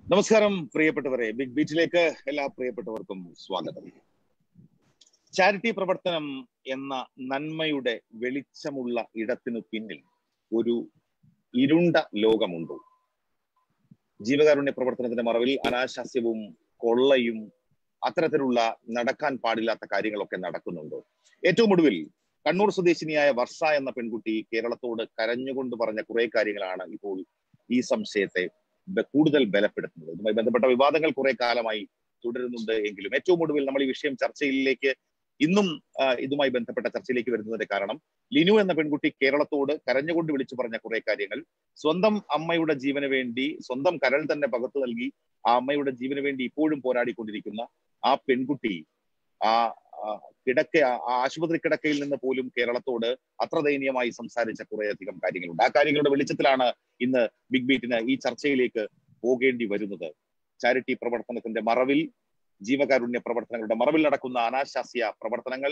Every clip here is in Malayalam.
നമസ്കാരം പ്രിയപ്പെട്ടവരെ ബിഗ് ബീച്ചിലേക്ക് എല്ലാ പ്രിയപ്പെട്ടവർക്കും സ്വാഗതം ചാരിറ്റി പ്രവർത്തനം എന്ന നന്മയുടെ വെളിച്ചമുള്ള ഇടത്തിനു പിന്നിൽ ഒരു ഇരുണ്ട ലോകമുണ്ടോ ജീവകാരുണ്യ പ്രവർത്തനത്തിന്റെ മറവിൽ അനാശാസ്യവും കൊള്ളയും അത്തരത്തിലുള്ള നടക്കാൻ പാടില്ലാത്ത കാര്യങ്ങളൊക്കെ നടക്കുന്നുണ്ടോ ഏറ്റവും ഒടുവിൽ കണ്ണൂർ സ്വദേശിനിയായ വർഷ എന്ന പെൺകുട്ടി കേരളത്തോട് കരഞ്ഞുകൊണ്ട് പറഞ്ഞ കുറെ കാര്യങ്ങളാണ് ഇപ്പോൾ ഈ സംശയത്തെ കൂടുതൽ ബലപ്പെടുത്തുന്നത് ഇതുമായി ബന്ധപ്പെട്ട വിവാദങ്ങൾ കുറെ കാലമായി തുടരുന്നുണ്ട് എങ്കിലും ഏറ്റവും ഒടുവിൽ നമ്മൾ ഈ വിഷയം ചർച്ചയിലേക്ക് ഇന്നും ഇതുമായി ബന്ധപ്പെട്ട ചർച്ചയിലേക്ക് വരുന്നതിന്റെ കാരണം ലിനു എന്ന പെൺകുട്ടി കേരളത്തോട് കരഞ്ഞുകൊണ്ട് വിളിച്ചു പറഞ്ഞ കുറെ കാര്യങ്ങൾ സ്വന്തം അമ്മയുടെ ജീവന് വേണ്ടി സ്വന്തം കരൾ തന്നെ പകർത്തു നൽകി ആ അമ്മയുടെ ജീവന് വേണ്ടി ഇപ്പോഴും പോരാടിക്കൊണ്ടിരിക്കുന്ന ആ പെൺകുട്ടി ആ കിടക്ക ആശുപത്രി കിടക്കയിൽ നിന്ന് പോലും കേരളത്തോട് അത്ര ദയനീയമായി സംസാരിച്ച കുറേയധികം കാര്യങ്ങളുണ്ട് ആ കാര്യങ്ങളുടെ വെളിച്ചത്തിലാണ് ഇന്ന് ബിഗ് ബീറ്റിന് ഈ ചർച്ചയിലേക്ക് പോകേണ്ടി വരുന്നത് ചാരിറ്റി പ്രവർത്തനത്തിന്റെ മറവിൽ ജീവകാരുണ്യ പ്രവർത്തനങ്ങളുടെ മറവിൽ നടക്കുന്ന അനാശാസ്യ പ്രവർത്തനങ്ങൾ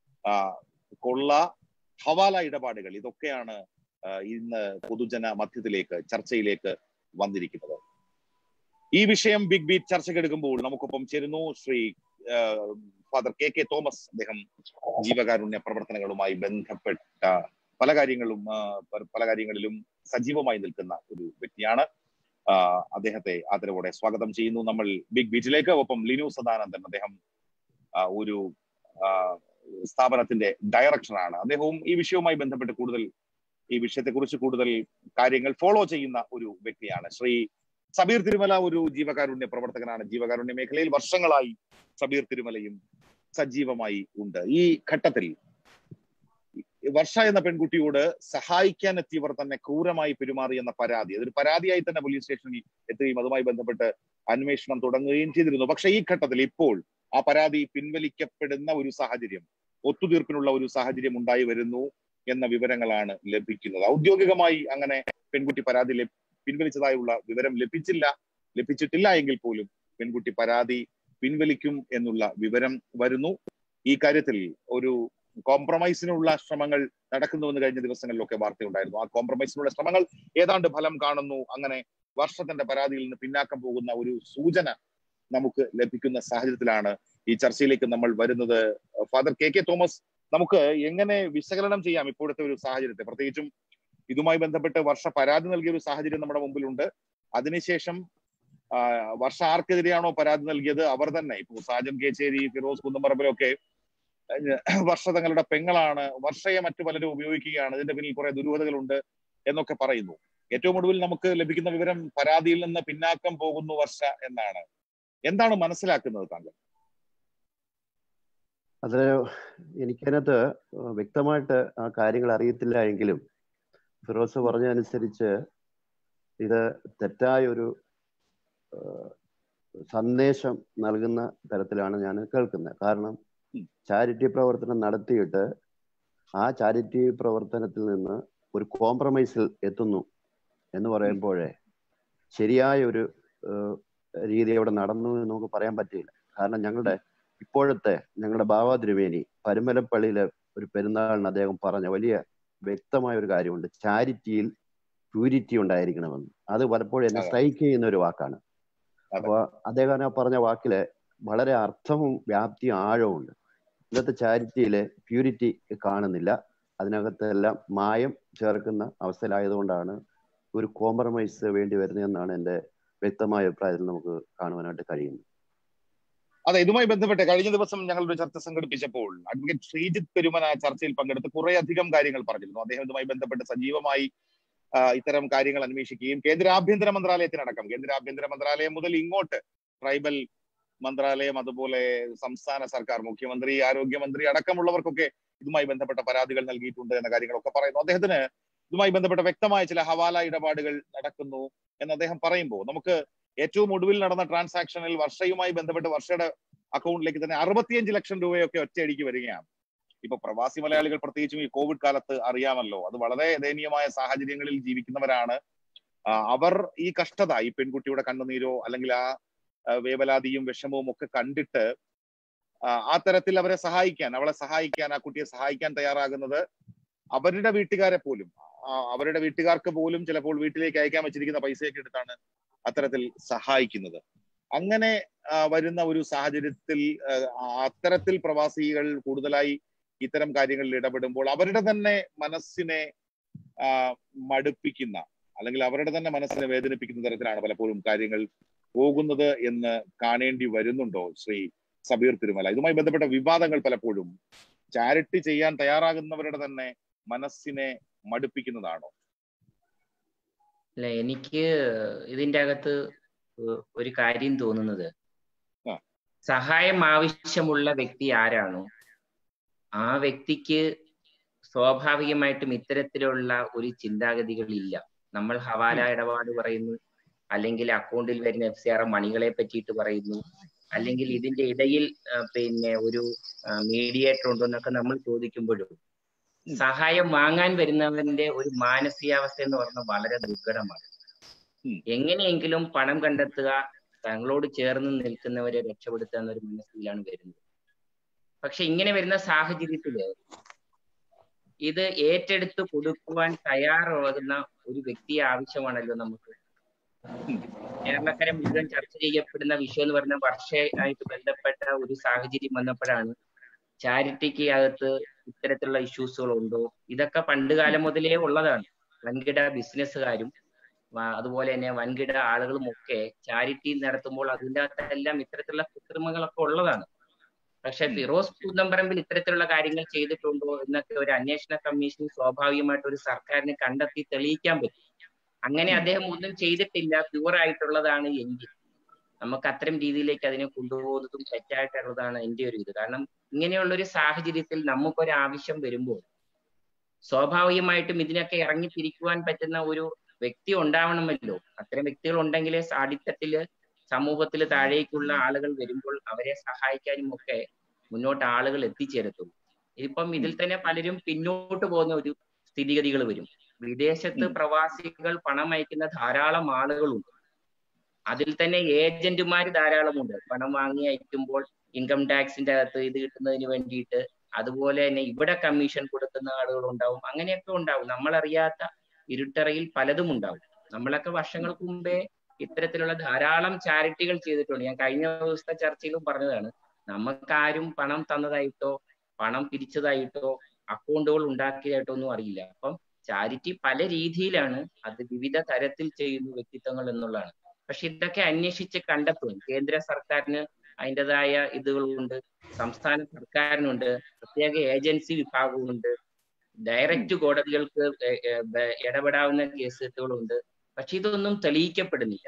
കൊള്ള ഹവാല ഇടപാടുകൾ ഇതൊക്കെയാണ് ഇന്ന് പൊതുജന മധ്യത്തിലേക്ക് ചർച്ചയിലേക്ക് വന്നിരിക്കുന്നത് ഈ വിഷയം ബിഗ് ബീറ്റ് ചർച്ചയ്ക്കെടുക്കുമ്പോൾ നമുക്കൊപ്പം ചേരുന്നു Shri father K K Thomas അദ്ദേഹം ജീവകാരുണ്യ പ്രവർത്തനങ്ങളുമായി ബന്ധപ്പെട്ട പല കാര്യങ്ങളും പല കാര്യങ്ങളിലും സജീവമായി നിൽക്കുന്ന ഒരു വ്യക്തിയാണ് അദ്ദേഹത്തെ ആദരവോടെ സ്വാഗതം ചെയ്യുന്നു നമ്മൾ ബിഗ് ബീച്ചിലേക്ക് ഒപ്പം ലിനു സദാനന്ദൻ അദ്ദേഹം ഒരു സ്ഥാപനത്തിന്റെ ഡയറക്ടറാണ് അദ്ദേഹവും ഈ വിഷയവുമായി ബന്ധപ്പെട്ട് കൂടുതൽ ഈ വിഷയത്തെക്കുറിച്ച് കൂടുതൽ കാര്യങ്ങൾ ഫോളോ ചെയ്യുന്ന ഒരു വ്യക്തിയാണ് ശ്രീ സബീർ തിരുമല ഒരു ജീവകാരുണ്യ പ്രവർത്തകനാണ് ജീവകാരുണ്യ മേഖലയിൽ വർഷങ്ങളായി സബീർ തിരുമലയും സജീവമായി ഉണ്ട് ഈ ഘട്ടത്തിൽ വർഷ എന്ന പെൺകുട്ടിയോട് സഹായിക്കാൻ എത്തിയവർ തന്നെ ക്രൂരമായി പെരുമാറി എന്ന പരാതി അതൊരു പരാതിയായി തന്നെ പോലീസ് സ്റ്റേഷനിൽ എത്തുകയും അതുമായി ബന്ധപ്പെട്ട് അന്വേഷണം തുടങ്ങുകയും ചെയ്തിരുന്നു പക്ഷെ ഈ ഘട്ടത്തിൽ ഇപ്പോൾ ആ പരാതി പിൻവലിക്കപ്പെടുന്ന ഒരു സാഹചര്യം ഒത്തുതീർപ്പിനുള്ള ഒരു സാഹചര്യം ഉണ്ടായി വരുന്നു എന്ന വിവരങ്ങളാണ് ലഭിക്കുന്നത് ഔദ്യോഗികമായി അങ്ങനെ പെൺകുട്ടി പരാതി പിൻവലിച്ചതായുള്ള വിവരം ലഭിച്ചില്ല ലഭിച്ചിട്ടില്ല എങ്കിൽ പോലും പെൺകുട്ടി പരാതി പിൻവലിക്കും എന്നുള്ള വിവരം വരുന്നു ഈ കാര്യത്തിൽ ഒരു കോംപ്രമൈസിനുള്ള ശ്രമങ്ങൾ നടക്കുന്നുവെന്ന് കഴിഞ്ഞ ദിവസങ്ങളിലൊക്കെ വാർത്തയുണ്ടായിരുന്നു ആ കോംപ്രമൈസിനുള്ള ശ്രമങ്ങൾ ഏതാണ്ട് ഫലം കാണുന്നു അങ്ങനെ വർഷത്തിന്റെ പരാതിയിൽ നിന്ന് പിന്നാക്കം പോകുന്ന ഒരു സൂചന നമുക്ക് ലഭിക്കുന്ന സാഹചര്യത്തിലാണ് ഈ ചർച്ചയിലേക്ക് നമ്മൾ വരുന്നത് ഫാദർ കെ കെ തോമസ് നമുക്ക് എങ്ങനെ വിശകലനം ചെയ്യാം ഇപ്പോഴത്തെ ഒരു സാഹചര്യത്തെ പ്രത്യേകിച്ചും ഇതുമായി ബന്ധപ്പെട്ട് വർഷ പരാതി നൽകിയ ഒരു സാഹചര്യം നമ്മുടെ മുമ്പിലുണ്ട് അതിനുശേഷം വർഷ ആർക്കെതിരെയാണോ പരാതി നൽകിയത് അവർ തന്നെ ഇപ്പൊ സാജൻ കേച്ചേരി ഫിറോസ് കുന്നമ്പറമ്പിലൊക്കെ വർഷ തങ്ങളുടെ പെങ്ങളാണ് വർഷയെ മറ്റു പലരും ഉപയോഗിക്കുകയാണ് ഇതിന്റെ പിന്നിൽ കുറെ ദുരൂഹതകളുണ്ട് എന്നൊക്കെ പറയുന്നു ഏറ്റവും ഒടുവിൽ നമുക്ക് ലഭിക്കുന്ന വിവരം പരാതിയിൽ നിന്ന് പിന്നാക്കം പോകുന്നു വർഷ എന്നാണ് എന്താണ് മനസ്സിലാക്കുന്നത് താങ്കൾ അത് എനിക്കതിനകത്ത് വ്യക്തമായിട്ട് ആ കാര്യങ്ങൾ അറിയത്തില്ല എങ്കിലും ഫിറോസ് പറഞ്ഞതനുസരിച്ച് ഇത് തെറ്റായ ഒരു സന്ദേശം നൽകുന്ന തരത്തിലാണ് ഞാൻ കേൾക്കുന്നത് കാരണം ചാരിറ്റി പ്രവർത്തനം നടത്തിയിട്ട് ആ ചാരിറ്റി പ്രവർത്തനത്തിൽ നിന്ന് ഒരു കോംപ്രമൈസിൽ എത്തുന്നു എന്ന് പറയുമ്പോഴേ ശരിയായ ഒരു രീതി അവിടെ നടന്നു എന്ന് നമുക്ക് പറയാൻ പറ്റില്ല കാരണം ഞങ്ങളുടെ ഇപ്പോഴത്തെ ഞങ്ങളുടെ ബാബാതിരുവേനി പരുമലപ്പള്ളിയിലെ ഒരു പെരുന്നാളിന് അദ്ദേഹം പറഞ്ഞ വലിയ വ്യക്തമായ ഒരു കാര്യമുണ്ട് ചാരിറ്റിയിൽ പ്യൂരിറ്റി ഉണ്ടായിരിക്കണമെന്ന് അത് പലപ്പോഴും എന്നെ സ്ട്രൈക്ക് ചെയ്യുന്ന ഒരു വാക്കാണ് അപ്പൊ അദ്ദേഹം പറഞ്ഞ വാക്കില് വളരെ അർത്ഥവും വ്യാപ്തിയും ആഴവും ഉണ്ട് ഇന്നത്തെ ചാരിറ്റിയിലെ പ്യൂരിറ്റി കാണുന്നില്ല അതിനകത്തെല്ലാം മായം ചേർക്കുന്ന അവസ്ഥയിലായതുകൊണ്ടാണ് ഒരു കോംപ്രമൈസ് വേണ്ടി വരുന്നതെന്നാണ് എൻ്റെ വ്യക്തമായ അഭിപ്രായത്തിൽ നമുക്ക് കാണുവാനായിട്ട് കഴിയുന്നത് അതെ ഇതുമായി ബന്ധപ്പെട്ട് കഴിഞ്ഞ ദിവസം ഞങ്ങൾ ഒരു ചർച്ച സംഘടിപ്പിച്ചപ്പോൾ അഡ്വക്കേറ്റ് ശ്രീജിത്ത് പെരുമന ചർച്ചയിൽ പങ്കെടുത്ത് കുറെ അധികം കാര്യങ്ങൾ പറഞ്ഞിരുന്നു അദ്ദേഹം ഇതുമായി ബന്ധപ്പെട്ട് സജീവമായി ഇത്തരം കാര്യങ്ങൾ അന്വേഷിക്കുകയും കേന്ദ്ര ആഭ്യന്തര മന്ത്രാലയത്തിനടക്കം കേന്ദ്ര ആഭ്യന്തര മന്ത്രാലയം മുതൽ ഇങ്ങോട്ട് ട്രൈബൽ മന്ത്രാലയം അതുപോലെ സംസ്ഥാന സർക്കാർ മുഖ്യമന്ത്രി ആരോഗ്യമന്ത്രി അടക്കമുള്ളവർക്കൊക്കെ ഇതുമായി ബന്ധപ്പെട്ട പരാതികൾ നൽകിയിട്ടുണ്ട് എന്ന കാര്യങ്ങളൊക്കെ പറയുന്നു അദ്ദേഹത്തിന് ഇതുമായി ബന്ധപ്പെട്ട വ്യക്തമായ ചില ഹവാല ഇടപാടുകൾ നടക്കുന്നു എന്ന് അദ്ദേഹം പറയുമ്പോൾ നമുക്ക് ഏറ്റവും ഒടുവിൽ നടന്ന ട്രാൻസാക്ഷനിൽ വർഷയുമായി ബന്ധപ്പെട്ട് വർഷയുടെ അക്കൗണ്ടിലേക്ക് തന്നെ അറുപത്തിയഞ്ച് ലക്ഷം രൂപയൊക്കെ ഒറ്റയടിക്ക് വരികയാണ് ഇപ്പൊ പ്രവാസി മലയാളികൾ പ്രത്യേകിച്ചും ഈ കോവിഡ് കാലത്ത് അറിയാമല്ലോ അത് വളരെ ദയനീയമായ സാഹചര്യങ്ങളിൽ ജീവിക്കുന്നവരാണ് അവർ ഈ കഷ്ടത ഈ പെൺകുട്ടിയുടെ കണ്ണുനീരോ അല്ലെങ്കിൽ ആ വേവലാതിയും വിഷമവും ഒക്കെ കണ്ടിട്ട് ആ തരത്തിൽ അവരെ സഹായിക്കാൻ അവളെ സഹായിക്കാൻ ആ കുട്ടിയെ സഹായിക്കാൻ തയ്യാറാകുന്നത് അവരുടെ വീട്ടുകാരെ പോലും അവരുടെ വീട്ടുകാർക്ക് പോലും ചിലപ്പോൾ വീട്ടിലേക്ക് അയക്കാൻ വെച്ചിരിക്കുന്ന പൈസയൊക്കെ എടുത്താണ് അത്തരത്തിൽ സഹായിക്കുന്നത് അങ്ങനെ ആ, വരുന്ന ഒരു സാഹചര്യത്തിൽ ആ, അത്തരത്തിൽ പ്രവാസികൾ കൂടുതലായി ഇത്തരം കാര്യങ്ങളിൽ ഇടപെടുമ്പോൾ അവരുടെ തന്നെ മനസ്സിനെ ആ, മടുപ്പിക്കുന്ന അല്ലെങ്കിൽ അവരുടെ തന്നെ മനസ്സിനെ വേദനിപ്പിക്കുന്ന തരത്തിലാണ് പലപ്പോഴും കാര്യങ്ങൾ പോകുന്നത് എന്ന് കാണേണ്ടി വരുന്നുണ്ടോ ശ്രീ സബീർ തിരുമല ഇതുമായി ബന്ധപ്പെട്ട വിവാദങ്ങൾ പലപ്പോഴും ചാരിറ്റി ചെയ്യാൻ തയ്യാറാകുന്നവരുടെ തന്നെ മനസ്സിനെ മടുപ്പിക്കുന്നതാണോ അല്ല എനിക്ക് ഇതിന്റെ അകത്ത് ഒ- ഒരു കാര്യം തോന്നുന്നത് ആ. സഹായം ആവശ്യമുള്ള വ്യക്തി ആരാണോ ആ വ്യക്തിക്ക് സ്വാഭാവികമായിട്ടും ഇത്തരത്തിലുള്ള ഒരു ചിന്താഗതികളില്ല നമ്മൾ ഹവാല ഇടപാട് പറയുന്നു അല്ലെങ്കിൽ അക്കൗണ്ടിൽ വരുന്ന എഫ് സി ആർ മണികളെ പറ്റിയിട്ട് പറയുന്നു അല്ലെങ്കിൽ ഇതിന്റെ ഇടയിൽ ആ, പിന്നെ ഒരു മീഡിയേറ്റർ ഉണ്ടോ എന്നൊക്കെ നമ്മൾ ചോദിക്കുമ്പോഴും ഉം. സഹായം വാങ്ങാൻ വരുന്നവന്റെ ഒരു മാനസികാവസ്ഥ എന്ന് പറഞ്ഞാൽ വളരെ ദുർഘടമാണ് ഉം. എങ്ങനെയെങ്കിലും പണം കണ്ടെത്തുക തങ്ങളോട് ചേർന്ന് നിൽക്കുന്നവരെ രക്ഷപ്പെടുത്തുക എന്നൊരു മനസ്സിലാണ് വരുന്നത് പക്ഷെ ഇങ്ങനെ വരുന്ന സാഹചര്യത്തില് ഇത് ഏറ്റെടുത്ത് കൊടുക്കുവാൻ തയ്യാറാകുന്ന ഒരു വ്യക്തിയെ ആവശ്യമാണല്ലോ നമുക്ക് കേരളക്കര മുഴുവൻ ചർച്ച ചെയ്യപ്പെടുന്ന വിഷയം എന്ന് പറഞ്ഞ വർഷമായിട്ട് ബന്ധപ്പെട്ട ഒരു സാഹചര്യം വന്നപ്പോഴാണ് ചാരിറ്റിക്ക് അകത്ത് ഇത്തരത്തിലുള്ള ഇഷ്യൂസുകൾ ഉണ്ടോ ഇതൊക്കെ പണ്ട് കാലം മുതലേ ഉള്ളതാണ് വൻകിട ബിസിനസ്സുകാരും വ- അതുപോലെ തന്നെ വൻകിട ആളുകളും ഒക്കെ ചാരിറ്റി നടത്തുമ്പോൾ അതിൻ്റെ അകത്തെല്ലാം ഇത്തരത്തിലുള്ള കൃത്രിമങ്ങളൊക്കെ ഉള്ളതാണ് പക്ഷെ ഫിറോസ് കുന്നംപറമ്പിൽ ഇത്തരത്തിലുള്ള കാര്യങ്ങൾ ചെയ്തിട്ടുണ്ടോ എന്നൊക്കെ ഒരു അന്വേഷണ കമ്മീഷൻ സ്വാഭാവികമായിട്ട് ഒരു സർക്കാരിന് കണ്ടെത്തി തെളിയിക്കാൻ പറ്റും അങ്ങനെ അദ്ദേഹം ഒന്നും ചെയ്തിട്ടില്ല പ്യുവർ ആയിട്ടുള്ളതാണ് എങ്കിൽ നമുക്ക് അത്തരം രീതിയിലേക്ക് അതിനെ കൊണ്ടുപോകുന്നതും തെറ്റായിട്ടുള്ളതാണ് എൻ്റെ ഒരു ഇത് കാരണം ഇങ്ങനെയുള്ള ഒരു സാഹചര്യത്തിൽ നമുക്കൊരു ആവശ്യം വരുമ്പോൾ സ്വാഭാവികമായിട്ടും ഇതിനൊക്കെ ഇറങ്ങിത്തിരിക്കുവാൻ പറ്റുന്ന ഒരു വ്യക്തി ഉണ്ടാവണമല്ലോ അത്തരം വ്യക്തികൾ ഉണ്ടെങ്കിലേ അടിത്തട്ടില് സമൂഹത്തിൽ താഴേക്കുള്ള ആളുകൾ വരുമ്പോൾ അവരെ സഹായിക്കാനും ഒക്കെ മുന്നോട്ട് ആളുകൾ എത്തിച്ചേരത്തുള്ളൂ ഇപ്പം ഇതിൽ തന്നെ പലരും പിന്നോട്ട് പോകുന്ന ഒരു സ്ഥിതിഗതികൾ വരും വിദേശത്ത് ഉം. പ്രവാസികൾ പണം അയക്കുന്ന ധാരാളം ആളുകളുണ്ട് അതിൽ തന്നെ ഏജന്റുമാർ ധാരാളമുണ്ട് പണം വാങ്ങി അയക്കുമ്പോൾ ഇൻകം ടാക്സിന്റെ അകത്ത് ഇത് കിട്ടുന്നതിന് വേണ്ടിയിട്ട് അതുപോലെ തന്നെ ഇവിടെ കമ്മീഷൻ കൊടുക്കുന്ന ആളുകൾ ഉണ്ടാവും അങ്ങനെയൊക്കെ ഉണ്ടാവും നമ്മളറിയാത്ത ഇരുട്ടറയിൽ പലതും ഉണ്ടാവും നമ്മളൊക്കെ വർഷങ്ങൾക്ക് മുമ്പേ ഇത്തരത്തിലുള്ള ധാരാളം ചാരിറ്റികൾ ചെയ്തിട്ടുണ്ട് ഞാൻ കഴിഞ്ഞ ദിവസത്തെ ചർച്ചയിലും പറഞ്ഞതാണ് നമുക്കാരും പണം തന്നതായിട്ടോ പണം പിരിച്ചതായിട്ടോ അക്കൗണ്ടുകൾ ഉണ്ടാക്കിയതായിട്ടോ ഒന്നും അറിയില്ല അപ്പം ചാരിറ്റി പല രീതിയിലാണ് അത് വിവിധ തരത്തിൽ ചെയ്യുന്ന വ്യക്തിത്വങ്ങൾ എന്നുള്ളതാണ് പക്ഷെ ഇതൊക്കെ അന്വേഷിച്ച് കണ്ടെത്തും കേന്ദ്ര സർക്കാരിന് അതിൻ്റെതായ ഇതുകളുണ്ട് സംസ്ഥാന സർക്കാരിനുണ്ട് പ്രത്യേക ഏജൻസി വിഭാഗമുണ്ട് ഡയറക്റ്റ് കോടതികൾക്ക് എ- എ- ബ- ഇടപെടാവുന്ന കേസുകളുണ്ട് പക്ഷെ ഇതൊന്നും തെളിയിക്കപ്പെടുന്നില്ല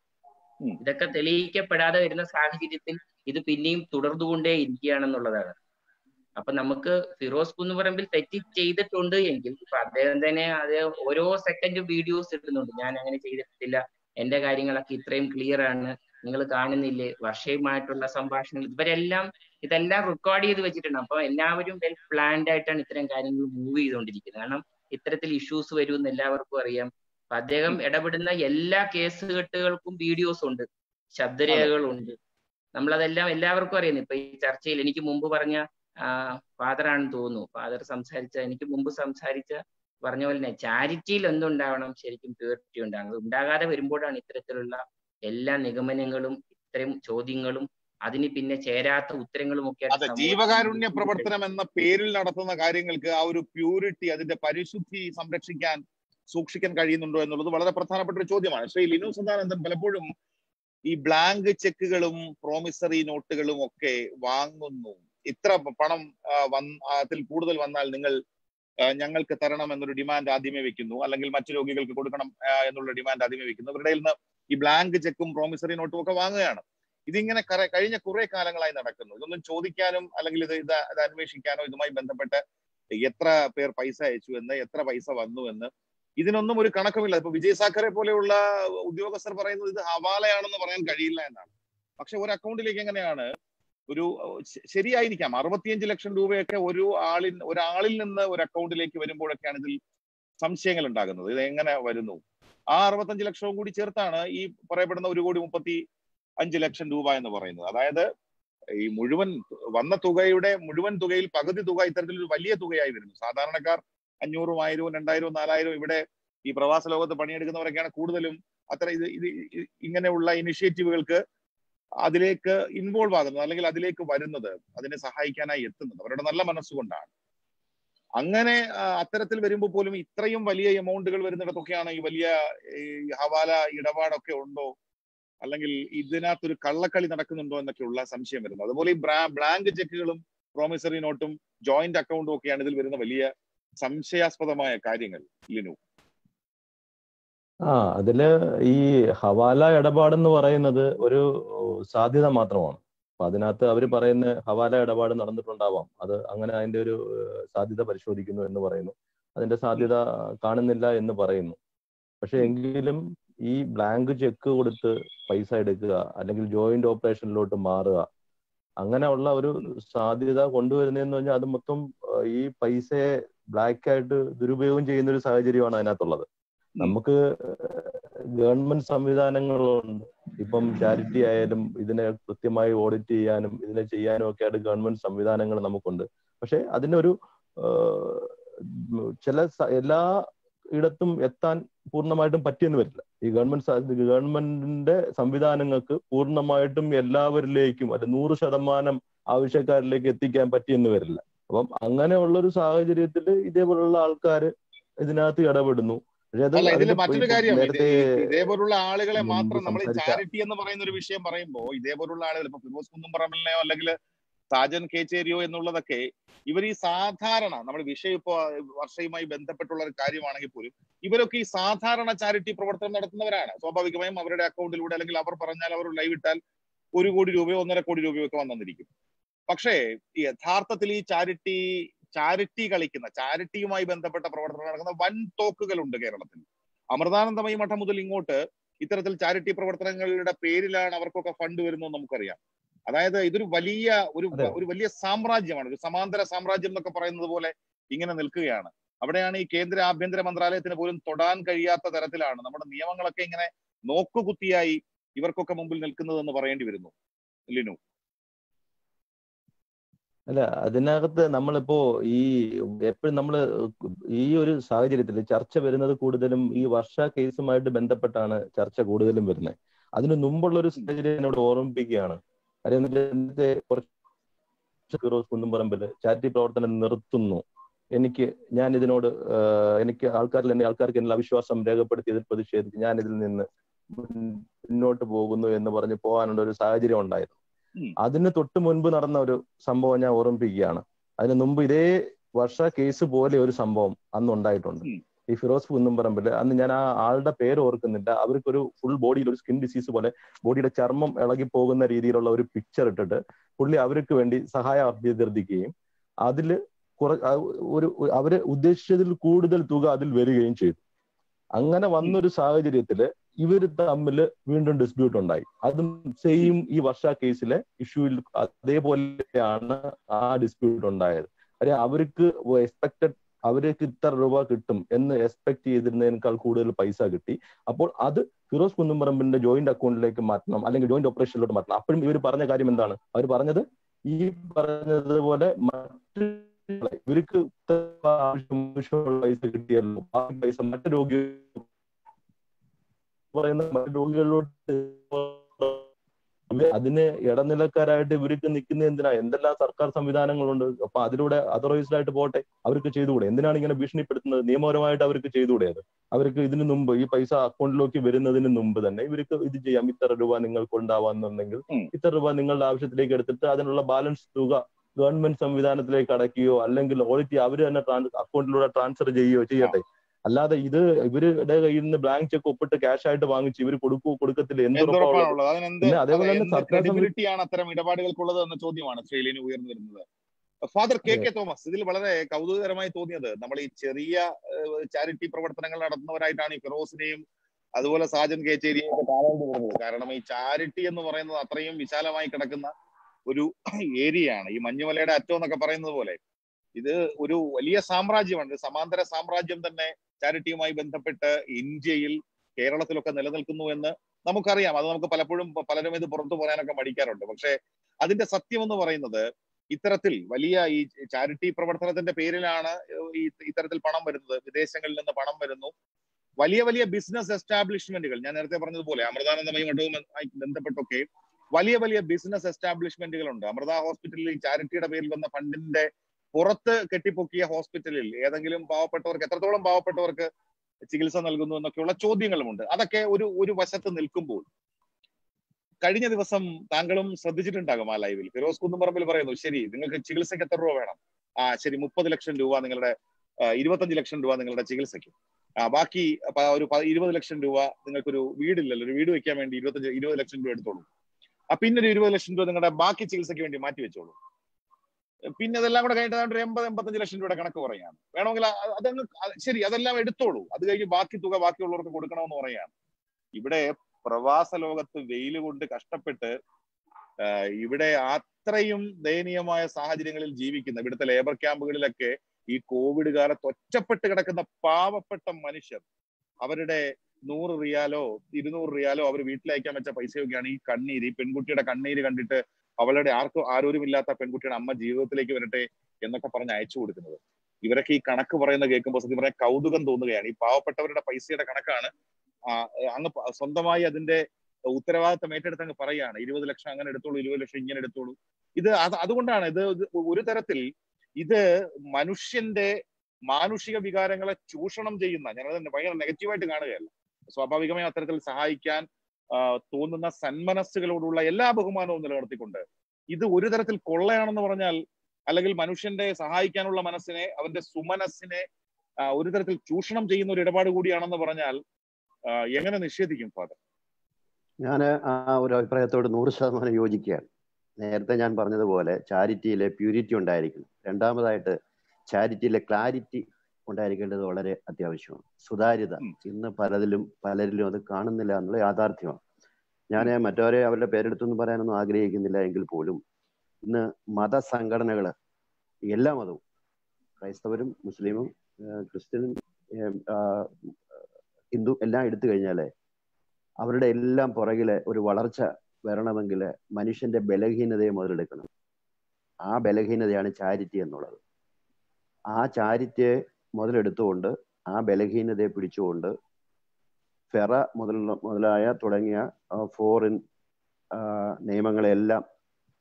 ഉം. ഇതൊക്കെ തെളിയിക്കപ്പെടാതെ വരുന്ന സാഹചര്യത്തിൽ ഇത് പിന്നെയും തുടർന്നുകൊണ്ടേ ഇരിക്കുകയാണെന്നുള്ളതാണ് അപ്പൊ നമുക്ക് ഫിറോസ് കുന്നുപറമ്പിൽ തെറ്റ് ചെയ്തിട്ടുണ്ട് എങ്കിൽ ഇപ്പൊ അദ്ദേഹം തന്നെ അത് ഓരോ സെക്കൻഡ് വീഡിയോസ് ഇടുന്നുണ്ട് ഞാൻ അങ്ങനെ ചെയ്തിട്ടില്ല എന്റെ കാര്യങ്ങളൊക്കെ ഇത്രയും ക്ലിയർ ആണ് നിങ്ങൾ കാണുന്നില്ലേ വർഷയുമായിട്ടുള്ള സംഭാഷണങ്ങൾ ഇവരെല്ലാം ഇതെല്ലാം റെക്കോർഡ് ചെയ്ത് വെച്ചിട്ടുണ്ട് അപ്പൊ എല്ലാവരും വെൽ പ്ലാൻഡ് ആയിട്ടാണ് ഇത്തരം കാര്യങ്ങൾ മൂവ് ചെയ്തുകൊണ്ടിരിക്കുന്നത് കാരണം ഇത്തരത്തിൽ ഇഷ്യൂസ് വരുമെന്ന് എല്ലാവർക്കും അറിയാം അപ്പൊ അദ്ദേഹം ഇടപെടുന്ന എല്ലാ കേസ് കെട്ടുകൾക്കും വീഡിയോസ് ഉണ്ട് ശബ്ദരേഖകളുണ്ട് നമ്മളതെല്ലാം എല്ലാവർക്കും അറിയുന്നു ഇപ്പൊ ഈ ചർച്ചയിൽ എനിക്ക് മുമ്പ് പറഞ്ഞ ഫാദർ ആണെന്ന് തോന്നുന്നു ഫാദർ സംസാരിച്ച എനിക്ക് മുമ്പ് സംസാരിച്ച പറഞ്ഞ പോലെ തന്നെ ചാരിറ്റിയിൽ എന്തുണ്ടാവണം ശരിക്കും പ്യൂരിറ്റി ഉണ്ടാകണം അത് ഉണ്ടാകാതെ വരുമ്പോഴാണ് ഇത്തരത്തിലുള്ള എല്ലാ നിഗമനങ്ങളും ഇത്തരം ചോദ്യങ്ങളും അതിന് പിന്നെ ചേരാത്ത ഉത്തരങ്ങളും ഒക്കെ ആയിട്ട് അതെ സമൂഹത്തിൽ ജീവകാരുണ്യ പ്രവർത്തനം എന്ന പേരിൽ നടത്തുന്ന കാര്യങ്ങൾക്ക് ആ ഒരു പ്യൂരിറ്റി അതിന്റെ പരിശുദ്ധി സംരക്ഷിക്കാൻ സൂക്ഷിക്കാൻ കഴിയുന്നുണ്ടോ എന്നുള്ളത് വളരെ പ്രധാനപ്പെട്ട ഒരു ചോദ്യമാണ് ശ്രീ ലിനു സദാനന്ദൻ പലപ്പോഴും ഈ ബ്ലാങ്ക് ചെക്കുകളും പ്രോമിസറി നോട്ടുകളും ഒക്കെ വാങ്ങുന്നു ഇത്ര പണം ആ, വന്ന് അതിൽ കൂടുതൽ വന്നാൽ നിങ്ങൾ ആ, ഞങ്ങൾക്ക് തരണം എന്നൊരു ഡിമാൻഡ് ആദ്യമേ വെക്കുന്നു അല്ലെങ്കിൽ മറ്റു രോഗികൾക്ക് കൊടുക്കണം ആ, എന്നുള്ള ഡിമാൻഡ് ആദ്യമേ വെക്കുന്നു അവരുടെ കയ്യിൽ നിന്ന് ഈ ബ്ലാങ്ക് ചെക്കും പ്രോമിസറി നോട്ടും ഒക്കെ വാങ്ങുകയാണ് ഇതിങ്ങനെ കറ- കഴിഞ്ഞ കുറെ കാലങ്ങളായി നടക്കുന്നു ഇതൊന്നും ചോദിക്കാനും അല്ലെങ്കിൽ ഇത് ഇത് ഇത് അന്വേഷിക്കാനോ ഇതുമായി ബന്ധപ്പെട്ട് എത്ര പേർ പൈസ അയച്ചു എന്ന് എത്ര പൈസ വന്നു എന്ന് ഇതിനൊന്നും ഒരു കണക്കുമില്ല ഇപ്പൊ വിജയ് സാഖറെ പോലെയുള്ള ഉദ്യോഗസ്ഥർ പറയുന്നത് ഇത് ഹവാലയാണെന്ന് പറയാൻ കഴിയില്ല എന്നാണ് പക്ഷെ ഒരു അക്കൗണ്ടിലേക്ക് എങ്ങനെയാണ് ഒരു ശ- ശരിയായിരിക്കാം അറുപത്തിയഞ്ച് ലക്ഷം രൂപയൊക്കെ ഒരു ആളിൽ ഒരാളിൽ നിന്ന് ഒരു അക്കൗണ്ടിലേക്ക് വരുമ്പോഴൊക്കെയാണ് ഇതിൽ സംശയങ്ങൾ ഉണ്ടാകുന്നത് ഇത് എങ്ങനെ വരുന്നു ആ അറുപത്തഞ്ച് ലക്ഷവും കൂടി ചേർത്താണ് ഈ പറയപ്പെടുന്ന ഒരു കോടി മുപ്പത്തി അഞ്ച് ലക്ഷം രൂപ എന്ന് പറയുന്നത് അതായത് ഈ മുഴുവൻ വന്ന തുകയുടെ മുഴുവൻ തുകയിൽ പകുതി തുക ഇത്തരത്തിലൊരു വലിയ തുകയായി വരുന്നു സാധാരണക്കാർ അഞ്ഞൂറും ആയിരവും രണ്ടായിരവും നാലായിരവും ഇവിടെ ഈ പ്രവാസ ലോകത്ത് പണിയെടുക്കുന്നവരൊക്കെയാണ് കൂടുതലും അത്ര ഇത് ഇത് ഇങ്ങനെയുള്ള ഇനിഷ്യേറ്റീവുകൾക്ക് അതിലേക്ക് ഇൻവോൾവ് ആകുന്നത് അല്ലെങ്കിൽ അതിലേക്ക് വരുന്നത് അതിനെ സഹായിക്കാനായി എത്തുന്നത് അവരുടെ നല്ല മനസ്സുകൊണ്ടാണ് അങ്ങനെ അത്തരത്തിൽ വരുമ്പോൾ പോലും ഇത്രയും വലിയ എമൗണ്ടുകൾ വരുന്നിടത്തൊക്കെയാണ് ഈ വലിയ ഈ ഹവാല ഇടപാടൊക്കെ ഉണ്ടോ അല്ലെങ്കിൽ ഇതിനകത്തൊരു കള്ളക്കളി നടക്കുന്നുണ്ടോ എന്നൊക്കെയുള്ള സംശയം വരുന്നത് അതുപോലെ ഈ ബ്ലാങ്ക് ചെക്കുകളും പ്രോമിസറി നോട്ടും ജോയിന്റ് അക്കൗണ്ടും ഒക്കെയാണ് ഇതിൽ വരുന്ന വലിയ സംശയാസ്പദമായ കാര്യങ്ങൾ ലിനു ആ അതില് ഈ ഹവാല ഇടപാടെന്ന് പറയുന്നത് ഒരു സാധ്യത മാത്രമാണ് അപ്പൊ അതിനകത്ത് അവർ പറയുന്ന ഹവാല ഇടപാട് നടന്നിട്ടുണ്ടാവാം അത് അങ്ങനെ അതിന്റെ ഒരു സാധ്യത പരിശോധിക്കുന്നു എന്ന് പറയുന്നു അതിന്റെ സാധ്യത കാണുന്നില്ല എന്ന് പറയുന്നു പക്ഷെ എങ്കിലും ഈ ബ്ലാങ്ക് ചെക്ക് കൊടുത്ത് പൈസ എടുക്കുക അല്ലെങ്കിൽ ജോയിന്റ് ഓപ്പറേഷനിലോട്ട് മാറുക അങ്ങനെയുള്ള ഒരു സാധ്യത കൊണ്ടുവരുന്നതെന്ന് പറഞ്ഞാൽ അത് മൊത്തം ഈ പൈസയെ ബ്ലാക്ക് ആയിട്ട് ദുരുപയോഗം ചെയ്യുന്ന ഒരു സാഹചര്യമാണ് അതിനകത്തുള്ളത് നമുക്ക് ഗവൺമെന്റ് സംവിധാനങ്ങളുണ്ട് ഇപ്പം ചാരിറ്റി ആയാലും ഇതിനെ കൃത്യമായി ഓഡിറ്റ് ചെയ്യാനും ഇതിനെ ചെയ്യാനും ഒക്കെ ആയിട്ട് ഗവൺമെന്റ് സംവിധാനങ്ങൾ നമുക്കുണ്ട് പക്ഷെ അതിനൊരു ചില എല്ലാ ഇടത്തും എത്താൻ പൂർണ്ണമായിട്ടും പറ്റിയെന്ന് വരില്ല ഈ ഗവൺമെന്റ് ഗവൺമെന്റിന്റെ സംവിധാനങ്ങൾക്ക് പൂർണ്ണമായിട്ടും എല്ലാവരിലേക്കും അല്ലെ നൂറ് ശതമാനം ആവശ്യക്കാരിലേക്ക് എത്തിക്കാൻ പറ്റിയെന്ന് വരില്ല അപ്പം അങ്ങനെയുള്ള ഒരു സാഹചര്യത്തിൽ ഇതേപോലുള്ള ആൾക്കാർ ഇതിനകത്ത് ഇടപെടുന്നു അല്ല ഇതിൽ മറ്റൊരു കാര്യം ഇതേപോലുള്ള ആളുകളെ മാത്രം നമ്മൾ ചാരിറ്റി എന്ന് പറയുന്ന ഒരു വിഷയം പറയുമ്പോൾ ഇതേപോലുള്ള ആളുകൾ ഇപ്പൊ ഫിറോസ് കുന്നുംപറമ്പലിനെയോ അല്ലെങ്കിൽ സാജൻ കേച്ചേരിയോ എന്നുള്ളതൊക്കെ ഇവർ ഈ സാധാരണ നമ്മൾ വിഷയം ഇപ്പോ വർഷയുമായി ബന്ധപ്പെട്ടുള്ള ഒരു കാര്യമാണെങ്കിൽ പോലും ഇവരൊക്കെ ഈ സാധാരണ ചാരിറ്റി പ്രവർത്തനം നടത്തുന്നവരാണ് സ്വാഭാവികമായും അവരുടെ അക്കൗണ്ടിലൂടെ അല്ലെങ്കിൽ അവർ പറഞ്ഞാൽ അവർ ലൈവ് ഇട്ടാൽ ഒരു കോടി രൂപയോ ഒന്നര കോടി രൂപയോ ഒക്കെ വന്നിരിക്കും പക്ഷേ യഥാർത്ഥത്തിൽ ഈ ചാരിറ്റി ചാരിറ്റി കളിക്കുന്ന ചാരിറ്റിയുമായി ബന്ധപ്പെട്ട പ്രവർത്തനം നടക്കുന്ന വൻ തോക്കുകളുണ്ട് കേരളത്തിൽ അമൃതാനന്ദമയി മഠം മുതൽ ഇങ്ങോട്ട് ഇത്തരത്തിൽ ചാരിറ്റി പ്രവർത്തനങ്ങളുടെ പേരിലാണ് അവർക്കൊക്കെ ഫണ്ട് വരുന്നത് നമുക്കറിയാം അതായത് ഇതൊരു വലിയ ഒരു ഒരു വലിയ സാമ്രാജ്യമാണ് ഒരു സമാന്തര സാമ്രാജ്യം എന്നൊക്കെ പറയുന്നത് പോലെ ഇങ്ങനെ നിൽക്കുകയാണ് അവിടെയാണ് ഈ കേന്ദ്ര ആഭ്യന്തര മന്ത്രാലയത്തിന് പോലും തൊടാൻ കഴിയാത്ത തരത്തിലാണ് നമ്മുടെ നിയമങ്ങളൊക്കെ ഇങ്ങനെ നോക്കുകുത്തിയായി ഇവർക്കൊക്കെ മുമ്പിൽ നിൽക്കുന്നതെന്ന് പറയേണ്ടി വരുന്നു ലിനു അല്ല അതിനകത്ത് നമ്മളിപ്പോ ഈ എപ്പോഴും നമ്മൾ ഈ ഒരു സാഹചര്യത്തിൽ ചർച്ച വരുന്നത് കൂടുതലും ഈ വർഷ കേസുമായിട്ട് ബന്ധപ്പെട്ടാണ് ചർച്ച കൂടുതലും വരുന്നത് അതിന് മുമ്പുള്ള ഒരു സാഹചര്യം എന്നോട് ഓർമ്മിപ്പിക്കുകയാണ് കാര്യം എന്നിട്ട് കുറച്ച് ഫിറോസ് കുന്നുംപറമ്പില് ചാരിറ്റി പ്രവർത്തനം നിർത്തുന്നു എനിക്ക് ഞാൻ ഇതിനോട് എനിക്ക് ആൾക്കാരിൽ എന്നെ ആൾക്കാർക്ക് എന്നിൽ അവിശ്വാസം രേഖപ്പെടുത്തി ഇതിൽ പ്രതിഷേധിച്ച് ഞാൻ ഇതിൽ നിന്ന് മുന്നോട്ട് പോകുന്നു എന്ന് പറഞ്ഞ് പോകാനുള്ള ഒരു സാഹചര്യം ഉണ്ടായിരുന്നു അതിന് തൊട്ട് മുൻപ് നടന്ന ഒരു സംഭവം ഞാൻ ഓർമ്മിപ്പിക്കുകയാണ് അതിന് മുമ്പ് ഇതേ വർഷ കേസ് പോലെ ഒരു സംഭവം അന്ന് ഉണ്ടായിട്ടുണ്ട് ഈ ഫിറോസ് കുന്നുംപറമ്പില് അന്ന് ഞാൻ ആ ആളുടെ പേര് ഓർക്കുന്നില്ല അവർക്കൊരു ഫുൾ ബോഡിയിൽ ഒരു സ്കിൻ ഡിസീസ് പോലെ ബോഡിയുടെ ചർമ്മം ഇളകി പോകുന്ന രീതിയിലുള്ള ഒരു പിക്ചർ ഇട്ടിട്ട് പുള്ളി അവർക്ക് വേണ്ടി സഹായം അഭ്യർത്ഥിക്കുകയും അതില് കുറ ഒരു അവര് ഉദ്ദേശിച്ചതിൽ കൂടുതൽ തുക അതിൽ വരികയും ചെയ്തു അങ്ങനെ വന്നൊരു സാഹചര്യത്തില് ഇവർ തമ്മിൽ വീണ്ടും ഡിസ്പ്യൂട്ട് ഉണ്ടായി അതും സെയിം ഈ വർഷ കേസിലെ ഇഷ്യൂവിൽ അതേപോലെയാണ് ആ ഡിസ്പ്യൂട്ട് ഉണ്ടായത് കാര്യം അവർക്ക് എക്സ്പെക്ടഡ് അവർക്ക് ഇത്ര രൂപ കിട്ടും എന്ന് എക്സ്പെക്ട് ചെയ്തിരുന്നതിനേക്കാൾ കൂടുതൽ പൈസ കിട്ടി അപ്പോൾ അത് ഫിറോസ് കുന്നുംപറമ്പിന്റെ ജോയിന്റ് അക്കൗണ്ടിലേക്ക് മാറ്റണം അല്ലെങ്കിൽ ജോയിന്റ് ഓപ്പറേഷനിലോട്ട് മാറ്റണം അപ്പോഴും ഇവർ പറഞ്ഞ കാര്യം എന്താണ് അവർ പറഞ്ഞത് ഈ പറഞ്ഞതുപോലെ മറ്റ് ഇവർക്ക് ആവശ്യമുള്ള പൈസ കിട്ടിയല്ലോ ആ പൈസ മറ്റു രോഗി പറയുന്ന മറ്റു രോഗികളിലോട്ട് അതിന് ഇടനിലക്കാരായിട്ട് ഇവർക്ക് നിൽക്കുന്ന എന്തിനാ എന്തെല്ലാം സർക്കാർ സംവിധാനങ്ങളുണ്ട് അപ്പൊ അതിലൂടെ അതറൈസ്ഡ് ആയിട്ട് പോട്ടെ അവർക്ക് ചെയ്തുകൂടെ എന്തിനാണ് ഇങ്ങനെ ഭീഷണിപ്പെടുത്തുന്നത് നിയമപരമായിട്ട് അവർക്ക് ചെയ്തുകൂടെ അത് അവർക്ക് ഇതിനു മുമ്പ് ഈ പൈസ അക്കൗണ്ടിലേക്ക് വരുന്നതിന് മുമ്പ് തന്നെ ഇവർക്ക് ഇത് ചെയ്യാം ഇത്ര രൂപ നിങ്ങൾക്ക് ഉണ്ടാവാന്നുണ്ടെങ്കിൽ ഇത്ര രൂപ നിങ്ങളുടെ ആവശ്യത്തിലേക്ക് എടുത്തിട്ട് അതിനുള്ള ബാലൻസ് തുക ഗവൺമെന്റ് സംവിധാനത്തിലേക്ക് അടയ്ക്കുകയോ അല്ലെങ്കിൽ ഓഡിറ്റ് അവർ തന്നെ അക്കൗണ്ടിലൂടെ ട്രാൻസ്ഫർ ചെയ്യുകയോ ചെയ്യട്ടെ അല്ലാതെ ഇത് ഇവരുടെ കയ്യിൽ നിന്ന് ബ്ലാങ്ക് ചെക്ക് ഒപ്പിട്ട് ക്യാഷ് ആയിട്ട് വാങ്ങിച്ച് ഇവർ കൊടുക്കൂ കൊടുക്കത്തില്ല എന്ത് അതേപോലെ തന്നെ ക്രെഡിബിലിറ്റിയാണ് അത്തരം ഇടപാടുകൾക്കുള്ളത് എന്ന ചോദ്യമാണ് ശ്രീലിന് ഉയർന്നു വരുന്നത് ഫാദർ കെ കെ തോമസ് ഇതിൽ വളരെ കൗതുകകരമായി തോന്നിയത് നമ്മൾ ഈ ചെറിയ ചാരിറ്റി പ്രവർത്തനങ്ങൾ നടത്തുന്നവരായിട്ടാണ് ഈ ഫിറോസിനെയും അതുപോലെ സാജൻ കേച്ചേരിയും ഒക്കെ കാണേണ്ടി വരുന്നത് കാരണം ഈ ചാരിറ്റി എന്ന് പറയുന്നത് അത്രയും വിശാലമായി കിടക്കുന്ന ഒരു ഏരിയയാണ് ഈ മഞ്ഞുമലയുടെ അറ്റം എന്നൊക്കെ പറയുന്നത് പോലെ ഇത് ഒരു വലിയ സാമ്രാജ്യമാണ് സമാന്തര സാമ്രാജ്യം തന്നെ ചാരിറ്റിയുമായി ബന്ധപ്പെട്ട് ഇന്ത്യയിൽ കേരളത്തിലൊക്കെ നിലനിൽക്കുന്നു എന്ന് നമുക്കറിയാം അത് നമുക്ക് പലപ്പോഴും പലരും ഇത് പുറത്തു പോകാനൊക്കെ മടിക്കാറുണ്ട് പക്ഷെ അതിന്റെ സത്യം എന്ന് പറയുന്നത് ഇത്തരത്തിൽ വലിയ ഈ ചാരിറ്റി പ്രവർത്തനത്തിന്റെ പേരിലാണ് ഈ ഇത്തരത്തിൽ പണം വരുന്നത് വിദേശങ്ങളിൽ നിന്ന് പണം വരുന്നു വലിയ വലിയ ബിസിനസ് എസ്റ്റാബ്ലിഷ്മെന്റുകൾ ഞാൻ നേരത്തെ പറഞ്ഞതുപോലെ അമൃതാനന്ദമയി മഠവുമായി ബന്ധപ്പെട്ടൊക്കെ വലിയ വലിയ ബിസിനസ് എസ്റ്റാബ്ലിഷ്മെന്റുകൾ ഉണ്ട് അമൃത ഹോസ്പിറ്റലിൽ ചാരിറ്റിയുടെ പേരിൽ വന്ന ഫണ്ടിന്റെ പുറത്ത് കെട്ടിപ്പൊക്കിയ ഹോസ്പിറ്റലിൽ ഏതെങ്കിലും പാവപ്പെട്ടവർക്ക് എത്രത്തോളം പാവപ്പെട്ടവർക്ക് ചികിത്സ നൽകുന്നു എന്നൊക്കെയുള്ള ചോദ്യങ്ങളുമുണ്ട് അതൊക്കെ ഒരു ഒരു വശത്ത് നിൽക്കുമ്പോൾ കഴിഞ്ഞ ദിവസം താങ്കളും ശ്രദ്ധിച്ചിട്ടുണ്ടാകും ആ ലൈവിൽ ഫിറോസ് കുന്നുംപറമ്പിൽ പറയുന്നു ശരി നിങ്ങൾക്ക് ചികിത്സയ്ക്ക് എത്ര രൂപ വേണം ആ ശരി മുപ്പത് ലക്ഷം രൂപ നിങ്ങളുടെ ആ, ഇരുപത്തഞ്ച് ലക്ഷം രൂപ നിങ്ങളുടെ ചികിത്സയ്ക്ക് ആ ബാക്കി പ- ഒരു പ- ഇരുപത് ലക്ഷം രൂപ നിങ്ങൾക്കൊരു വീടില്ലല്ലോ ഒരു വീട് വെക്കാൻ വേണ്ടി ഇരുപത്തഞ്ച് ഇരുപത് ലക്ഷം രൂപ എടുത്തോളൂ ആ പിന്നെ ഒരു ഇരുപത് ലക്ഷം രൂപ നിങ്ങളുടെ ബാക്കി ചികിത്സയ്ക്ക് വേണ്ടി മാറ്റി വെച്ചോളൂ പിന്നെ അതെല്ലാം കൂടെ കഴിഞ്ഞിട്ട് ഏതാണ്ട് ഒരു എൺപത് എൺപത്തഞ്ച് ലക്ഷം രൂപയുടെ കണക്ക് പറയാണ് വേണമെങ്കിൽ അ- അതങ്ങ് അ- ശരി അതെല്ലാം എടുത്തോളൂ അത് കഴിഞ്ഞ് ബാക്കി തുക ബാക്കിയുള്ളവർക്ക് കൊടുക്കണമെന്ന് പറയാണ് ഇവിടെ പ്രവാസ ലോകത്ത് വെയിൽ കൊണ്ട് കഷ്ടപ്പെട്ട് ആ, ഇവിടെ അത്രയും ദയനീയമായ സാഹചര്യങ്ങളിൽ ജീവിക്കുന്ന ഇവിടുത്തെ ലേബർ ക്യാമ്പുകളിലൊക്കെ ഈ കോവിഡ് കാലത്ത് ഒറ്റപ്പെട്ട് കിടക്കുന്ന പാവപ്പെട്ട മനുഷ്യർ അവരുടെ നൂറ് റിയാലോ ഇരുന്നൂറ് റിയാലോ അവർ വീട്ടിലയക്കാൻ വെച്ച പൈസയൊക്കെയാണ് ഈ കണ്ണീര് ഈ പെൺകുട്ടിയുടെ കണ്ണീര് കണ്ടിട്ട് അവളുടെ ആർക്കും ആരോരുമില്ലാത്ത പെൺകുട്ടിയുടെ അമ്മ ജീവിതത്തിലേക്ക് വരട്ടെ എന്നൊക്കെ പറഞ്ഞ് അയച്ചു കൊടുക്കുന്നത് ഇവരൊക്കെ ഈ കണക്ക് പറയുന്നത് കേൾക്കുമ്പോൾ സത്യം പറയാൻ കൗതുകം തോന്നുകയാണ് ഈ പാവപ്പെട്ടവരുടെ പൈസയുടെ കണക്കാണ് ആ, അങ്ങ് പ- സ്വന്തമായി അതിന്റെ ഉത്തരവാദിത്തം ഏറ്റെടുത്ത് അങ്ങ് പറയാണ് ഇരുപത് ലക്ഷം അങ്ങനെ എടുത്തോളൂ ഇരുപത് ലക്ഷം ഇങ്ങനെ എടുത്തോളൂ ഇത് അത് അതുകൊണ്ടാണ് ഇത് ഇത് ഒരു തരത്തിൽ ഇത് മനുഷ്യന്റെ മാനുഷിക വികാരങ്ങളെ ചൂഷണം ചെയ്യുന്ന ഞാനത് ഭയങ്കര നെഗറ്റീവായിട്ട് കാണുകയല്ല സ്വാഭാവികമായും അത്തരത്തിൽ സഹായിക്കാൻ ആ, തോന്നുന്ന സന്മനസ്സുകളോടുള്ള എല്ലാ ബഹുമാനവും നിലനിർത്തിക്കൊണ്ട് ഇത് ഒരു തരത്തിൽ കൊള്ളയാണെന്ന് പറഞ്ഞാൽ അല്ലെങ്കിൽ മനുഷ്യന്റെ സഹായിക്കാനുള്ള മനസ്സിനെ അവന്റെ സുമനസ്സിനെ ആ, ഒരു തരത്തിൽ ചൂഷണം ചെയ്യുന്ന ഒരു ഇടപാട് കൂടിയാണെന്ന് പറഞ്ഞാൽ ആ, എങ്ങനെ നിഷേധിക്കും ഫാദർ ഞാൻ ആ ഒരു അഭിപ്രായത്തോട് നൂറ് ശതമാനം യോജിക്കുകയാണ് നേരത്തെ ഞാൻ പറഞ്ഞതുപോലെ ചാരിറ്റിയിലെ പ്യൂരിറ്റി ഉണ്ടായിരിക്കണം രണ്ടാമതായിട്ട് ചാരിറ്റിയിലെ ക്ലാരിറ്റി ഉണ്ടായിരിക്കേണ്ടത് വളരെ അത്യാവശ്യമാണ് സുതാര്യത ഉം. ഇന്ന് പലതിലും പലരിലും അത് കാണുന്നില്ല എന്നുള്ള യാഥാർത്ഥ്യമാണ് ഞാൻ മറ്റവരെ അവരുടെ പേരെടുത്തൊന്നും പറയാനൊന്നും ആഗ്രഹിക്കുന്നില്ല എങ്കിൽ പോലും ഇന്ന് മതസംഘടനകൾ എല്ലാ മതവും ക്രൈസ്തവരും മുസ്ലിമും ഏഹ് ക്രിസ്ത്യനും ഏഹ് ആഹ് ഹിന്ദു എല്ലാം എടുത്തു കഴിഞ്ഞാല് അവരുടെ എല്ലാം പുറകില് ഒരു വളർച്ച വരണമെങ്കിൽ മനുഷ്യന്റെ ബലഹീനതയെ മുതലെടുക്കണം ആ ബലഹീനതയാണ് ചാരിറ്റി എന്നുള്ളത് ആ ചാരിറ്റിയെ മുതലെടുത്തുകൊണ്ട് ആ ബലഹീനതയെ പിടിച്ചുകൊണ്ട് ഫെറ മുതലുള്ള മുതലായ തുടങ്ങിയ ഫോറിൻ നിയമങ്ങളെല്ലാം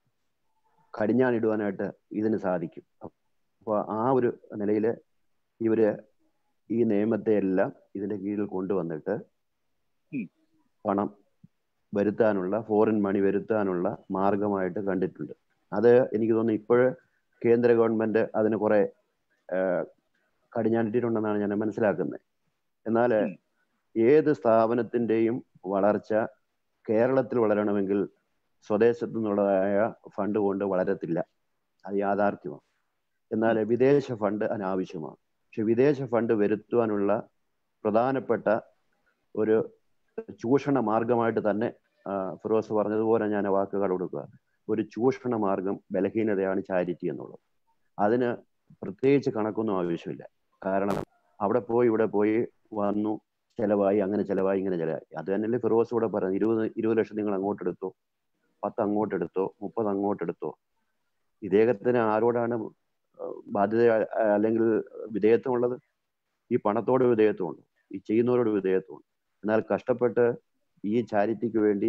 കടിഞ്ഞാണിടുവാനായിട്ട് ഇതിന് സാധിക്കും അപ്പോൾ ആ ഒരു നിലയിൽ ഇവര് ഈ നിയമത്തെ എല്ലാം ഇതിന്റെ കീഴിൽ കൊണ്ടുവന്നിട്ട് ഉം. പണം വരുത്താനുള്ള ഫോറിൻ മണി വരുത്താനുള്ള മാർഗമായിട്ട് കണ്ടിട്ടുണ്ട് അത് എനിക്ക് തോന്നുന്നു ഇപ്പോഴ് കേന്ദ്ര ഗവൺമെന്റ് അതിന് കുറെ കടിഞ്ഞാണിട്ടിട്ടുണ്ടെന്നാണ് ഞാൻ മനസ്സിലാക്കുന്നത് എന്നാൽ ഉം. ഏത് സ്ഥാപനത്തിന്റെയും വളർച്ച കേരളത്തിൽ വളരണമെങ്കിൽ സ്വദേശത്തു നിന്നുള്ളതായ ഫണ്ട് കൊണ്ട് വളരത്തില്ല അത് യാഥാർത്ഥ്യമാണ് എന്നാൽ വിദേശ ഫണ്ട് അനാവശ്യമാണ് പക്ഷെ വിദേശ ഫണ്ട് വരുത്തുവാനുള്ള പ്രധാനപ്പെട്ട ഒരു ചൂഷണ മാർഗമായിട്ട് തന്നെ ആ, ഫിറോസ് പറഞ്ഞതുപോലെ ഞാൻ ആ വാക്കുകൾ കൊടുക്കുക ഒരു ചൂഷണ മാർഗം ബലഹീനതയാണ് ചാരിറ്റി എന്നുള്ളത് അതിന് പ്രത്യേകിച്ച് കണക്കൊന്നും ആവശ്യമില്ല കാരണം അവിടെ പോയി ഇവിടെ പോയി വന്നു ചെലവായി അങ്ങനെ ചെലവായി ഇങ്ങനെ ചെലവായി അത് തന്നെയല്ലേ ഫിറോസ് ഇവിടെ പറയുന്നത് ഇരുപത് ഇരുപത് ലക്ഷം നിങ്ങൾ അങ്ങോട്ട് എടുത്തോ പത്ത് അങ്ങോട്ട് എടുത്തോ മുപ്പത് അങ്ങോട്ട് എടുത്തോ ഇദ്ദേഹത്തിന് ആരോടാണ് ബാധ്യത ആ, അല്ലെങ്കിൽ വിധേയത്വമുള്ളത് ഈ പണത്തോട് വിധേയത്വമുണ്ട് ഈ ചെയ്യുന്നവരോട് വിധേയത്വമുണ്ട് എന്നാൽ കഷ്ടപ്പെട്ട് ഈ ചാരിറ്റിക്ക് വേണ്ടി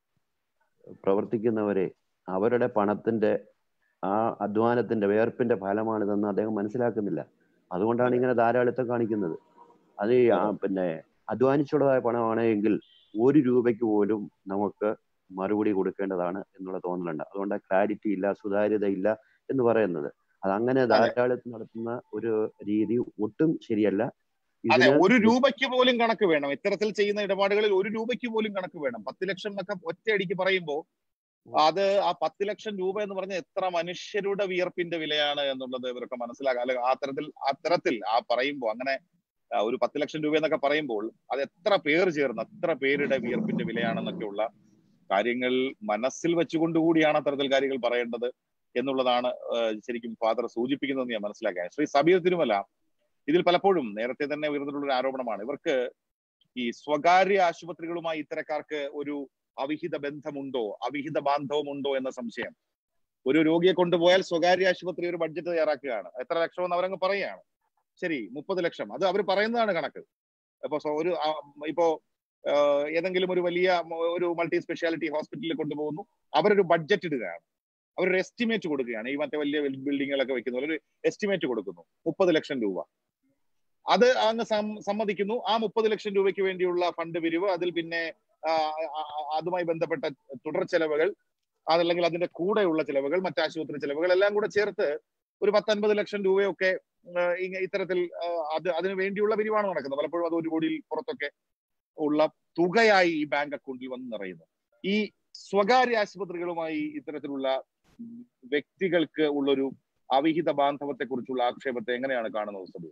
പ്രവർത്തിക്കുന്നവരെ അവരുടെ പണത്തിന്റെ ആ അധ്വാനത്തിന്റെ വേർപ്പിന്റെ ഫലമാണിതെന്ന് അദ്ദേഹം മനസ്സിലാക്കുന്നില്ല അതുകൊണ്ടാണ് ഇങ്ങനെ ധാരാളിത്തം കാണിക്കുന്നത് അത് ഈ ആ പിന്നെ അധ്വാനിച്ചുള്ളതായ പണമാണ് എങ്കിൽ ഒരു രൂപയ്ക്ക് പോലും നമുക്ക് മറുപടി കൊടുക്കേണ്ടതാണ് എന്നുള്ള തോന്നലുണ്ട് അതുകൊണ്ട് ക്ലാരിറ്റി ഇല്ല സുതാര്യത ഇല്ല എന്ന് പറയുന്നത് അത് അങ്ങനെ ധാരാളിത്തം നടത്തുന്ന ഒരു രീതി ഒട്ടും ശരിയല്ല അതെ ഇതിന് ഒരു രൂപയ്ക്ക് പോലും കണക്ക് വേണം ഇത്തരത്തിൽ ചെയ്യുന്ന ഇടപാടുകളിൽ ഒരു രൂപയ്ക്ക് പോലും കണക്ക് വേണം പത്ത് ലക്ഷം എന്നൊക്കെ ഒറ്റയടിക്ക് പറയുമ്പോൾ അത് ആ പത്ത് ലക്ഷം രൂപ എന്ന് പറഞ്ഞ എത്ര മനുഷ്യരുടെ വിയർപ്പിന്റെ വിലയാണ് എന്നുള്ളത് ഇവരൊക്കെ മനസ്സിലാക്കുക അല്ലെങ്കിൽ ആ തരത്തിൽ ആ തരത്തിൽ ആ പറയുമ്പോൾ അങ്ങനെ ആ, ഒരു പത്ത് ലക്ഷം രൂപ എന്നൊക്കെ പറയുമ്പോൾ അത് എത്ര പേർ ചേർന്ന് എത്ര പേരുടെ വിയർപ്പിന്റെ വിലയാണെന്നൊക്കെയുള്ള കാര്യങ്ങൾ മനസ്സിൽ വെച്ചുകൊണ്ട് കൂടിയാണ് അത്തരത്തിൽ കാര്യങ്ങൾ പറയേണ്ടത് എന്നുള്ളതാണ് ആ, ശരിക്കും ഫാദർ സൂചിപ്പിക്കുന്നതെന്ന് ഞാൻ മനസ്സിലാക്കിയത് ശ്രീ സബീർ തിരുമല ഇതിൽ പലപ്പോഴും നേരത്തെ തന്നെ ഉയർന്നിട്ടുള്ള ഒരു ആരോപണമാണ് ഇവർക്ക് ഈ സ്വകാര്യ ആശുപത്രികളുമായി ഇത്തരക്കാർക്ക് ഒരു അവിഹിത ബന്ധമുണ്ടോ അവിഹിത ബാന്ധവമുണ്ടോ എന്ന സംശയം ഒരു രോഗിയെ കൊണ്ടുപോയാൽ സ്വകാര്യ ആശുപത്രി ഒരു ബഡ്ജറ്റ് തയ്യാറാക്കുകയാണ് എത്ര ലക്ഷമെന്ന് അവരങ്ങ് പറയുകയാണ് ശരി മുപ്പത് ലക്ഷം അത് അവർ പറയുന്നതാണ് കണക്ക് ഇപ്പൊ സോ- ഒരു ആ, ഇപ്പോ ആ, ഏതെങ്കിലും ഒരു വലിയ മ- ഒരു മൾട്ടി സ്പെഷ്യാലിറ്റി ഹോസ്പിറ്റലിൽ കൊണ്ടുപോകുന്നു അവരൊരു ബഡ്ജറ്റ് ഇടുകയാണ് അവരൊരു എസ്റ്റിമേറ്റ് കൊടുക്കുകയാണ് ഈ മറ്റേ വലിയ ബിൽഡിങ്ങുകളൊക്കെ വെക്കുന്ന പോലെ ഒരു എസ്റ്റിമേറ്റ് കൊടുക്കുന്നു മുപ്പത് ലക്ഷം രൂപ അത് അങ്ങ് സം- സമ്മതിക്കുന്നു ആ മുപ്പത് ലക്ഷം രൂപയ്ക്ക് വേണ്ടിയുള്ള ഫണ്ട് പിരിവ് അതിൽ പിന്നെ ആ, ആ, ആ, അതുമായി ബന്ധപ്പെട്ട തുടർ ചെലവുകൾ അതല്ലെങ്കിൽ അതിന്റെ കൂടെയുള്ള ചെലവുകൾ മറ്റ് ആശുപത്രി ചെലവുകൾ എല്ലാം കൂടെ ചേർത്ത് ഒരു പത്തൊൻപത് ലക്ഷം രൂപയൊക്കെ ആ, ഇങ്ങ- ഇത്തരത്തിൽ ആ, അത് അതിനു വേണ്ടിയുള്ള പിരിവാണ് നടക്കുന്നത് പലപ്പോഴും അത് ഒരു കോടിയിൽ പുറത്തൊക്കെ ഉള്ള തുകയായി ഈ ബാങ്ക് അക്കൗണ്ടിൽ വന്ന് നിറയുന്നു ഈ സ്വകാര്യ ആശുപത്രികളുമായി ഇത്തരത്തിലുള്ള ഉം, വ്യക്തികൾക്ക് ഉള്ളൊരു അവിഹിത ബാന്ധവത്തെ കുറിച്ചുള്ള ആക്ഷേപത്തെ എങ്ങനെയാണ് കാണുന്നത് സബി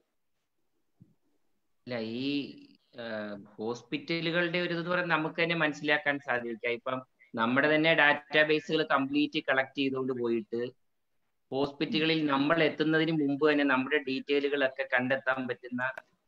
അല്ല ഈ ഹോസ്പിറ്റലുകളുടെ ഒരു ഇത് പറയുന്നത് നമുക്ക് തന്നെ മനസ്സിലാക്കാൻ സാധിക്കുക ഇപ്പം നമ്മുടെ തന്നെ ഡാറ്റാബേസുകൾ കംപ്ലീറ്റ് കളക്ട് ചെയ്തുകൊണ്ട് പോയിട്ട് ഹോസ്പിറ്റലുകളിൽ നമ്മൾ എത്തുന്നതിന് മുമ്പ് തന്നെ നമ്മുടെ ഡീറ്റെയിലുകളൊക്കെ കണ്ടെത്താൻ പറ്റുന്ന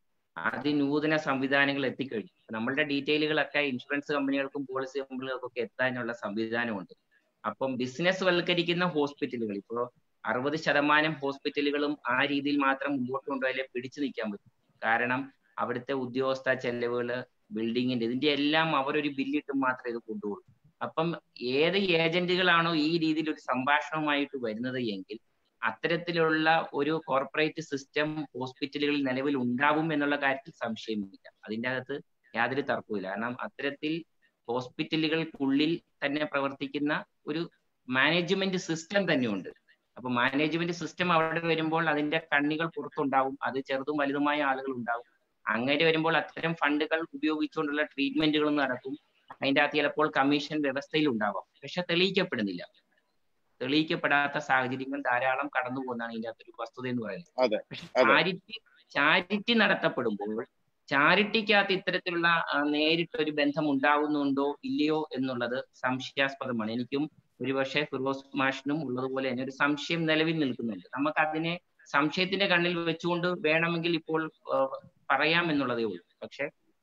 അതിനൂതന സംവിധാനങ്ങൾ എത്തിക്കഴിഞ്ഞു നമ്മളുടെ ഡീറ്റെയിലുകളൊക്കെ ഇൻഷുറൻസ് കമ്പനികൾക്കും പോളിസി കമ്പനികൾക്കും ഒക്കെ എത്താനുള്ള സംവിധാനമുണ്ട് അപ്പം ബിസിനസ് വൽക്കരിക്കുന്ന ഹോസ്പിറ്റലുകൾ ഇപ്പോൾ അറുപത് ശതമാനം ഹോസ്പിറ്റലുകളും ആ രീതിയിൽ മാത്രം മുമ്പോട്ട് കൊണ്ടുപോയാലേ പിടിച്ചു നിൽക്കാൻ പറ്റും കാരണം അവിടുത്തെ ഉദ്യോഗസ്ഥ ചെലവുകള് ബിൽഡിങ്ങിന്റെ ഇതിന്റെ എല്ലാം അവരൊരു ബില്ലിട്ട് മാത്രമേ ഇത് കൊണ്ടുപോകൂ അപ്പം ഏത് ഏജന്റുകളാണോ ഈ രീതിയിൽ ഒരു സംഭാഷണവുമായിട്ട് വരുന്നത് എങ്കിൽ അത്തരത്തിലുള്ള ഒരു കോർപ്പറേറ്റ് സിസ്റ്റം ഹോസ്പിറ്റലുകളിൽ നിലവിൽ ഉണ്ടാവും എന്നുള്ള കാര്യത്തിൽ സംശയമില്ല അതിൻ്റെ അകത്ത് യാതൊരു തർക്കവുമില്ല കാരണം അത്തരത്തിൽ ഹോസ്പിറ്റലുകൾക്കുള്ളിൽ തന്നെ പ്രവർത്തിക്കുന്ന ഒരു മാനേജ്മെന്റ് സിസ്റ്റം തന്നെയുണ്ട് അപ്പൊ മാനേജ്മെന്റ് സിസ്റ്റം അവിടെ വരുമ്പോൾ അതിന്റെ കണ്ണികൾ പുറത്തുണ്ടാവും അത് ചെറുതും വലുതുമായ ആളുകൾ ഉണ്ടാവും അങ്ങനെ വരുമ്പോൾ അത്തരം ഫണ്ടുകൾ ഉപയോഗിച്ചുകൊണ്ടുള്ള ട്രീറ്റ്മെന്റുകൾ നടക്കും അതിന്റെ അകത്ത് ചിലപ്പോൾ കമ്മീഷൻ വ്യവസ്ഥയിൽ ഉണ്ടാവാം പക്ഷെ തെളിയിക്കപ്പെടുന്നില്ല തെളിയിക്കപ്പെടാത്ത സാഹചര്യങ്ങൾ ധാരാളം കടന്നു പോകുന്നതാണ് ഇതിന്റെ അകത്തൊരു വസ്തുത എന്ന് പറയുന്നത് അതെ, പക്ഷെ അതെ. ചാരിറ്റി ചാരിറ്റി നടത്തപ്പെടുമ്പോൾ ചാരിറ്റിക്കകത്ത് ഇത്തരത്തിലുള്ള ആ, നേരിട്ടൊരു ബന്ധം ഉണ്ടാകുന്നുണ്ടോ ഇല്ലയോ എന്നുള്ളത് സംശയാസ്പദമാണ് എനിക്കും ഒരുപക്ഷെ ഫിറോസ് മാഷിനും ഉള്ളതുപോലെ തന്നെ ഒരു സംശയം നിലവിൽ നിൽക്കുന്നുണ്ട് നമുക്ക് അതിനെ സംശയത്തിന്റെ കണ്ണിൽ വെച്ചുകൊണ്ട് വേണമെങ്കിൽ ഇപ്പോൾ ആ, പറയാം എന്നുള്ളതേ ഉള്ളൂ പക്ഷെ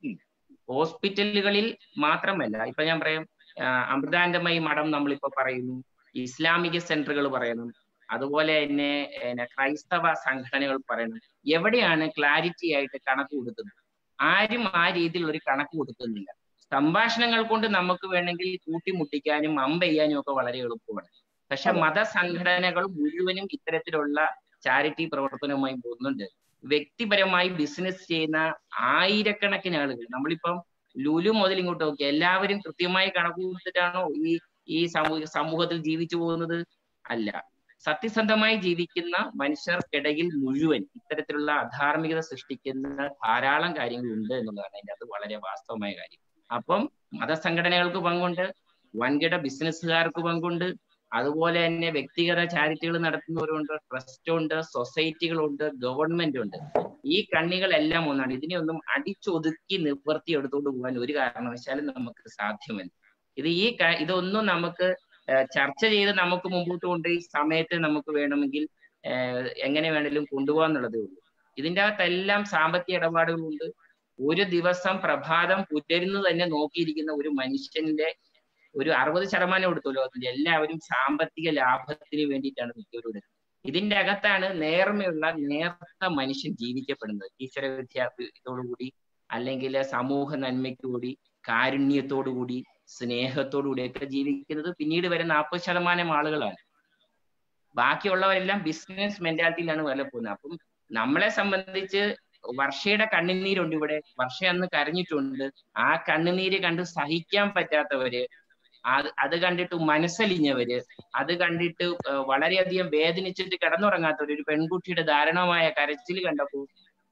ഹോസ്പിറ്റലുകളിൽ മാത്രമല്ല ഇപ്പൊ ഞാൻ പറയാം ആ, അമൃതാനന്ദമയി മഠം നമ്മളിപ്പോ പറയുന്നു ഇസ്ലാമിക സെന്ററുകൾ പറയണം അതുപോലെ തന്നെ പിന്നെ ക്രൈസ്തവ സംഘടനകൾ പറയണം എവിടെയാണ് ക്ലാരിറ്റി ആയിട്ട് കണക്ക് കൊടുക്കുന്നത് ആരും ആ രീതിയിൽ ഒരു കണക്ക് കൊടുക്കുന്നില്ല സംഭാഷണങ്ങൾ കൊണ്ട് നമുക്ക് വേണമെങ്കിൽ കൂട്ടിമുട്ടിക്കാനും അമ്പെയ്യാനും ഒക്കെ വളരെ എളുപ്പമാണ് പക്ഷെ അതെ. മതസംഘടനകൾ മുഴുവനും ഇത്തരത്തിലുള്ള ചാരിറ്റി പ്രവർത്തനവുമായി പോകുന്നുണ്ട് വ്യക്തിപരമായി ബിസിനസ് ചെയ്യുന്ന ആയിരക്കണക്കിന് ആളുകൾ നമ്മളിപ്പം ലുലു മുതൽ ഇങ്ങോട്ട് നോക്കി എല്ലാവരും കൃത്യമായി കണക്ക് കൊടുത്തിട്ടാണോ ഈ ഈ സമൂഹ സമൂഹത്തിൽ ജീവിച്ചു പോകുന്നത് അല്ല സത്യസന്ധമായി ജീവിക്കുന്ന മനുഷ്യർക്കിടയിൽ മുഴുവൻ ഇത്തരത്തിലുള്ള അധാർമികത സൃഷ്ടിക്കുന്ന ധാരാളം കാര്യങ്ങളുണ്ട് എന്നുള്ളതാണ് അതിന്റെ അത് വളരെ വാസ്തവമായ കാര്യം അപ്പം മതസംഘടനകൾക്ക് പങ്കുണ്ട് വൻകിട ബിസിനസ്സുകാർക്ക് പങ്കുണ്ട് അതുപോലെ തന്നെ വ്യക്തിഗത ചാരിറ്റികൾ നടത്തുന്നവരുണ്ട് ട്രസ്റ്റ് ഉണ്ട് സൊസൈറ്റികളുണ്ട് ഗവൺമെന്റ് ഉണ്ട് ഈ കണ്ണികളെല്ലാം ഒന്നാണ് ഇതിനെ ഒന്നും അടിച്ചൊതുക്കി നിവർത്തി എടുത്തുകൊണ്ട് പോകാൻ ഒരു കാരണവശാലും നമുക്ക് സാധ്യമല്ല ഇത് ഈ ക- ഇതൊന്നും നമുക്ക് ഏഹ് ചർച്ച ചെയ്ത് നമുക്ക് മുമ്പോട്ട് കൊണ്ടുപോയി സമയത്ത് നമുക്ക് വേണമെങ്കിൽ ഏഹ് എങ്ങനെ വേണമെങ്കിലും കൊണ്ടുപോകാന്നുള്ളതേ ഉള്ളൂ ഇതിന്റെ അകത്തെല്ലാം സാമ്പത്തിക ഇടപാടുകളുണ്ട് ഒരു ദിവസം പ്രഭാതം പുലരുന്നു തന്നെ നോക്കിയിരിക്കുന്ന ഒരു മനുഷ്യന്റെ ഒരു അറുപത് ശതമാനം എടുത്തു ലോകത്തിൽ എല്ലാവരും സാമ്പത്തിക ലാഭത്തിന് വേണ്ടിയിട്ടാണ് മിക്കവരും ഇതിന്റെ അകത്താണ് നേർമയുള്ള നേർത്ത മനുഷ്യൻ ജീവിക്കപ്പെടുന്നത് ഈശ്വര വിദ്യാഭ്യാസത്തോടുകൂടി അല്ലെങ്കിൽ സമൂഹ നന്മയ്ക്കുകൂടി കാരുണ്യത്തോടുകൂടി സ്നേഹത്തോടുകൂടിയൊക്കെ ജീവിക്കുന്നത് പിന്നീട് വരുന്ന നാൽപ്പത് ശതമാനം ആളുകളാണ് ബാക്കിയുള്ളവരെല്ലാം ബിസിനസ് മെന്റാലിറ്റിയിലാണ് വല്ല പോകുന്നത് അപ്പം നമ്മളെ സംബന്ധിച്ച് വർഷയുടെ കണ്ണുനീരുണ്ട് ഇവിടെ വർഷ അന്ന് കരഞ്ഞിട്ടുണ്ട് ആ കണ്ണുനീര് കണ്ട് സഹിക്കാൻ പറ്റാത്തവര് അത് അത് കണ്ടിട്ട് മനസ്സലിഞ്ഞവര് അത് കണ്ടിട്ട് ഏഹ് വളരെയധികം വേദനിച്ചിട്ട് കിടന്നുറങ്ങാത്തവര് ഒരു പെൺകുട്ടിയുടെ ദാരുണമായ കരച്ചിൽ കണ്ടപ്പോൾ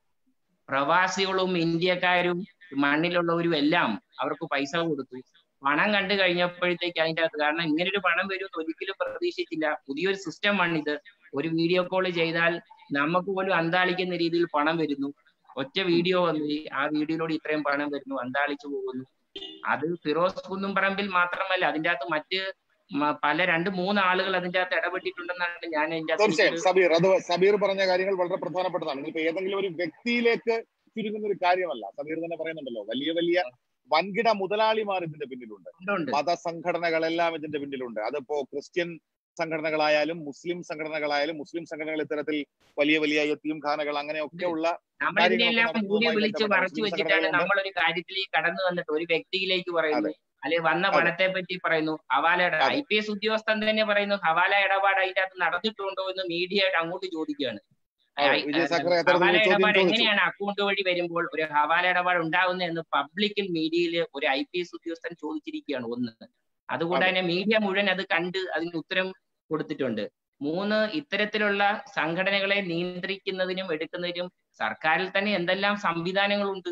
പ്രവാസികളും ഇന്ത്യക്കാരും മണ്ണിലുള്ളവരും എല്ലാം അവർക്ക് പൈസ കൊടുത്തു പണം കണ്ടു കഴിഞ്ഞപ്പോഴത്തേക്ക് അതിന്റെ അകത്ത് കാരണം ഇങ്ങനെ ഒരു പണം വരുമെന്ന് ഒരിക്കലും പ്രതീക്ഷിച്ചില്ല പുതിയൊരു സിസ്റ്റമാണ് ഇത് ഒരു വീഡിയോ കോൾ ചെയ്താൽ നമുക്ക് പോലും അന്താളിക്കുന്ന രീതിയിൽ പണം വരുന്നു ഒറ്റ വീഡിയോ വന്നു ആ വീഡിയോയിലൂടെ ഇത്രയും പണം വരുന്നു അന്താളിച്ചു പോകുന്നു അത് ഫിറോസ് കുന്നുംപറമ്പിൽ മാത്രമല്ല അതിന്റെ അകത്ത് മറ്റ് മ- പല രണ്ട് മൂന്ന് ആളുകൾ അതിന്റെ അകത്ത് ഇടപെട്ടിട്ടുണ്ടെന്നാണ് ഞാൻ അതിന്റെ അകത്ത് തീർച്ചയായും എനിക്കൊരു- സബീർ അത് സബീർ പറഞ്ഞ കാര്യങ്ങൾ വളരെ പ്രധാനപ്പെട്ടതാണ് ഇപ്പൊ ഏതെങ്കിലും ഒരു വ്യക്തിയിലേക്ക് ചുരുങ്ങുന്ന ഒരു കാര്യമല്ല സബീർ തന്നെ പറയുന്നുണ്ടല്ലോ വലിയ വലിയ വൻകിട മുതലാളിമാർ ഇതിന്റെ പിന്നിലുണ്ട് ഉണ്ട്, ഉണ്ട്. മതസംഘടനകളെല്ലാം ഇതിന്റെ പിന്നിലുണ്ട് അതിപ്പോ ക്രിസ്ത്യൻ സംഘടനകളായാലും മുസ്ലിം സംഘടനകളായാലും മുസ്ലിം സംഘടനകൾ ഇത്തരത്തിൽ വലിയ വലിയ യത്തീം ഖാനകൾ അങ്ങനെയൊക്കെ ഉള്ള നമ്മൾ ഇതിനെല്ലാം കാര്യങ്ങളൊക്കെ മൂടി നടത്തുന്നതുമായി വിളിച്ച് ബന്ധപ്പെട്ട മറച്ചു മുസ്ലിം വെച്ചിട്ടാണ് സംഘടനകളുണ്ട്. നമ്മൾ ഒരു കാര്യത്തിലേക്ക് കടന്നു വന്നിട്ട് ഒരു വ്യക്തിയിലേക്ക് പറയുന്നു അല്ലെ വന്ന അതെ. പണത്തെ പറ്റി പറയുന്നു ഹവാലയുടെ അതെ. ഐ പി എസ് ഉദ്യോഗസ്ഥൻ തന്നെ പറയുന്നു ഹവാല ഇടപാട് അതിന്റെ അകത്ത് നടന്നിട്ടുണ്ടോ എന്ന് മീഡിയ ആയിട്ട് അങ്ങോട്ട് ചോദിക്കുകയാണ് അതെ, ഐ- വിജയ് സാഖറെ ഹവാല അത്തരത്തിലൊരു ചോദ്യം ഇടപാട് ചോദിച്ചു എങ്ങനെയാണ് അക്കൗണ്ട് വഴി വരുമ്പോൾ ഒരു ഹവാല ഇടപാട് ഉണ്ടാവുന്നത് എന്ന് പബ്ലിക്കൽ മീഡിയയിൽ ഒരു ഐ പി എസ് ഉദ്യോഗസ്ഥൻ ചോദിച്ചിരിക്കുകയാണ് ഒന്ന് അതുകൊണ്ട് അതെ. തന്നെ മീഡിയ മുഴുവൻ അത് കണ്ട് അതിന് ഉത്തരം കൊടുത്തിട്ടുണ്ട് മൂന്ന് ഇത്തരത്തിലുള്ള സംഘടനകളെ നിയന്ത്രിക്കുന്നതിനും എടുക്കുന്നതിനും സർക്കാരിൽ തന്നെ എന്തെല്ലാം സംവിധാനങ്ങളുണ്ട്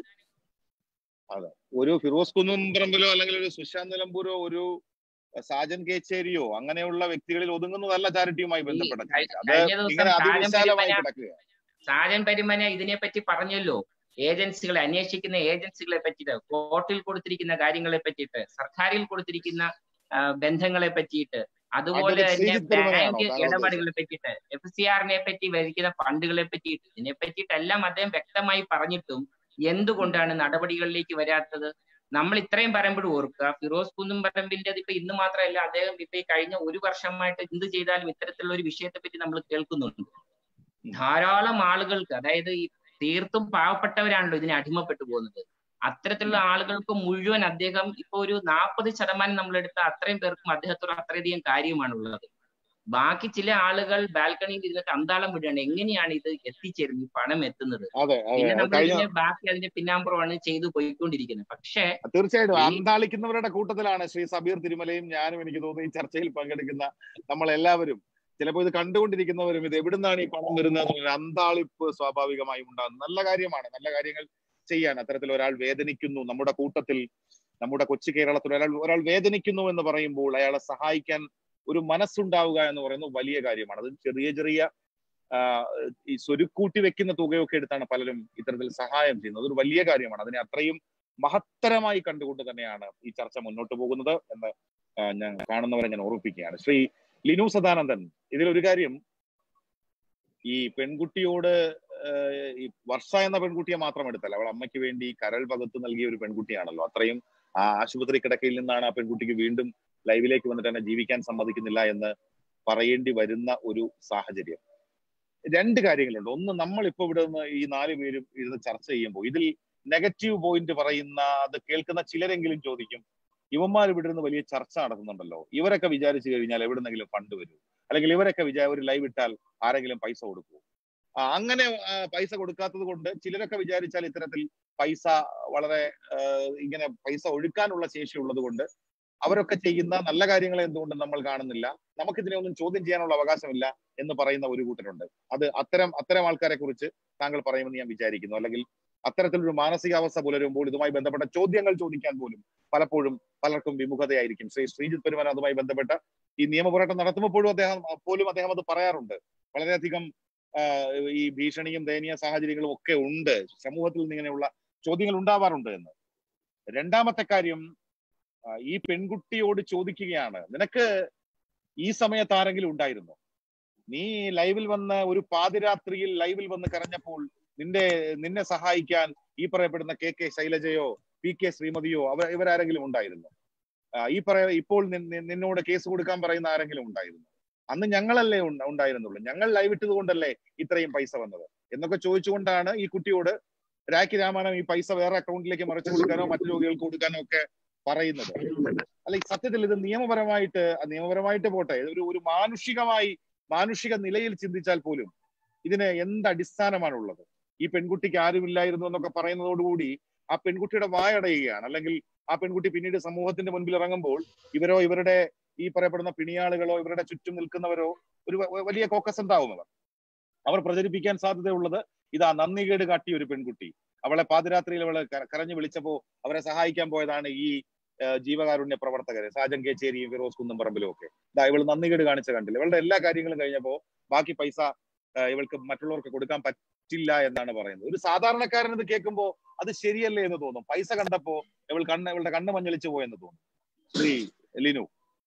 ഒരു ഫിറോസ് കുന്നുംപറമ്പിലോ അല്ലെങ്കിൽ ഒരു സുശാന്ത് നിലമ്പൂരോ ഒരു സാജൻ കേച്ചേരിയോ അങ്ങനെയുള്ള വ്യക്തികളിൽ ഒതുങ്ങുന്നതല്ല ചാരിറ്റിയുമായി ബന്ധപ്പെട്ട കഴി- ചർച്ച. അത് കഴിഞ്ഞ ദിവസം ഇങ്ങനെ സാജൻ അതിവിശാലമായി പെരുമന- കിടക്കുക സാജൻ പെരുമന ഇതിനെപ്പറ്റി പറഞ്ഞല്ലോ ഏജൻസികളെ അന്വേഷിക്കുന്ന ഏജൻസികളെ പറ്റിയിട്ട് കോർട്ടിൽ കൊടുത്തിരിക്കുന്ന കാര്യങ്ങളെ പറ്റിയിട്ട് സർക്കാരിൽ കൊടുത്തിരിക്കുന്ന ആ, ബന്ധങ്ങളെ പറ്റിയിട്ട് അതുപോലെ അഡ്വക്കേറ്റ് തന്നെ ശ്രീജിത്ത് പെരുമനയാണോ ബാങ്ക് താങ്കൾ ഇടപാടുകളെ പറ്റിയിട്ട് എഫ് സി ആറിനെ പറ്റി വരിക്കുന്ന ഫണ്ടുകളെ പറ്റിയിട്ട് ഇതിനെ പറ്റിയിട്ടെല്ലാം അദ്ദേഹം വ്യക്തമായി പറഞ്ഞിട്ടും എന്തുകൊണ്ടാണ് നടപടികളിലേക്ക് വരാത്തത് നമ്മൾ ഇത്രയും പറയുമ്പോഴും ഓർക്കുക ഫിറോസ് കുന്നുംപറമ്പിന്റെ ഇപ്പൊ ഇന്ന് മാത്രമല്ല അദ്ദേഹം ഇപ്പൊ ഈ കഴിഞ്ഞ ഒരു വർഷമായിട്ട് എന്ത് ചെയ്താലും ഇത്തരത്തിലുള്ള ഒരു വിഷയത്തെ പറ്റി നമ്മൾ കേൾക്കുന്നുണ്ട് ധാരാളം ആളുകൾക്ക് അതായത് ഈ തീർത്തും പാവപ്പെട്ടവരാണല്ലോ ഇതിനെ അടിമപ്പെട്ടു പോകുന്നത് അത്തരത്തിലുള്ള ആളുകൾക്ക് മുഴുവൻ അദ്ദേഹം ഇപ്പൊ ഒരു നാൽപ്പത് ശതമാനം നമ്മൾ എടുത്ത അത്രയും പേർക്കും അദ്ദേഹത്തോട് അത്രയധികം കാര്യമാണുള്ളത് ബാക്കി ചില ആളുകൾ ബാൽക്കണിയിൽ ഇരുന്നിട്ട് അന്താളം വിടുകയാണ് എങ്ങനെയാണ് ഇത് എത്തിച്ചേരുന്നത് ഈ പണം എത്തുന്നത് അതെ പിന്നെ അതെ നമ്മൾ കഴിഞ്ഞ ഇതിന്റെ ബാക്കി അതിന്റെ പിന്നാമ്പുറമാണ് ചെയ്തു പോയിക്കൊണ്ടിരിക്കുന്നത് പക്ഷേ തീർച്ചയായിട്ടും ഈ- അന്താളിക്കുന്നവരുടെ കൂട്ടത്തിലാണ് ശ്രീ സബീർ തിരുമലയും ഞാനും എനിക്ക് തോന്നുന്നു ഈ ചർച്ചയിൽ പങ്കെടുക്കുന്ന നമ്മൾ എല്ലാവരും ചിലപ്പോൾ ഇത് കണ്ടുകൊണ്ടിരിക്കുന്നവരും ഇത് എവിടുന്നാണ് ഈ പണം വരുന്നത് എന്നൊരു അന്താളിപ്പ് സ്വാഭാവികമായും ഉണ്ടാകും നല്ല കാര്യമാണ് നല്ല കാര്യങ്ങൾ ചെയ്യാൻ അത്തരത്തിൽ ഒരാൾ വേദനിക്കുന്നു നമ്മുടെ കൂട്ടത്തിൽ നമ്മുടെ കൊച്ചു കേരളത്തിൽ ഒരാൾ ഒരാൾ വേദനിക്കുന്നു എന്ന് പറയുമ്പോൾ അയാളെ സഹായിക്കാൻ ഒരു മനസ്സുണ്ടാവുക എന്ന് പറയുന്നത് വലിയ കാര്യമാണ് അത് ചെറിയ ചെറിയ ആ, ഈ സ്വരുക്കൂട്ടി വെക്കുന്ന തുകയൊക്കെ എടുത്താണ് പലരും ഇത്തരത്തിൽ സഹായം ചെയ്യുന്നത് അതൊരു വലിയ കാര്യമാണ് അതിനെ അത്രയും മഹത്തരമായി കണ്ടുകൊണ്ട് തന്നെയാണ് ഈ ചർച്ച മുന്നോട്ട് പോകുന്നത് എന്ന് ആ, ഞാൻ കാണുന്നവരെ ഞാൻ ഓർമ്മിപ്പിക്കുകയാണ് ശ്രീ ലിനു സദാനന്ദൻ ഇതിലൊരു കാര്യം ഈ പെൺകുട്ടിയോട് ഏഹ്, ഈ വർഷ എന്ന പെൺകുട്ടിയെ മാത്രം എടുത്തല്ല അവൾ അമ്മയ്ക്ക് വേണ്ടി കരൾ പകത്ത് നൽകിയ ഒരു പെൺകുട്ടിയാണല്ലോ അത്രയും ആ ആശുപത്രി കിടക്കയിൽ നിന്നാണ് ആ പെൺകുട്ടിക്ക് വീണ്ടും ലൈവിലേക്ക് വന്നിട്ട് എന്നെ ജീവിക്കാൻ സമ്മതിക്കുന്നില്ല എന്ന് പറയേണ്ടി വരുന്ന ഒരു സാഹചര്യം രണ്ട് കാര്യങ്ങളുണ്ട് ഒന്ന് നമ്മൾ ഇപ്പൊ ഇവിടെ നിന്ന് ഈ നാല് പേരും ഇരുന്ന് ചർച്ച ചെയ്യുമ്പോൾ ഇതിൽ നെഗറ്റീവ് പോയിന്റ് പറയുന്ന അത് കേൾക്കുന്ന ചിലരെങ്കിലും ചോദിക്കും ഇവന്മാർ ഇവിടെ നിന്ന് വലിയ ചർച്ച നടത്തുന്നുണ്ടല്ലോ ഇവരൊക്കെ വിചാരിച്ചു കഴിഞ്ഞാൽ എവിടുന്നെങ്കിലും ഫണ്ട് വരും അല്ലെങ്കിൽ ഇവരൊക്കെ വിചാ ഒരു ലൈവ് ഇട്ടാൽ ആരെങ്കിലും പൈസ കൊടുക്കുമോ ആ, അങ്ങനെ ആ, പൈസ കൊടുക്കാത്തത് കൊണ്ട് ചിലരൊക്കെ വിചാരിച്ചാൽ ഇത്തരത്തിൽ പൈസ വളരെ ആ, ഇങ്ങനെ പൈസ ഒഴുക്കാനുള്ള ശേഷി ഉള്ളത് കൊണ്ട് അവരൊക്കെ ചെയ്യുന്ന നല്ല കാര്യങ്ങളെ എന്തുകൊണ്ട് നമ്മൾ കാണുന്നില്ല നമുക്കിതിനെ ഒന്നും ചോദ്യം ചെയ്യാനുള്ള അവകാശമില്ല എന്ന് പറയുന്ന ഒരു കൂട്ടരുണ്ട് അത് അത്തരം അത്തരം ആൾക്കാരെ കുറിച്ച് താങ്കൾ പറയുമെന്ന് ഞാൻ വിചാരിക്കുന്നു അല്ലെങ്കിൽ അത്തരത്തിലൊരു മാനസികാവസ്ഥ പുലരുമ്പോൾ ഇതുമായി ബന്ധപ്പെട്ട ചോദ്യങ്ങൾ ചോദിക്കാൻ പോലും പലപ്പോഴും പലർക്കും വിമുഖതയായിരിക്കും ശ്രീ ശ്രീജിത്ത് പെരുമാൻ അതുമായി ബന്ധപ്പെട്ട ഈ നിയമപോരാട്ടം നടത്തുമ്പോഴും അദ്ദേഹം പോലും അദ്ദേഹം അത് പറയാറുണ്ട് വളരെയധികം ആ, ഈ ഭീഷണിയും ദയനീയ സാഹചര്യങ്ങളും ഒക്കെ ഉണ്ട് സമൂഹത്തിൽ നിന്ന് ഇങ്ങനെയുള്ള ചോദ്യങ്ങൾ ഉണ്ടാവാറുണ്ട് എന്ന് രണ്ടാമത്തെ കാര്യം ആ, ഈ പെൺകുട്ടിയോട് ചോദിക്കുകയാണ് നിനക്ക് ഈ സമയത്ത് ആരെങ്കിലും ഉണ്ടായിരുന്നോ നീ ലൈവിൽ വന്ന് ഒരു പാതിരാത്രിയിൽ ലൈവിൽ വന്ന് കരഞ്ഞപ്പോൾ നിന്റെ നിന്നെ സഹായിക്കാൻ ഈ പറയപ്പെടുന്ന കെ കെ ശൈലജയോ പി കെ ശ്രീമതിയോ അവർ ഇവരാരെങ്കിലും ഉണ്ടായിരുന്നു ഈ പറയ ഇപ്പോൾ നിൻ- നിൻ- നിന്നോട് കേസ് കൊടുക്കാൻ പറയുന്ന ആരെങ്കിലും ഉണ്ടായിരുന്നു അന്ന് ഞങ്ങളല്ലേ ഉണ്ട- ഉണ്ടായിരുന്നുള്ളൂ ഞങ്ങൾ ലൈവ് ഇട്ടത് കൊണ്ടല്ലേ ഇത്രയും പൈസ വന്നത് എന്നൊക്കെ ചോദിച്ചുകൊണ്ടാണ് ഈ കുട്ടിയോട് രാഖി രാമാനം ഈ പൈസ വേറെ അക്കൗണ്ടിലേക്ക് മറിച്ചു കൊടുക്കാനോ മറ്റു രോഗികൾക്ക് കൊടുക്കാനോ ഒക്കെ പറയുന്നത് അല്ല ഈ സത്യത്തിൽ ഇത് നിയമപരമായിട്ട് ആ നിയമപരമായിട്ട് പോട്ടെ ഇത് ഒരു ഒരു മാനുഷികമായി മാനുഷിക നിലയിൽ ചിന്തിച്ചാൽ പോലും ഇതിന് എന്ത് അടിസ്ഥാനമാണുള്ളത് ഈ പെൺകുട്ടിക്ക് ആരുമില്ലായിരുന്നു എന്നൊക്കെ പറയുന്നതോടുകൂടി ആ പെൺകുട്ടിയുടെ വായടയുകയാണ് അല്ലെങ്കിൽ ആ പെൺകുട്ടി പിന്നീട് സമൂഹത്തിന്റെ മുൻപിൽ ഇറങ്ങുമ്പോൾ ഇവരോ ഇവരുടെ ഈ പറയപ്പെടുന്ന പിണിയാളുകളോ ഇവരുടെ ചുറ്റും നിൽക്കുന്നവരോ ഒരു വ- വലിയ കോക്കസ് ഉണ്ടാവും അവർ അവർ പ്രചരിപ്പിക്കാൻ സാധ്യതയുള്ളത് ഇതാ നന്ദികേട് കാട്ടിയ ഒരു പെൺകുട്ടി അവളെ പാതിരാത്രിയിൽ അവളെ കര- കരഞ്ഞു വിളിച്ചപ്പോ അവരെ സഹായിക്കാൻ പോയതാണ് ഈ ആ, ജീവകാരുണ്യ പ്രവർത്തകര് സാജൻ കേച്ചേരിയും ഫിറോസ് കുന്നംപറമ്പിലും ഒക്കെ ഇതാ ഇവൾ നന്ദികേട് കാണിച്ച കണ്ടില്ല ഇവളുടെ എല്ലാ കാര്യങ്ങളും കഴിഞ്ഞപ്പോ ബാക്കി പൈസ ആ, ഇവൾക്ക് മറ്റുള്ളവർക്ക് കൊടുക്കാൻ പറ്റില്ല എന്നാണ് പറയുന്നത് ഒരു സാധാരണക്കാരൻ ഇത് കേൾക്കുമ്പോ അത് ശരിയല്ലേ എന്ന് തോന്നും പൈസ കണ്ടപ്പോ ഇവൾ കണ്ണ് ഇവളുടെ കണ്ണ് മഞ്ഞളിച്ചു പോയെന്ന് തോന്നും ശ്രീ ലിനു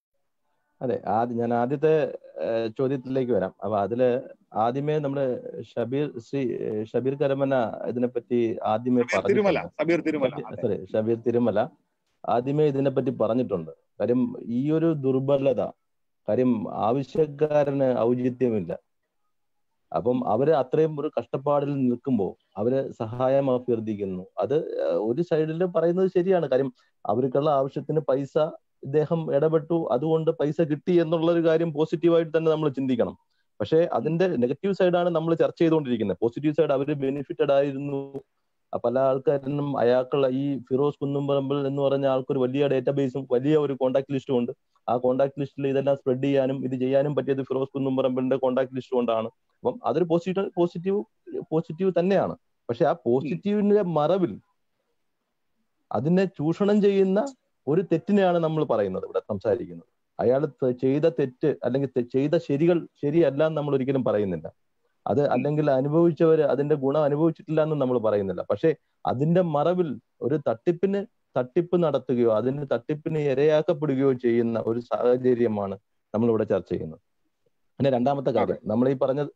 അതെ ആദ്യം ഞാൻ ആദ്യത്തെ ഏഹ്, ചോദ്യത്തിലേക്ക് വരാം അപ്പൊ അതില് ആദ്യമേ നമ്മള് ഷബീർ ശ്രീ ഏഹ്, ഷബീർ കരമന ഇതിനെപ്പറ്റി ആദ്യമേ സബീർ തിരുമല പറഞ്ഞിട്ടുണ്ട് സബീർ തിരുമല അതെ. സോറി ഷബീർ തിരുമല ആദ്യമേ ഇതിനെപ്പറ്റി പറഞ്ഞിട്ടുണ്ട് കാര്യം ഈ ഒരു ദുർബലത കാര്യം ആവശ്യക്കാരന് ഔചിത്യമില്ല അപ്പം അവര് അത്രയും ഒരു കഷ്ടപ്പാടിൽ നിൽക്കുമ്പോൾ അവര് സഹായം അഭ്യർത്ഥിക്കുന്നു അത് ഒരു സൈഡിൽ പറയുന്നത് ശരിയാണ് കാര്യം അവർക്കുള്ള ആവശ്യത്തിന് പൈസ ഇദ്ദേഹം ഇടപെട്ടു അതുകൊണ്ട് പൈസ കിട്ടി എന്നുള്ള ഒരു കാര്യം പോസിറ്റീവായിട്ട് തന്നെ നമ്മൾ ചിന്തിക്കണം പക്ഷേ അതിന്റെ നെഗറ്റീവ് സൈഡാണ് നമ്മൾ ചർച്ച ചെയ്തുകൊണ്ടിരിക്കുന്നത് പോസിറ്റീവ് സൈഡ് അവർ ബെനിഫിറ്റഡ് ആയിരുന്നു പല ആൾക്കാരിനും അയാൾക്കുള്ള ഈ ഫിറോസ് കുന്നുംപറമ്പിൽ എന്ന് പറഞ്ഞ ആൾക്കൊരു വലിയ ഡേറ്റാബേസും വലിയ ഒരു കോൺടാക്ട് ലിസ്റ്റും ഉണ്ട് ആ കോൺടാക്ട് ലിസ്റ്റിൽ ഇതെല്ലാം സ്പ്രെഡ് ചെയ്യാനും ഇത് ചെയ്യാനും പറ്റിയത് ഫിറോസ് കുന്നുംപറമ്പിലിന്റെ കോൺടാക്ട് ലിസ്റ്റ് കൊണ്ടാണ് അപ്പം അതൊരു പോസിറ്റീവ് പോസിറ്റീവ് പോസിറ്റീവ് തന്നെയാണ് പക്ഷെ ആ പോസിറ്റീവിന്റെ മറവിൽ അതിനെ ചൂഷണം ചെയ്യുന്ന ഒരു തെറ്റിനെയാണ് നമ്മൾ പറയുന്നത് ഇവിടെ സംസാരിക്കുന്നത് അയാൾ ചെയ്ത തെറ്റ് അല്ലെങ്കിൽ ചെയ്ത ശരികൾ ശരിയല്ല എന്ന് നമ്മൾ ഒരിക്കലും പറയുന്നില്ല അത് അല്ലെങ്കിൽ അനുഭവിച്ചവര് അതിന്റെ ഗുണം അനുഭവിച്ചിട്ടില്ല എന്ന് നമ്മൾ പറയുന്നില്ല പക്ഷെ അതിന്റെ മറവിൽ ഒരു തട്ടിപ്പിന് തട്ടിപ്പ് നടത്തുകയോ അതിന് തട്ടിപ്പിന് ഇരയാക്കപ്പെടുകയോ ചെയ്യുന്ന ഒരു സാഹചര്യമാണ് നമ്മളിവിടെ ചർച്ച ചെയ്യുന്നത് പിന്നെ രണ്ടാമത്തെ കാര്യം നമ്മൾ ഈ പറഞ്ഞത്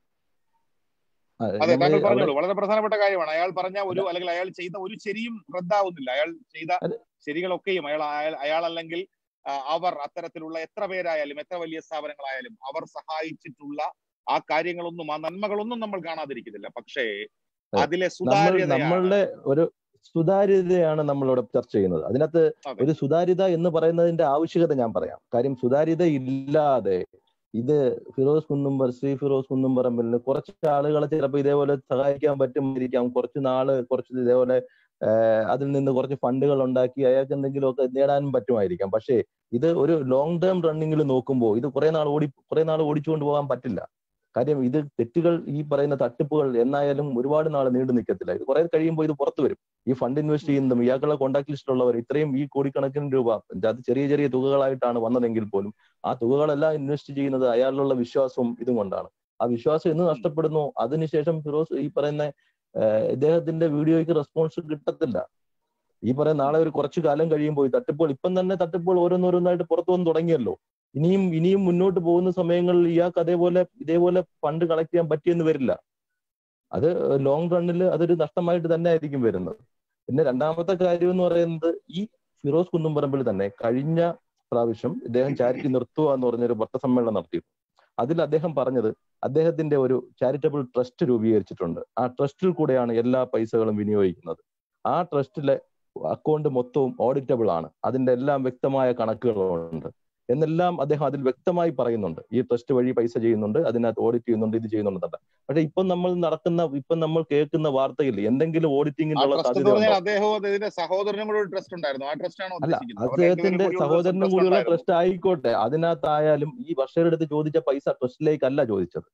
അതെ താങ്കൾ പറഞ്ഞോളൂ വളരെ പ്രധാനപ്പെട്ട കാര്യമാണ് അയാൾ പറഞ്ഞ ഒരു അല്ലെങ്കിൽ അയാൾ ചെയ്ത ഒരു ശരിയും റദ്ദാവുന്നില്ല അയാൾ ചെയ്ത ശരികളൊക്കെയും അയാൾ അയാൾ അല്ലെങ്കിൽ അവർ അത്തരത്തിലുള്ള എത്ര പേരായാലും എത്ര വലിയ സ്ഥാപനങ്ങളായാലും അവർ സഹായിച്ചിട്ടുള്ള ആ കാര്യങ്ങളൊന്നും ആ നന്മകളൊന്നും നമ്മൾ കാണാതിരിക്കുന്നില്ല പക്ഷേ അതിലെ നമ്മളുടെ ഒരു സുതാര്യതയാണ് നമ്മളിവിടെ ചർച്ച ചെയ്യുന്നത് അതിനകത്ത് ഒരു സുതാര്യത എന്ന് പറയുന്നതിന്റെ ആവശ്യകത ഞാൻ പറയാം കാര്യം സുതാര്യത ഇല്ലാതെ ഇത് ഫിറോസ് കുന്നുംപർ ശ്രീ ഫിറോസ് കുന്നുംപറമ്പിലിന് കുറച്ച് ആളുകളെ ചിലപ്പോൾ ഇതേപോലെ സഹായിക്കാൻ പറ്റുമായിരിക്കാം കുറച്ച് നാള് കുറച്ച് ഇതേപോലെ അതിൽ നിന്ന് കുറച്ച് ഫണ്ടുകൾ ഉണ്ടാക്കി അയാൾക്ക് എന്തെങ്കിലുമൊക്കെ നേടാനും പറ്റുമായിരിക്കാം പക്ഷേ ഇത് ഒരു ലോങ് ടേം റണ്ണിങ്ങിൽ നോക്കുമ്പോൾ ഇത് കുറെ നാൾ ഓടി കുറെ നാൾ ഓടിച്ചുകൊണ്ട് പോകാൻ പറ്റില്ല കാര്യം ഇത് തെറ്റുകൾ ഈ പറയുന്ന തട്ടിപ്പുകൾ എന്നായാലും ഒരുപാട് നാൾ നീണ്ടു നിൽക്കത്തില്ല ഇത് കുറെ കഴിയുമ്പോൾ ഇത് പുറത്തു വരും ഈ ഫണ്ട് ഇൻവെസ്റ്റ് ചെയ്യുന്നതും ഇയാൾക്കുള്ള കോൺടാക്ട് ലിസ്റ്റിലുള്ളവർ ഇത്രയും ഈ കോടിക്കണക്കിന് രൂപ അത് ചെറിയ ചെറിയ തുകകളായിട്ടാണ് വന്നതെങ്കിൽ പോലും ആ തുകകളെല്ലാം ഇൻവെസ്റ്റ് ചെയ്യുന്നത് അയാളിലുള്ള വിശ്വാസവും ഇതും കൊണ്ടാണ് ആ വിശ്വാസം എന്ന് നഷ്ടപ്പെടുന്നു അതിനുശേഷം ഫിറോസ് ഈ പറയുന്ന ഇദ്ദേഹത്തിന്റെ വീഡിയോയ്ക്ക് റെസ്പോൺസ് കിട്ടത്തില്ല ഈ പറയുന്ന നാളെ ഒരു കുറച്ചു കാലം കഴിയുമ്പോൾ ഈ തട്ടിപ്പുകൾ ഇപ്പം തന്നെ തട്ടിപ്പുകൾ ഓരോന്നോരോന്നായിട്ട് പുറത്തു വന്ന് തുടങ്ങിയല്ലോ ഇനിയും ഇനിയും മുന്നോട്ട് പോകുന്ന സമയങ്ങളിൽ ഇയാൾക്ക് അതേപോലെ ഇതേപോലെ ഫണ്ട് കളക്ട് ചെയ്യാൻ പറ്റിയെന്ന് വരില്ല അത് ലോങ് റണ്ണിൽ അതൊരു നഷ്ടമായിട്ട് തന്നെ ആയിരിക്കും വരുന്നത് പിന്നെ രണ്ടാമത്തെ കാര്യം എന്ന് പറയുന്നത് ഈ ഫിറോസ് കുന്നുംപറമ്പിൽ തന്നെ കഴിഞ്ഞ പ്രാവശ്യം ഇദ്ദേഹം ചാരിറ്റി നിർത്തുക എന്ന് പറഞ്ഞൊരു പത്രസമ്മേളനം നടത്തിയിരുന്നു അതിൽ അദ്ദേഹം പറഞ്ഞത് അദ്ദേഹത്തിന്റെ ഒരു ചാരിറ്റബിൾ ട്രസ്റ്റ് രൂപീകരിച്ചിട്ടുണ്ട് ആ ട്രസ്റ്റിൽ കൂടെയാണ് എല്ലാ പൈസകളും വിനിയോഗിക്കുന്നത് ആ ട്രസ്റ്റിലെ അക്കൗണ്ട് മൊത്തവും ഓഡിറ്റബിൾ ആണ് അതിന്റെ എല്ലാം വ്യക്തമായ കണക്കുകളുണ്ട് എന്നെല്ലാം അദ്ദേഹം അതിൽ വ്യക്തമായി പറയുന്നുണ്ട് ഈ ട്രസ്റ്റ് വഴി പൈസ ചെയ്യുന്നുണ്ട് അതിനകത്ത് ഓഡിറ്റ് ചെയ്യുന്നുണ്ട് ഇത് ചെയ്യുന്നുണ്ട് പക്ഷെ ഇപ്പം നമ്മൾ നടക്കുന്ന ഇപ്പം നമ്മൾ കേൾക്കുന്ന വാർത്തയിൽ എന്തെങ്കിലും ഓഡിറ്റിംഗിനുള്ള സാധ്യത സഹോദരനും കൂടെ ട്രസ്റ്റ് ഉണ്ടായിരുന്നു ആ ട്രസ്റ്റ് ആണോ അല്ല അദ്ദേഹത്തിന്റെ സഹോദരനും കൂടിയുള്ള ട്രസ്റ്റ് ആയിക്കോട്ടെ അതിനകത്തായാലും ഈ വർഷയുടെ ചോദിച്ച പൈസ ട്രസ്റ്റിലേക്കല്ല ചോദിച്ചത്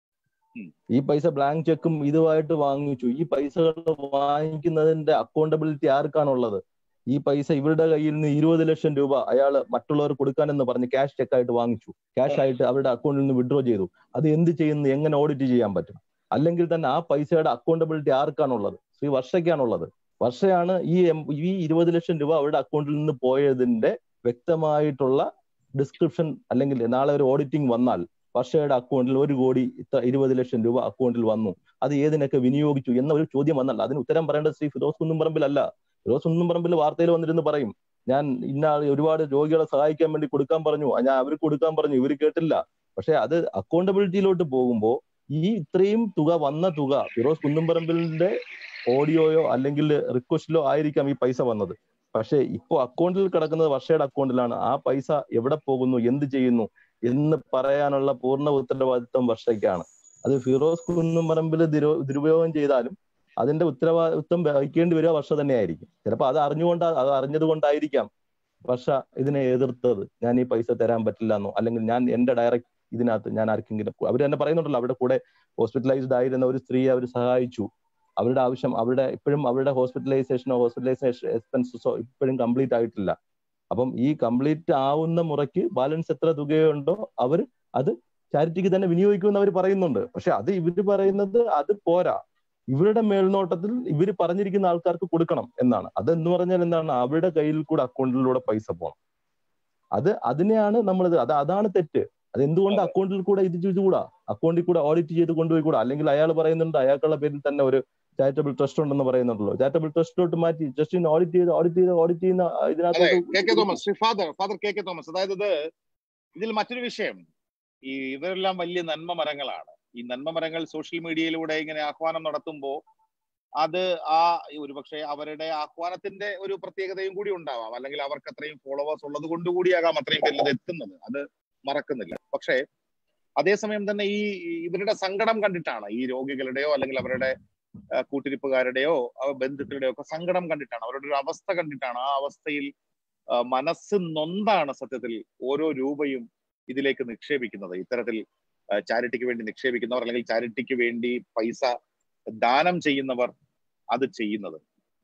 ഈ പൈസ ബ്ലാങ്ക് ചെക്കും ഇതുമായിട്ട് വാങ്ങിച്ചു ഈ പൈസകൾ വാങ്ങിക്കുന്നതിന്റെ അക്കൗണ്ടബിലിറ്റി ആർക്കാണുള്ളത് ഈ പൈസ ഇവരുടെ കയ്യിൽ നിന്ന് ഇരുപത് ലക്ഷം രൂപ അയാൾ മറ്റുള്ളവർ കൊടുക്കാനെന്ന് പറഞ്ഞ് ക്യാഷ് ചെക്കായിട്ട് വാങ്ങിച്ചു ക്യാഷ് ആയിട്ട് അവരുടെ അക്കൗണ്ടിൽ നിന്ന് വിഡ്രോ ചെയ്തു അത് എന്ത് ചെയ്യുന്നു എങ്ങനെ ഓഡിറ്റ് ചെയ്യാൻ പറ്റും അല്ലെങ്കിൽ തന്നെ ആ പൈസയുടെ അക്കൗണ്ടബിലിറ്റി ആർക്കാണുള്ളത് ശ്രീ വർഷയ്ക്കാണുള്ളത് വർഷയാണ് ഈ ഈ ഇരുപത് ലക്ഷം രൂപ അവരുടെ അക്കൗണ്ടിൽ നിന്ന് പോയതിന്റെ വ്യക്തമായിട്ടുള്ള ഡിസ്ക്രിപ്ഷൻ അല്ലെങ്കിൽ നാളെ ഒരു ഓഡിറ്റിംഗ് വന്നാൽ വർഷയുടെ അക്കൗണ്ടിൽ ഒരു കോടി ഇത്ര ഇരുപത് ലക്ഷം രൂപ അക്കൗണ്ടിൽ വന്നു അത് ഏതിനൊക്കെ വിനിയോഗിച്ചു എന്ന ഒരു ചോദ്യം വന്നല്ല അതിന് ഉത്തരം പറയേണ്ടത് ശ്രീ ഫിറോസ് കുന്നുംപറമ്പിലല്ല ഫിറോസ് കുന്നുംപറമ്പിൽ വാർത്തയിൽ വന്നിരുന്ന് പറയും ഞാൻ ഇന്ന ഒരുപാട് രോഗികളെ സഹായിക്കാൻ വേണ്ടി കൊടുക്കാൻ പറഞ്ഞു ഞാൻ അവർക്ക് കൊടുക്കാൻ പറഞ്ഞു ഇവർ കേട്ടില്ല പക്ഷെ അത് അക്കൗണ്ടബിലിറ്റിയിലോട്ട് പോകുമ്പോൾ ഈ ഇത്രയും തുക വന്ന തുക ഫിറോസ് കുന്നുംപറമ്പിലിന്റെ ഓഡിയോയോ അല്ലെങ്കിൽ റിക്വസ്റ്റിലോ ആയിരിക്കാം ഈ പൈസ വന്നത് പക്ഷെ ഇപ്പോൾ അക്കൗണ്ടിൽ കിടക്കുന്നത് വർഷയുടെ അക്കൗണ്ടിലാണ് ആ പൈസ എവിടെ പോകുന്നു എന്ത് ചെയ്യുന്നു എന്ന് പറയാനുള്ള പൂർണ്ണ ഉത്തരവാദിത്വം വർഷയ്ക്കാണ് അത് ഫിറോസ് കുന്നുംപറമ്പിൽ ദുരുപയോഗം ചെയ്താലും അതിന്റെ ഉത്തരവാദിത്വം വഹിക്കേണ്ടി വരിക വർഷ തന്നെയായിരിക്കും ചിലപ്പോൾ അത് അറിഞ്ഞുകൊണ്ട് അത് അറിഞ്ഞത് കൊണ്ടായിരിക്കാം വർഷ ഇതിനെ എതിർത്തത് ഞാൻ ഈ പൈസ തരാൻ പറ്റില്ല എന്നോ അല്ലെങ്കിൽ ഞാൻ എന്റെ ഡയറക്റ്റ് ഇതിനകത്ത് ഞാൻ ആർക്കെങ്കിലും അവർ തന്നെ പറയുന്നുണ്ടല്ലോ അവിടെ കൂടെ ഹോസ്പിറ്റലൈസ്ഡ് ആയിരുന്ന ഒരു സ്ത്രീ അവർ സഹായിച്ചു അവരുടെ ആവശ്യം അവരുടെ ഇപ്പോഴും അവരുടെ ഹോസ്പിറ്റലൈസേഷനോ ഹോസ്പിറ്റലൈസേഷൻ എക്സ്പെൻസസോ ഇപ്പോഴും കംപ്ലീറ്റ് ആയിട്ടില്ല അപ്പം ഈ കംപ്ലീറ്റ് ആവുന്ന മുറയ്ക്ക് ബാലൻസ് എത്ര തുകയുണ്ടോ അവർ അത് ചാരിറ്റിക്ക് തന്നെ വിനിയോഗിക്കുമെന്ന് അവർ പറയുന്നുണ്ട് പക്ഷെ അത് ഇവര് പറയുന്നത് അത് പോരാ ഇവരുടെ മേൽനോട്ടത്തിൽ ഇവർ പറഞ്ഞിരിക്കുന്ന ആൾക്കാർക്ക് കൊടുക്കണം എന്നാണ് അതെന്ന് പറഞ്ഞാൽ എന്താണ് അവരുടെ കയ്യിൽ കൂടെ അക്കൗണ്ടിലൂടെ പൈസ പോകണം അത് അതിനെയാണ് നമ്മളിത് അത് അതാണ് തെറ്റ് അത് എന്തുകൊണ്ട് അക്കൗണ്ടിൽ കൂടെ ഇത് ചെയ്തുകൂടാ അക്കൗണ്ടിൽ കൂടെ ഓഡിറ്റ് ചെയ്ത് കൊണ്ടുപോയി കൂടാ അല്ലെങ്കിൽ അയാൾ പറയുന്നുണ്ട് അയാൾക്കുള്ള പേരിൽ തന്നെ ഒരു ചാരിറ്റബിൾ ട്രസ്റ്റ് ഉണ്ടെന്ന് പറയുന്നുണ്ടല്ലോ ചാരിറ്റബിൾ ട്രസ്റ്റിലോട്ട് മാറ്റി ജസ്റ്റ് ഓഡിറ്റ് ചെയ്ത് ഓഡിറ്റ് ചെയ്ത് ഓഡിറ്റ് ചെയ്യുന്ന Thomas father father K K Thomas അതായത് ഇതിൽ മറ്റൊരു വിഷയം ഈ ഇവരെല്ലാം വലിയ നന്മ മരങ്ങളാണ് ഈ നന്മ മരങ്ങൾ സോഷ്യൽ മീഡിയയിലൂടെ ഇങ്ങനെ ആഹ്വാനം നടത്തുമ്പോൾ അത് ആ ഒരുപക്ഷെ അവരുടെ ആഹ്വാനത്തിന്റെ ഒരു പ്രത്യേകതയും കൂടി ഉണ്ടാവാം അല്ലെങ്കിൽ അവർക്ക് അത്രയും ഫോളോവേഴ്സ് ഉള്ളത് കൊണ്ട് കൂടിയാകാം അത്രയും പേരിൽ എത്തുന്നത് അത് മറക്കുന്നില്ല പക്ഷേ അതേസമയം തന്നെ ഈ ഇവരുടെ സങ്കടം കണ്ടിട്ടാണ് ഈ രോഗികളുടെയോ അല്ലെങ്കിൽ അവരുടെ ആ, കൂട്ടിരിപ്പുകാരുടെയോ ആ, ബന്ധുക്കളുടെയോ ഒക്കെ സങ്കടം കണ്ടിട്ടാണ് അവരുടെ ഒരു അവസ്ഥ കണ്ടിട്ടാണ് ആ അവസ്ഥയിൽ ആ, മനസ്സ് നൊന്താണ് സത്യത്തിൽ ഓരോ രൂപയും ഇതിലേക്ക് നിക്ഷേപിക്കുന്നത് ഇത്തരത്തിൽ ചാരിറ്റിക്ക് വേണ്ടി നിക്ഷേപിക്കുന്നവർ അല്ലെങ്കിൽ ചാരിറ്റിക്ക് വേണ്ടി പൈസ ദാനം ചെയ്യുന്നവർ അത് ചെയ്യുന്നത്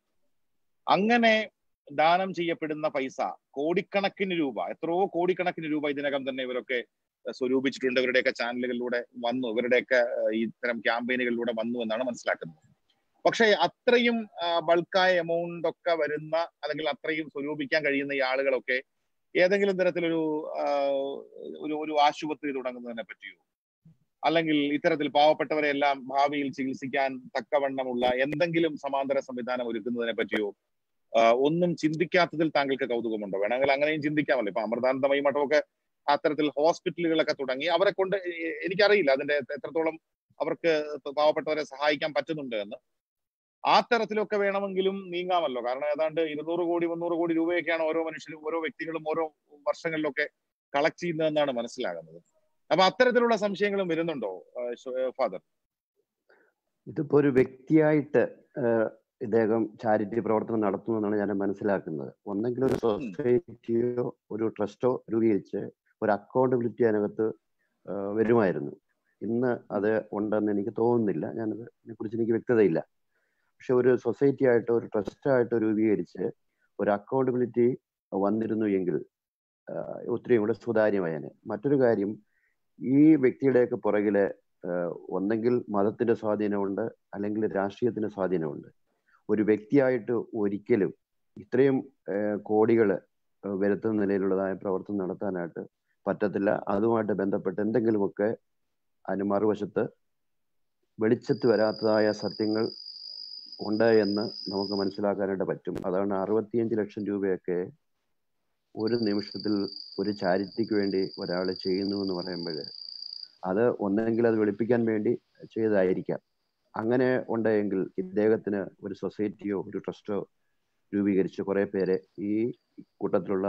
അങ്ങനെ ദാനം ചെയ്യപ്പെടുന്ന പൈസ കോടിക്കണക്കിന് രൂപ എത്രയോ കോടിക്കണക്കിന് രൂപ ഇതിനകം തന്നെ ഇവരൊക്കെ സ്വരൂപിച്ചിട്ടുണ്ട് ഇവരുടെയൊക്കെ ചാനലുകളിലൂടെ വന്നു ഇവരുടെയൊക്കെ ഏഹ്, ഇത്തരം ക്യാമ്പയിനുകളിലൂടെ വന്നു എന്നാണ് മനസ്സിലാക്കുന്നത് പക്ഷേ അത്രയും ബൾക്കായ എമൗണ്ട് ഒക്കെ വരുന്ന അല്ലെങ്കിൽ അത്രയും സ്വരൂപിക്കാൻ കഴിയുന്ന ഈ ആളുകളൊക്കെ ഏതെങ്കിലും തരത്തിലൊരു ആ, ഒരു ഒരു ആശുപത്രി തുടങ്ങുന്നതിനെ പറ്റിയോ അല്ലെങ്കിൽ ഇത്തരത്തിൽ പാവപ്പെട്ടവരെ എല്ലാം ഭാവിയിൽ ചികിത്സിക്കാൻ തക്കവണ്ണമുള്ള എന്തെങ്കിലും സമാന്തര സംവിധാനം ഒരുക്കുന്നതിനെ പറ്റിയോ ആ, ഒന്നും ചിന്തിക്കാത്തതിൽ താങ്കൾക്ക് കൗതുകമുണ്ടോ വേണമെങ്കിൽ അങ്ങനെയും ചിന്തിക്കാമല്ലോ ഇപ്പൊ അമൃതാനന്ദമയി മഠമൊക്കെ അത്തരത്തിൽ ഹോസ്പിറ്റലുകളൊക്കെ തുടങ്ങി അവരെ കൊണ്ട് എ- എനിക്കറിയില്ല അതിന്റെ എത്രത്തോളം അവർക്ക് പാവപ്പെട്ടവരെ സഹായിക്കാൻ പറ്റുന്നുണ്ട് എന്ന് ആ തരത്തിലൊക്കെ വേണമെങ്കിലും നീങ്ങാമല്ലോ കാരണം ഏതാണ്ട് ഇരുന്നൂറ് കോടി മുന്നൂറ് കോടി രൂപയൊക്കെയാണ് ഓരോ മനുഷ്യരും ഓരോ വ്യക്തികളും ഓരോ വർഷങ്ങളിലൊക്കെ കളക്ട് ചെയ്യുന്നതെന്നാണ് മനസ്സിലാകുന്നത് അപ്പൊ അത്തരത്തിലുള്ള സംശയങ്ങളും വരുന്നുണ്ടോ ഫാദർ ഇതിപ്പോ ഒരു വ്യക്തിയായിട്ട് ആഹ്, ഇദ്ദേഹം ചാരിറ്റി പ്രവർത്തനം നടത്തുന്നു എന്നാണ് ഞാൻ മനസ്സിലാക്കുന്നത് ഒന്നെങ്കിൽ ഒരു സൊസൈറ്റിയോ ഒരു ട്രസ്റ്റോ രൂപീകരിച്ച് ഒരു അക്കൗണ്ടബിലിറ്റി അതിനകത്ത് ആഹ്, വരുമായിരുന്നു ഇന്ന് അത് ഉണ്ടെന്ന് എനിക്ക് തോന്നുന്നില്ല ഞാനത് അതിനെക്കുറിച്ച് എനിക്ക് വ്യക്തതയില്ല പക്ഷെ ഒരു സൊസൈറ്റി ആയിട്ടോ ഒരു ട്രസ്റ്റ് ആയിട്ടോ രൂപീകരിച്ച് ഒരു അക്കൗണ്ടബിലിറ്റി വന്നിരുന്നു എങ്കിൽ ആഹ്, ഒത്തിരിയും കൂടെ സുതാര്യമായേനെ മറ്റൊരു കാര്യം ഈ വ്യക്തിയുടെയൊക്കെ പുറകില് ആഹ്, ഒന്നെങ്കിൽ മതത്തിന്റെ സ്വാധീനമുണ്ട് അല്ലെങ്കിൽ രാഷ്ട്രീയത്തിന്റെ സ്വാധീനമുണ്ട് ഒരു വ്യക്തിയായിട്ട് ഒരിക്കലും ഇത്രയും കോടികൾ വരുത്തുന്ന നിലയിലുള്ളതായ പ്രവർത്തനം നടത്താനായിട്ട് പറ്റത്തില്ല അതുമായിട്ട് ബന്ധപ്പെട്ട് എന്തെങ്കിലുമൊക്കെ അതിന് മറുവശത്ത് വെളിച്ചത്ത് വരാത്തതായ സത്യങ്ങൾ ഉണ്ട് എന്ന് നമുക്ക് മനസ്സിലാക്കാനായിട്ട് പറ്റും അതാണ് അറുപത്തിയഞ്ച് ലക്ഷം രൂപയൊക്കെ ഒരു നിമിഷത്തിൽ ഒരു ചാരിറ്റിക്ക് വേണ്ടി ഒരാൾ ചെയ്യുന്നു എന്ന് പറയുമ്പോൾ അത് ഒന്നെങ്കിൽ അത് വെളുപ്പിക്കാൻ വേണ്ടി ചെയ്തതായിരിക്കാം അങ്ങനെ ഉണ്ടെങ്കിൽ ഇദ്ദേഹത്തിന് ഒരു സൊസൈറ്റിയോ ഒരു ട്രസ്റ്റോ രൂപീകരിച്ച് കുറെ പേരെ ഈ കൂട്ടത്തിലുള്ള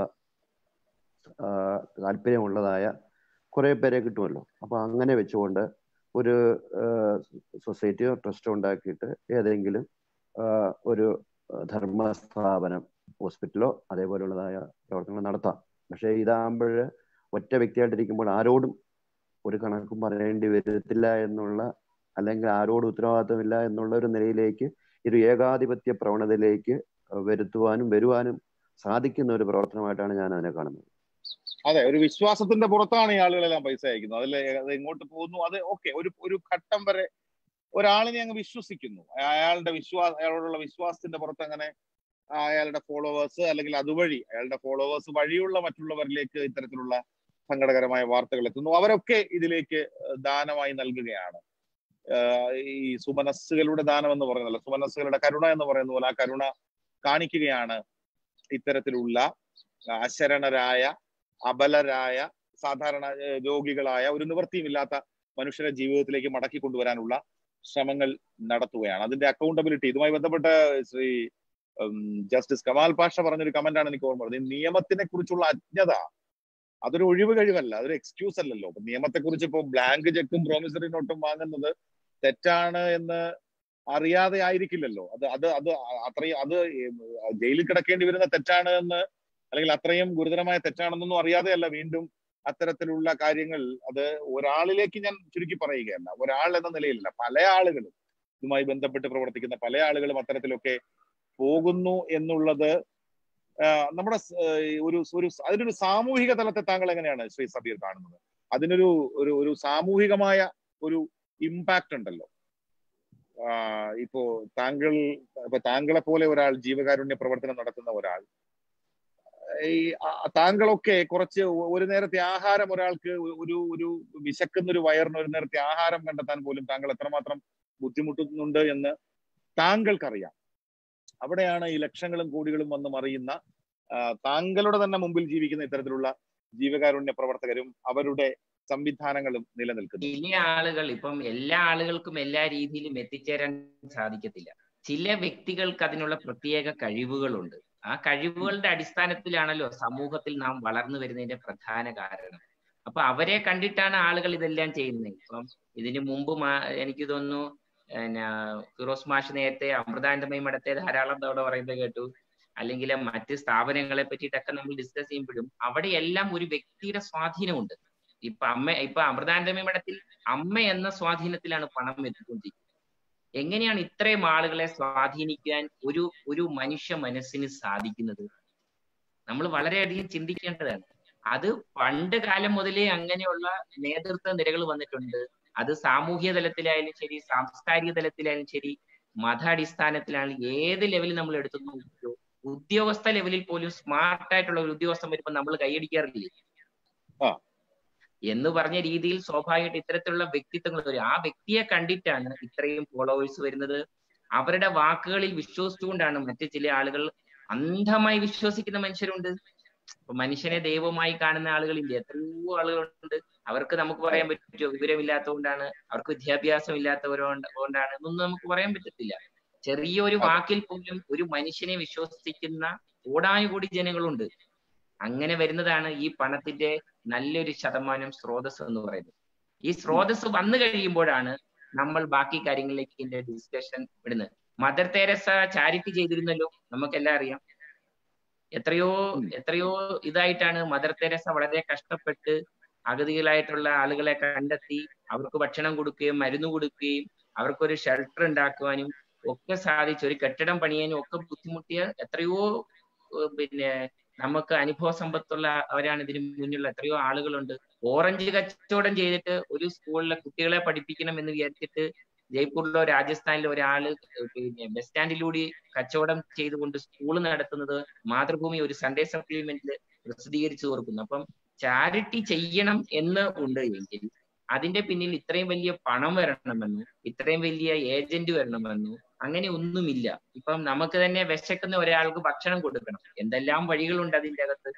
ആ, താല്പര്യമുള്ളതായ കുറെ പേരെ കിട്ടുമല്ലോ അപ്പൊ അങ്ങനെ വെച്ചുകൊണ്ട് ഒരു സൊസൈറ്റിയോ ട്രസ്റ്റോ ഉണ്ടാക്കിയിട്ട് ഏതെങ്കിലും ആ, ഒരു ധർമ്മ സ്ഥാപനം ഹോസ്പിറ്റലോ അതേപോലെയുള്ളതായ പ്രവർത്തനങ്ങൾ നടത്താം പക്ഷേ ഇതാകുമ്പോൾ ഒറ്റ വ്യക്തിയായിട്ടിരിക്കുമ്പോൾ ആരോടും ഒരു കണക്കും പറയേണ്ടി വരത്തില്ല എന്നുള്ള അല്ലെങ്കിൽ ആരോടും ഉത്തരവാദിത്തമില്ല എന്നുള്ള ഒരു നിലയിലേക്ക് ഒരു ഏകാധിപത്യ പ്രവണതയിലേക്ക് വരുത്തുവാനും വരുവാനും സാധിക്കുന്ന ഒരു പ്രവർത്തനമായിട്ടാണ് ഞാൻ അതിനെ കാണുന്നത് അതെ ഒരു വിശ്വാസത്തിന്റെ പുറത്താണ് ഈ ആളുകളെല്ലാം പൈസ അയക്കുന്നത് അതിൽ അത് എങ്ങോട്ട് പോകുന്നു അത് ഓക്കെ ഒരു ഒരു ഘട്ടം വരെ ഒരാളിനെ അങ്ങ് വിശ്വസിക്കുന്നു അയാളുടെ വിശ്വാസ അയാളോടുള്ള വിശ്വാസത്തിന്റെ പുറത്ത് അങ്ങനെ അയാളുടെ ഫോളോവേഴ്സ് അല്ലെങ്കിൽ അതുവഴി അയാളുടെ ഫോളോവേഴ്സ് വഴിയുള്ള മറ്റുള്ളവരിലേക്ക് ഇത്തരത്തിലുള്ള സങ്കടകരമായ വാർത്തകൾ എത്തുന്നു അവരൊക്കെ ഇതിലേക്ക് ദാനമായി നൽകുകയാണ് ആഹ് ഈ സുമനസ്സുകളുടെ ദാനം എന്ന് പറയുന്നല്ലോ സുമനസ്സുകളുടെ കരുണ എന്ന് പറയുന്ന പോലെ ആ കരുണ കാണിക്കുകയാണ് ഇത്തരത്തിലുള്ള അശരണരായ അബലരായ സാധാരണ ഏഹ് രോഗികളായ ഒരു നിവൃത്തിയുമില്ലാത്ത മനുഷ്യരെ ജീവിതത്തിലേക്ക് മടക്കി കൊണ്ടുവരാനുള്ള ശ്രമങ്ങൾ നടത്തുകയാണ് അതിന്റെ അക്കൗണ്ടബിലിറ്റി ഇതുമായി ബന്ധപ്പെട്ട് ശ്രീ ജസ്റ്റിസ് കമാൽ പാഷ പറഞ്ഞൊരു കമന്റ് ആണ് എനിക്ക് ഓർമ്മ വരുന്നത് ഈ നിയമത്തിനെ കുറിച്ചുള്ള അജ്ഞത അതൊരു ഒഴിവ് കഴിവല്ല അതൊരു എക്സ്ക്യൂസ് അല്ലല്ലോ അപ്പൊ നിയമത്തെ കുറിച്ച് ഇപ്പൊ ബ്ലാങ്ക് ചെക്കും പ്രോമിസറി നോട്ടും വാങ്ങുന്നത് തെറ്റാണ് എന്ന് അറിയാതെ ആയിരിക്കില്ലല്ലോ അത് അത് അത് അത്രയും അത് ജയിലിൽ കിടക്കേണ്ടി വരുന്ന തെറ്റാണ് എന്ന് അല്ലെങ്കിൽ അത്രയും ഗുരുതരമായ തെറ്റാണെന്നൊന്നും അറിയാതെയല്ല വീണ്ടും അത്തരത്തിലുള്ള കാര്യങ്ങൾ അത് ഒരാളിലേക്ക് ഞാൻ ചുരുക്കി പറയുകയല്ല ഒരാൾ എന്ന നിലയിലല്ല പല ആളുകളും ഇതുമായി ബന്ധപ്പെട്ട് പ്രവർത്തിക്കുന്ന പല ആളുകളും അത്തരത്തിലൊക്കെ പോകുന്നു എന്നുള്ളത് നമ്മുടെ ഒരു ഒരു അതിനൊരു സാമൂഹിക തലത്തെ താങ്കൾ എങ്ങനെയാണ് ശ്രീ സബീർ കാണുന്നത് അതിനൊരു ഒരു ഒരു സാമൂഹികമായ ഒരു ഇമ്പാക്ട് ഉണ്ടല്ലോ ഇപ്പോ താങ്കൾ ഇപ്പൊ താങ്കളെ പോലെ ഒരാൾ ജീവകാരുണ്യ പ്രവർത്തനം നടത്തുന്ന ഒരാൾ ഈ താങ്കളൊക്കെ കുറച്ച് ഒരു നേരത്തെ ആഹാരം ഒരാൾക്ക് ഒരു ഒരു വിശക്കുന്ന ഒരു വയറിന് ഒരു നേരത്തെ ആഹാരം കണ്ടെത്താൻ പോലും താങ്കൾ എത്രമാത്രം ബുദ്ധിമുട്ടുന്നുണ്ട് എന്ന് താങ്കൾക്കറിയാം അവിടെയാണ് ഈ ലക്ഷങ്ങളും കോടികളും വന്ന് മറിയുന്ന താങ്കളുടെ തന്നെ മുമ്പിൽ ജീവിക്കുന്ന ഇത്തരത്തിലുള്ള ജീവകാരുണ്യ പ്രവർത്തകരും അവരുടെ സംവിധാനങ്ങളും നിലനിൽക്കുന്നത് ചില ആളുകൾ ഇപ്പം എല്ലാ ആളുകൾക്കും എല്ലാ രീതിയിലും എത്തിച്ചേരാൻ സാധിക്കത്തില്ല ചില വ്യക്തികൾക്ക് അതിനുള്ള പ്രത്യേക കഴിവുകളുണ്ട് ആ കഴിവുകളുടെ അടിസ്ഥാനത്തിലാണല്ലോ സമൂഹത്തിൽ നാം വളർന്നു വരുന്നതിന്റെ പ്രധാന കാരണം അപ്പൊ അവരെ കണ്ടിട്ടാണ് ആളുകൾ ഇതെല്ലാം ചെയ്യുന്നത് ഇപ്പം ഇതിനു മുമ്പ് മാ- എനിക്ക് തോന്നുന്നു പിന്നെ ഫിറോസ് മാഷ് നേരത്തെ അമൃതാനന്ദമയി മഠത്തെ ധാരാളം തവണ പറയുന്നത് കേട്ടു അല്ലെങ്കിൽ മറ്റ് സ്ഥാപനങ്ങളെ പറ്റിയിട്ടൊക്കെ നമ്മൾ ഡിസ്കസ് ചെയ്യുമ്പോഴും അവിടെയെല്ലാം ഒരു വ്യക്തിയുടെ സ്വാധീനമുണ്ട് ഇപ്പൊ അമ്മ ഇപ്പൊ അമൃതാനന്ദമയി മഠത്തിൽ അമ്മ എന്ന സ്വാധീനത്തിലാണ് പണം എത്തിക്കൊണ്ടിരിക്കുന്നത് എങ്ങനെയാണ് ഇത്രയും ആളുകളെ സ്വാധീനിക്കാൻ ഒരു ഒരു മനുഷ്യ മനസ്സിന് സാധിക്കുന്നത് നമ്മൾ വളരെയധികം ചിന്തിക്കേണ്ടതാണ് അത് പണ്ട് കാലം മുതലേ അങ്ങനെയുള്ള നേതൃത്വ നിരകൾ വന്നിട്ടുണ്ട് അത് സാമൂഹ്യ തലത്തിലായാലും ശരി സാംസ്കാരിക തലത്തിലായാലും ശരി മതാടിസ്ഥാനത്തിലായാലും ഏത് ലെവലിൽ നമ്മൾ എടുത്തു നോക്കിയോ ഉദ്യോഗസ്ഥ ലെവലിൽ പോലും സ്മാർട്ട് ആയിട്ടുള്ള ഒരു ഉദ്യോഗസ്ഥൻ വരുമ്പോൾ നമ്മൾ കൈയടിക്കാറില്ലേ ആ. എന്ന് പറഞ്ഞ രീതിയിൽ സ്വാഭാവികമായിട്ട് ഇത്തരത്തിലുള്ള വ്യക്തിത്വങ്ങൾ വരും ആ വ്യക്തിയെ കണ്ടിട്ടാണ് ഇത്രയും ഫോളോവേഴ്സ് വരുന്നത് അവരുടെ വാക്കുകളിൽ വിശ്വസിച്ചുകൊണ്ടാണ് മറ്റു ചില ആളുകൾ അന്ധമായി വിശ്വസിക്കുന്ന മനുഷ്യരുണ്ട് ഇപ്പൊ മനുഷ്യനെ ദൈവമായി കാണുന്ന ആളുകളില്ലേ എത്രയോ ആളുകളുണ്ട് അവർക്ക് നമുക്ക് പറയാൻ പറ്റുമോ വിവരമില്ലാത്തതുകൊണ്ടാണ് അവർക്ക് വിദ്യാഭ്യാസം ഇല്ലാത്തവരോ കൊണ്ടാണ് എന്നൊന്നും നമുക്ക് പറയാൻ പറ്റത്തില്ല ചെറിയൊരു വാക്കിൽ പോലും ഒരു മനുഷ്യനെ വിശ്വസിക്കുന്ന കോടാനുകൂടി ജനങ്ങളുണ്ട് അങ്ങനെ വരുന്നതാണ് ഈ പണത്തിന്റെ നല്ലൊരു ശതമാനം സ്രോതസ് എന്ന് പറയുന്നത് ഈ സ്രോതസ് വന്നു കഴിയുമ്പോഴാണ് നമ്മൾ ബാക്കി കാര്യങ്ങളിലേക്ക് ഇതിന്റെ ഡിസ്കഷൻ വിടുന്നത് മദർ തെരേസ ചാരിറ്റി ചെയ്തിരുന്നല്ലോ നമുക്കെല്ലാം അറിയാം എത്രയോ എത്രയോ ഇതായിട്ടാണ് മദർ തെരേസ വളരെ കഷ്ടപ്പെട്ട് അഗതികളായിട്ടുള്ള ആളുകളെ കണ്ടെത്തി അവർക്ക് ഭക്ഷണം കൊടുക്കുകയും മരുന്ന് കൊടുക്കുകയും അവർക്കൊരു ഷെൽട്ടർ ഉണ്ടാക്കുവാനും ഒക്കെ സാധിച്ചു ഒരു കെട്ടിടം പണിയാനും ഒക്കെ ബുദ്ധിമുട്ടിയ എത്രയോ ഏഹ് പിന്നെ നമുക്ക് അനുഭവ സമ്പത്തുള്ള അവരാണ് ഇതിന് മുന്നിലുള്ള എത്രയോ ആളുകളുണ്ട് ഓറഞ്ച് കച്ചവടം ചെയ്തിട്ട് ഒരു സ്കൂളിലെ കുട്ടികളെ പഠിപ്പിക്കണം എന്ന് വിചാരിച്ചിട്ട് ജയ്പൂരിലോ രാജസ്ഥാനിലോ ഒരാള് പിന്നെ ബസ് സ്റ്റാൻഡിലൂടെ കച്ചവടം ചെയ്തുകൊണ്ട് സ്കൂൾ നടത്തുന്നത് മാതൃഭൂമി ഒരു സൺഡേ സപ്ലിമെന്റിൽ പ്രസിദ്ധീകരിച്ചു കൊടുക്കുന്നു അപ്പം ചാരിറ്റി ചെയ്യണം എന്ന് ഉണ്ട് എങ്കിൽ അതിന്റെ പിന്നിൽ ഇത്രയും വലിയ പണം വരണമെന്നോ ഇത്രയും വലിയ ഏജന്റ് വരണമെന്നോ അങ്ങനെ ഒന്നുമില്ല ഇപ്പം നമുക്ക് തന്നെ വിശക്കുന്ന ഒരാൾക്ക് ഭക്ഷണം കൊടുക്കണം എന്തെല്ലാം വഴികളുണ്ട് അതിന്റെ അകത്ത്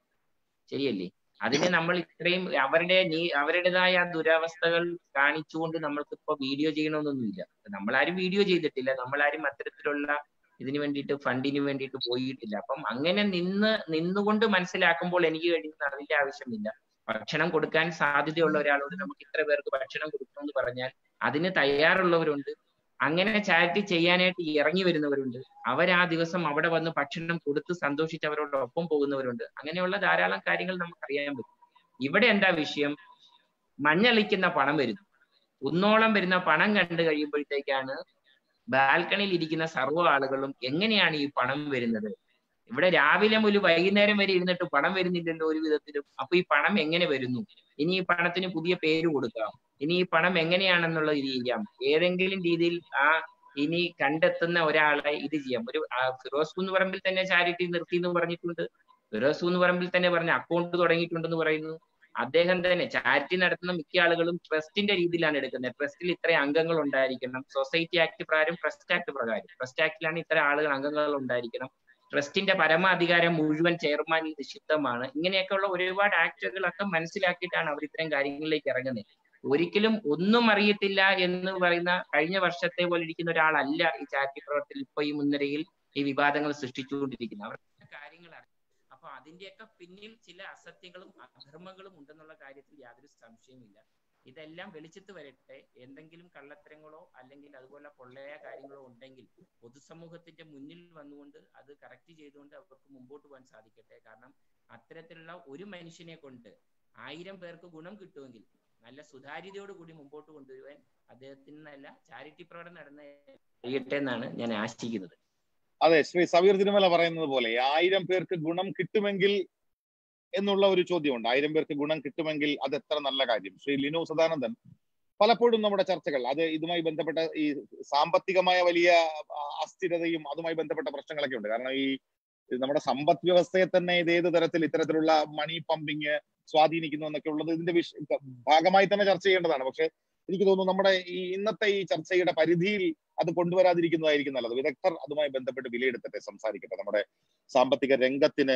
ശരിയല്ലേ അതിന് നമ്മൾ ഇത്രയും അവരുടെ നീ അവരുടേതായ ആ ദുരവസ്ഥകൾ കാണിച്ചുകൊണ്ട് നമ്മൾക്ക് ഇപ്പൊ വീഡിയോ ചെയ്യണമെന്നൊന്നുമില്ല നമ്മളാരും വീഡിയോ ചെയ്തിട്ടില്ല നമ്മളാരും അത്തരത്തിലുള്ള ഇതിനു വേണ്ടിയിട്ട് ഫണ്ടിന് വേണ്ടിയിട്ട് പോയിട്ടില്ല അപ്പം അങ്ങനെ നിന്ന് നിന്നുകൊണ്ട് മനസ്സിലാക്കുമ്പോൾ എനിക്ക് കഴിയുന്ന അതിന്റെ ആവശ്യമില്ല ഭക്ഷണം കൊടുക്കാൻ സാധ്യതയുള്ള ഒരാളോട് നമുക്ക് ഇത്ര പേർക്ക് ഭക്ഷണം കൊടുക്കണമെന്ന് പറഞ്ഞാൽ അതിന് തയ്യാറുള്ളവരുണ്ട് അങ്ങനെ ചാരിറ്റി ചെയ്യാനായിട്ട് ഇറങ്ങി വരുന്നവരുണ്ട് അവർ ആ ദിവസം അവിടെ വന്ന് ഭക്ഷണം കൊടുത്ത് സന്തോഷിച്ച് അവരോടൊപ്പം പോകുന്നവരുണ്ട് അങ്ങനെയുള്ള ധാരാളം കാര്യങ്ങൾ നമുക്ക് അറിയാൻ പറ്റും ഇവിടെ എന്താ വിഷയം മഞ്ഞളിക്കുന്ന പണം വരുന്നു കുന്നോളം വരുന്ന പണം കണ്ടു കഴിയുമ്പോഴത്തേക്കാണ് ബാൽക്കണിയിൽ ഇരിക്കുന്ന സർവ്വ ആളുകളും എങ്ങനെയാണ് ഈ പണം വരുന്നത് ഇവിടെ രാവിലെ മുതൽ വൈകുന്നേരം വരെ ഇരുന്നിട്ട് പണം വരുന്നില്ലല്ലോ ഒരു വിധത്തിലും അപ്പൊ ഈ പണം എങ്ങനെ വരുന്നു ഇനി ഈ പണത്തിന് പുതിയ പേര് കൊടുക്കാം ഇനി ഈ പണം എങ്ങനെയാണെന്നുള്ളത് ഇത് ചെയ്യാം ഏതെങ്കിലും രീതിയിൽ ആ ഇനി കണ്ടെത്തുന്ന ഒരാളെ ഇത് ചെയ്യാം ഒരു ആ, ഫിറോസ് കുന്ന് പറമ്പിൽ തന്നെ ചാരിറ്റി നിർത്തി എന്ന് പറഞ്ഞിട്ടുണ്ട് ഫിറോസ് കുന്ന് പറമ്പിൽ തന്നെ പറഞ്ഞ അക്കൗണ്ട് തുടങ്ങിയിട്ടുണ്ടെന്ന് പറയുന്നു അദ്ദേഹം തന്നെ ചാരിറ്റി നടത്തുന്ന മിക്ക ആളുകളും ട്രസ്റ്റിന്റെ രീതിയിലാണ് എടുക്കുന്നത് ട്രസ്റ്റിൽ ഇത്ര അംഗങ്ങൾ ഉണ്ടായിരിക്കണം സൊസൈറ്റി ആക്ട് പ്രകാരം ട്രസ്റ്റ് ആക്ട് പ്രകാരം ട്രസ്റ്റ് ആക്ടിലാണ് ഇത്ര ആളുകൾ അംഗങ്ങൾ ഉണ്ടായിരിക്കണം ട്രസ്റ്റിന്റെ പരമാധികാരം മുഴുവൻ ചെയർമാനിൽ നിഷിദ്ധമാണ് ഇങ്ങനെയൊക്കെയുള്ള ഒരുപാട് ആക്ടുകളൊക്കെ മനസ്സിലാക്കിയിട്ടാണ് അവർ ഇത്തരം കാര്യങ്ങളിലേക്ക് ഇറങ്ങുന്നത് ഒരിക്കലും ഒന്നും അറിയത്തില്ല എന്ന് പറയുന്ന കഴിഞ്ഞ വർഷത്തെ പോലെ ഇരിക്കുന്ന ഒരാളല്ല ഈ ചാരിറ്റി പ്രവർത്തനത്തിൽ ഇപ്പൊ ഈ മുൻനിരയിൽ ഈ വിവാദങ്ങൾ സൃഷ്ടിച്ചുകൊണ്ടിരിക്കുന്നത് അവർക്ക് കാര്യങ്ങൾ അറിയാം അപ്പൊ അതിന്റെയൊക്കെ പിന്നിൽ ചില അസത്യങ്ങളും അധർമ്മങ്ങളും ഉണ്ടെന്നുള്ള കാര്യത്തിൽ യാതൊരു സംശയമില്ല ഇതെല്ലാം വെളിച്ചത്ത് വരട്ടെ എന്തെങ്കിലും കള്ളത്തരങ്ങളോ അല്ലെങ്കിൽ അതുപോലെ പൊള്ളയായ കാര്യങ്ങളോ ഉണ്ടെങ്കിൽ പൊതുസമൂഹത്തിന്റെ മുന്നിൽ വന്നുകൊണ്ട് അത് കറക്റ്റ് ചെയ്തുകൊണ്ട് അവർക്ക് മുമ്പോട്ട് പോകാൻ സാധിക്കട്ടെ കാരണം അത്തരത്തിലുള്ള ഒരു മനുഷ്യനെ കൊണ്ട് ആയിരം പേർക്ക് ഗുണം കിട്ടുമെങ്കിൽ നല്ല സുതാര്യതയോടുകൂടി മുമ്പോട്ട് കൊണ്ടുവരുവാൻ അദ്ദേഹത്തിന് നല്ല ചാരിറ്റി പ്രവർത്തനം നടന്ന കഴിയട്ടെ എന്നാണ് ഞാൻ ആശിക്കുന്നത് അതെ ശ്രീ സവീർ തിരുമല പറയുന്നത് പോലെ ആയിരം പേർക്ക് ഗുണം കിട്ടുമെങ്കിൽ എന്നുള്ള ഒരു ചോദ്യമുണ്ട് ആയിരം പേർക്ക് ഗുണം കിട്ടുമെങ്കിൽ അത് എത്ര നല്ല കാര്യം ശ്രീ ലിനു സദാനന്ദൻ പലപ്പോഴും നമ്മുടെ ചർച്ചകൾ അത് ഇതുമായി ബന്ധപ്പെട്ട ഈ സാമ്പത്തികമായ വലിയ ആ, അസ്ഥിരതയും അതുമായി ബന്ധപ്പെട്ട പ്രശ്നങ്ങളൊക്കെ ഉണ്ട് കാരണം ഈ ഇത് നമ്മുടെ സമ്പദ് വ്യവസ്ഥയെ തന്നെ ഇത് ഏത് തരത്തിൽ ഇത്തരത്തിലുള്ള മണി പമ്പിങ് സ്വാധീനിക്കുന്നു എന്നൊക്കെ ഉള്ളത് ഇതിന്റെ വിഷ ഭാഗമായി തന്നെ ചർച്ച ചെയ്യേണ്ടതാണ് പക്ഷെ എനിക്ക് തോന്നുന്നു നമ്മുടെ ഈ ഇന്നത്തെ ഈ ചർച്ചയുടെ പരിധിയിൽ അത് കൊണ്ടുവരാതിരിക്കുന്നതായിരിക്കും നല്ലത് വിദഗ്ധർ അതുമായി ബന്ധപ്പെട്ട് വിലയിരുത്തട്ടെ സംസാരിക്കട്ടെ നമ്മുടെ സാമ്പത്തിക രംഗത്തിന്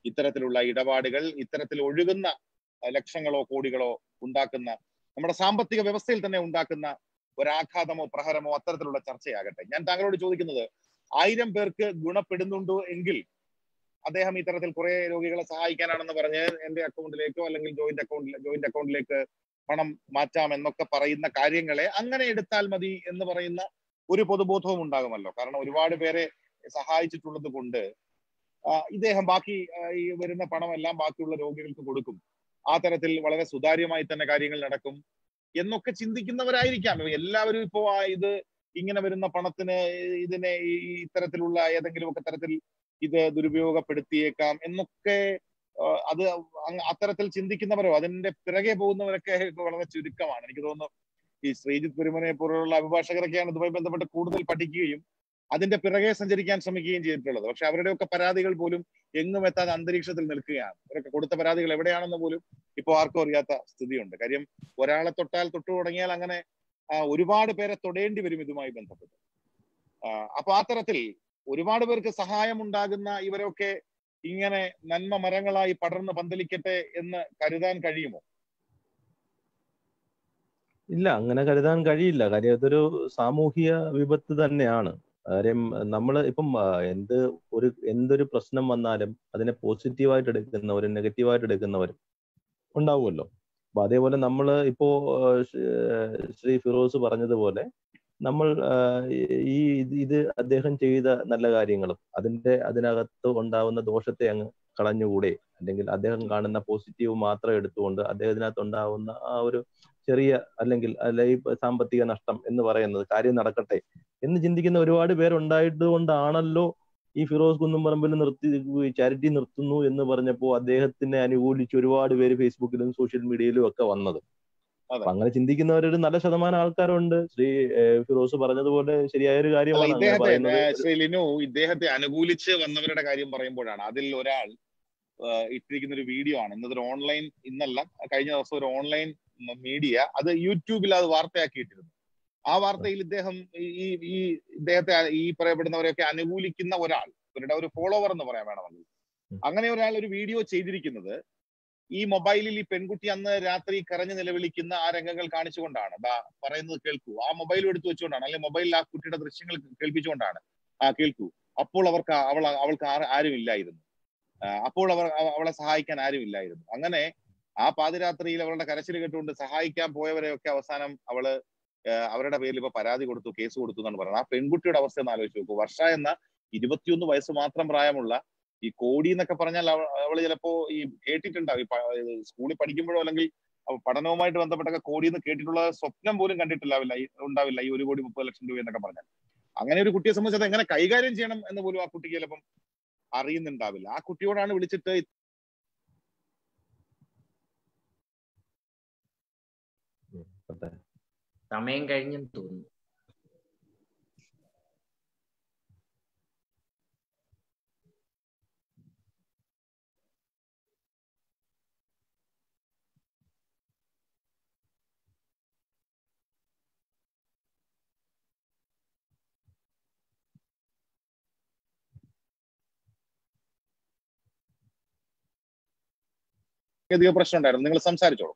ഇത്തരത്തിലുള്ള ഇടപാടുകൾ ഇത്തരത്തിൽ ഒഴുകുന്ന അഹ് ലക്ഷങ്ങളോ കോടികളോ ഉണ്ടാക്കുന്ന നമ്മുടെ സാമ്പത്തിക വ്യവസ്ഥയിൽ തന്നെ ഉണ്ടാക്കുന്ന ഒരാഘാതമോ പ്രഹരമോ അത്തരത്തിലുള്ള ചർച്ചയാകട്ടെ ഞാൻ താങ്കളോട് ചോദിക്കുന്നത് ആയിരം പേർക്ക് ഗുണപ്പെടുന്നുണ്ടോ എങ്കിൽ അദ്ദേഹം ഇത്തരത്തിൽ കുറെ രോഗികളെ സഹായിക്കാനാണെന്ന് പറഞ്ഞ് എന്റെ അക്കൗണ്ടിലേക്കോ അല്ലെങ്കിൽ ജോയിന്റ് അക്കൗണ്ടിൽ ജോയിന്റ് അക്കൗണ്ടിലേക്ക് പണം മാറ്റാം എന്നൊക്കെ പറയുന്ന കാര്യങ്ങളെ അങ്ങനെ എടുത്താൽ മതി എന്ന് പറയുന്ന ഒരു പൊതുബോധവും ഉണ്ടാകുമല്ലോ കാരണം ഒരുപാട് പേരെ സഹായിച്ചിട്ടുള്ളത് കൊണ്ട് ആ, ഇദ്ദേഹം ബാക്കി ആ, ഈ വരുന്ന പണമെല്ലാം ബാക്കിയുള്ള രോഗികൾക്ക് കൊടുക്കും ആ തരത്തിൽ വളരെ സുതാര്യമായി തന്നെ കാര്യങ്ങൾ നടക്കും എന്നൊക്കെ ചിന്തിക്കുന്നവരായിരിക്കാം എല്ലാവരും ഇപ്പോ ആ ഇത് ഇങ്ങനെ വരുന്ന പണത്തിന് ഇതിനെ ഈ ഈ ഇത്തരത്തിലുള്ള ഏതെങ്കിലും ഒക്കെ തരത്തിൽ ഇത് ദുരുപയോഗപ്പെടുത്തിയേക്കാം എന്നൊക്കെ ആ, അത് അങ്ങ് അത്തരത്തിൽ ചിന്തിക്കുന്നവരോ അതിന്റെ പിറകെ പോകുന്നവരൊക്കെ വളരെ ചുരുക്കമാണ് എനിക്ക് തോന്നുന്നു ഈ ശ്രീജിത്ത് പെരുമനെ പോലുള്ള അഭിഭാഷകരൊക്കെയാണ് ഇതുമായി ബന്ധപ്പെട്ട് കൂടുതൽ പഠിക്കുകയും അതിന്റെ പിറകെ സഞ്ചരിക്കാൻ ശ്രമിക്കുകയും ചെയ്തിട്ടുള്ളത് പക്ഷെ അവരുടെയൊക്കെ പരാതികൾ പോലും എങ്ങും എത്താതെ അന്തരീക്ഷത്തിൽ നിൽക്കുകയാണ് അവരൊക്കെ കൊടുത്ത പരാതികൾ എവിടെയാണെന്ന് പോലും ഇപ്പോൾ ആർക്കും അറിയാത്ത സ്ഥിതിയുണ്ട് കാര്യം ഒരാളെ തൊട്ടാൽ തൊട്ടു തുടങ്ങിയാൽ അങ്ങനെ ആ, ഒരുപാട് പേരെ തൊടേണ്ടി വരും ഇതുമായി ബന്ധപ്പെട്ട് ആ, അപ്പൊ ആ തരത്തിൽ ഒരുപാട് പേർക്ക് സഹായം ഉണ്ടാകുന്ന ഇവരൊക്കെ ഇങ്ങനെ നന്മ മരങ്ങളായി പടർന്ന് പന്തലിക്കട്ടെ എന്ന് കരുതാൻ കഴിയുമോ ഇല്ല അങ്ങനെ കരുതാൻ കഴിയില്ല കാര്യം അതൊരു സാമൂഹിക വിപത്ത് തന്നെയാണ് കാര്യം നമ്മൾ ഇപ്പം ആ, എന്ത് ഒരു എന്തൊരു പ്രശ്നം വന്നാലും അതിനെ പോസിറ്റീവായിട്ട് എടുക്കുന്നവരും നെഗറ്റീവായിട്ട് എടുക്കുന്നവരും ഉണ്ടാവുമല്ലോ അപ്പൊ അതേപോലെ നമ്മൾ ഇപ്പോ ആ, ശ്രീ- ശ്രീ ഫിറോസ് പറഞ്ഞതുപോലെ നമ്മൾ ആ, ഈ ഇത് ഇത് അദ്ദേഹം ചെയ്ത നല്ല കാര്യങ്ങളും അതിന്റെ അതിനകത്ത് ഉണ്ടാവുന്ന ദോഷത്തെ അങ്ങ് കളഞ്ഞുകൂടെ അല്ലെങ്കിൽ അദ്ദേഹം കാണുന്ന പോസിറ്റീവ് മാത്രം എടുത്തുകൊണ്ട് അദ്ദേഹത്തിനകത്ത് ഉണ്ടാവുന്ന ആ ഒരു ചെറിയ അല്ലെങ്കിൽ അല്ലെ ഈ സാമ്പത്തിക നഷ്ടം എന്ന് പറയുന്നത് കാര്യം നടക്കട്ടെ എന്ന് ചിന്തിക്കുന്ന ഒരുപാട് പേരുണ്ടായിട്ട് കൊണ്ടാണല്ലോ ഈ ഫിറോസ് കുന്നുംപറമ്പിൽ നിർത്തി ചാരിറ്റി നിർത്തുന്നു എന്ന് പറഞ്ഞപ്പോൾ അദ്ദേഹത്തിനെ അനുകൂലിച്ച് ഒരുപാട് പേര് ഫേസ്ബുക്കിലും സോഷ്യൽ മീഡിയയിലും ഒക്കെ വന്നത് അതെ. അപ്പൊ അങ്ങനെ ചിന്തിക്കുന്നവരൊരു നല്ല ശതമാനം ആൾക്കാരുണ്ട് ശ്രീ ഏഹ്, ഫിറോസ് പറഞ്ഞതുപോലെ ശരിയായ ഒരു അല്ല കാര്യമാണ് അങ്ങനെ ഇദ്ദേഹത്തെ പറയുന്നത് ഏഹ്, ശ്രീ ലിനു ഇദ്ദേഹത്തെ അനുകൂലിച്ച് വന്നവരുടെ കാര്യം പറയുമ്പോഴാണ് അതിൽ ഒരാൾ ഏഹ്, ഇട്ടിരിക്കുന്ന ഒരു വീഡിയോ ആണ് ഇന്നതൊരു ഓൺലൈൻ ഇന്നല്ല കഴിഞ്ഞ ദിവസം ഒരു ഓൺലൈൻ മീഡിയ അത് യൂട്യൂബിൽ അത് വാർത്തയാക്കിയിട്ടിരുന്നു ആ വാർത്തയിൽ ഇദ്ദേഹം ഈ ഈ- ഈ ഇദ്ദേഹത്തെ ഈ പറയപ്പെടുന്നവരെയൊക്കെ അനുകൂലിക്കുന്ന ഒരാൾ ഇവരുടെ ഒരു ഫോളോവർ എന്ന് പറയാൻ വേണമെങ്കിൽ ഉം. അങ്ങനെ ഒരാൾ ഒരു വീഡിയോ ചെയ്തിരിക്കുന്നത് ഈ മൊബൈലിൽ ഈ പെൺകുട്ടി അന്ന് രാത്രി കരഞ്ഞു നിലവിളിക്കുന്ന ആ രംഗങ്ങൾ കാണിച്ചുകൊണ്ടാണ് ദാ പറയുന്നത് കേൾക്കൂ ആ മൊബൈലും എടുത്തു വെച്ചുകൊണ്ടാണ് അല്ലെങ്കിൽ മൊബൈലിൽ ആ കുട്ടിയുടെ ദൃശ്യങ്ങൾ കേൾപ്പിച്ചുകൊണ്ടാണ് ആ കേൾക്കൂ അപ്പോൾ അവർക്ക് ആ- അവൾ അവൾക്ക് ആര് ആരും ഇല്ലായിരുന്നു ആ, അപ്പോൾ അവർ അവ- അവളെ സഹായിക്കാൻ ആരും ഇല്ലായിരുന്നു അങ്ങനെ ആ പാതിരാത്രിയിൽ അവളുടെ കരച്ചിൽ കേട്ടുകൊണ്ട് സഹായിക്കാൻ പോയവരെയൊക്കെ അവസാനം അവള് ആ, അവരുടെ പേരിൽ ഇപ്പൊ പരാതി കൊടുത്തു കേസ് കൊടുത്തു എന്നാണ് പറയുന്നത് ആ പെൺകുട്ടിയുടെ അവസ്ഥ ഒന്ന് ആലോചിച്ച് നോക്കൂ വർഷ എന്ന ഇരുപത്തിയൊന്ന് വയസ്സ് മാത്രം പ്രായമുള്ള ഈ കോടി എന്നൊക്കെ പറഞ്ഞാൽ അവ- അവള് ചിലപ്പോ ഈ കേട്ടിട്ടുണ്ടാവും ഈ പ- ഇത് സ്കൂളിൽ പഠിക്കുമ്പോഴോ അല്ലെങ്കിൽ അവ പഠനവുമായിട്ട് ബന്ധപ്പെട്ടൊക്കെ കോടി എന്ന് കേട്ടിട്ടുള്ള സ്വപ്നം പോലും കണ്ടിട്ടില്ലാവില്ല ഈ- ഉണ്ടാവില്ല ഈ ഒരു കോടി മുപ്പത് ലക്ഷം രൂപ എന്നൊക്കെ പറഞ്ഞാൽ അങ്ങനെ ഒരു കുട്ടിയെ സംബന്ധിച്ച് അത് എങ്ങനെ കൈകാര്യം ചെയ്യണം എന്ന് പോലും ആ കുട്ടിക്ക് ചിലപ്പം അറിയുന്നുണ്ടാവില്ല ആ കുട്ടിയോടാണ് വിളിച്ചിട്ട് അതെ. സമയം കഴിഞ്ഞെന്ന് തോന്നുന്നു അധികം പ്രശ്നം ഉണ്ടായിരുന്നു നിങ്ങൾ സംസാരിച്ചോളൂ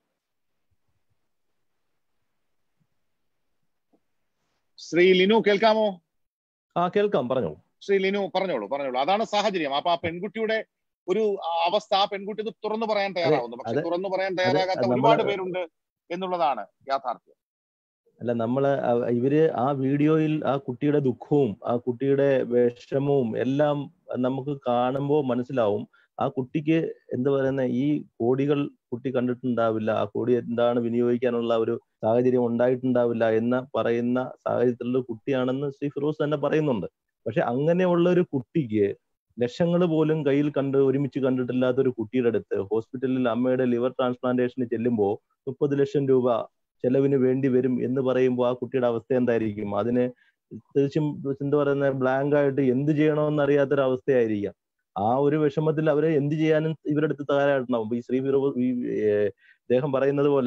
ശ്രീ ലിനു കേൾക്കാമോ ആ കേൾക്കാം പറഞ്ഞോളൂ ശ്രീ ലിനു പറഞ്ഞോളൂ പറഞ്ഞോളൂ അതാണ് സാഹചര്യം അപ്പൊ ആ പെൺകുട്ടിയുടെ ഒരു ആ അവസ്ഥ ആ പെൺകുട്ടി ഇത് തുറന്നു പറയാൻ തയ്യാറാവുന്നു പക്ഷെ അതെ. തുറന്നു പറയാൻ തയ്യാറാകാത്ത നമ്മള് ഒരുപാട് പേരുണ്ട് എന്നുള്ളതാണ് യാഥാർത്ഥ്യം അല്ല നമ്മള് അ- ഇവര് ആ വീഡിയോയിൽ ആ കുട്ടിയുടെ ദുഃഖവും ആ കുട്ടിയുടെ വിഷമവും എല്ലാം നമുക്ക് കാണുമ്പോൾ മനസ്സിലാവും ആ കുട്ടിക്ക് എന്ത് പറയുന്ന ഈ കോടികൾ കുട്ടി കണ്ടിട്ടുണ്ടാവില്ല ആ കോടി എന്താണ് വിനിയോഗിക്കാനുള്ള ഒരു സാഹചര്യം ഉണ്ടായിട്ടുണ്ടാവില്ല എന്ന് പറയുന്ന സാഹചര്യത്തിലുള്ള കുട്ടിയാണെന്ന് ശ്രീ ഫിറോസ് തന്നെ പറയുന്നുണ്ട് പക്ഷെ അങ്ങനെയുള്ള ഒരു കുട്ടിക്ക് ലക്ഷങ്ങൾ പോലും കയ്യിൽ കണ്ട് ഒരുമിച്ച് കണ്ടിട്ടില്ലാത്ത ഒരു കുട്ടിയുടെ അടുത്ത് ഹോസ്പിറ്റലിൽ അമ്മയുടെ ലിവർ ട്രാൻസ്പ്ലാന്റേഷന് ചെല്ലുമ്പോൾ മുപ്പത് ലക്ഷം രൂപ ചെലവിന് വേണ്ടി വരും എന്ന് പറയുമ്പോൾ ആ കുട്ടിയുടെ അവസ്ഥ എന്തായിരിക്കും അതിന് തിരിച്ചും എന്താ പറയുന്ന ബ്ലാങ്ക് ആയിട്ട് എന്ത് ചെയ്യണമെന്ന് അറിയാത്തൊരു അവസ്ഥയായിരിക്കാം ആ ഒരു വിഷമത്തിൽ അവരെ എന്ത് ചെയ്യാനും ഇവരുടെ അടുത്ത് തയ്യാറായിട്ടുണ്ടാവും ഈ ശ്രീ ഫിറോ ഈ ഏർ, അദ്ദേഹം പറയുന്നത് പോലെ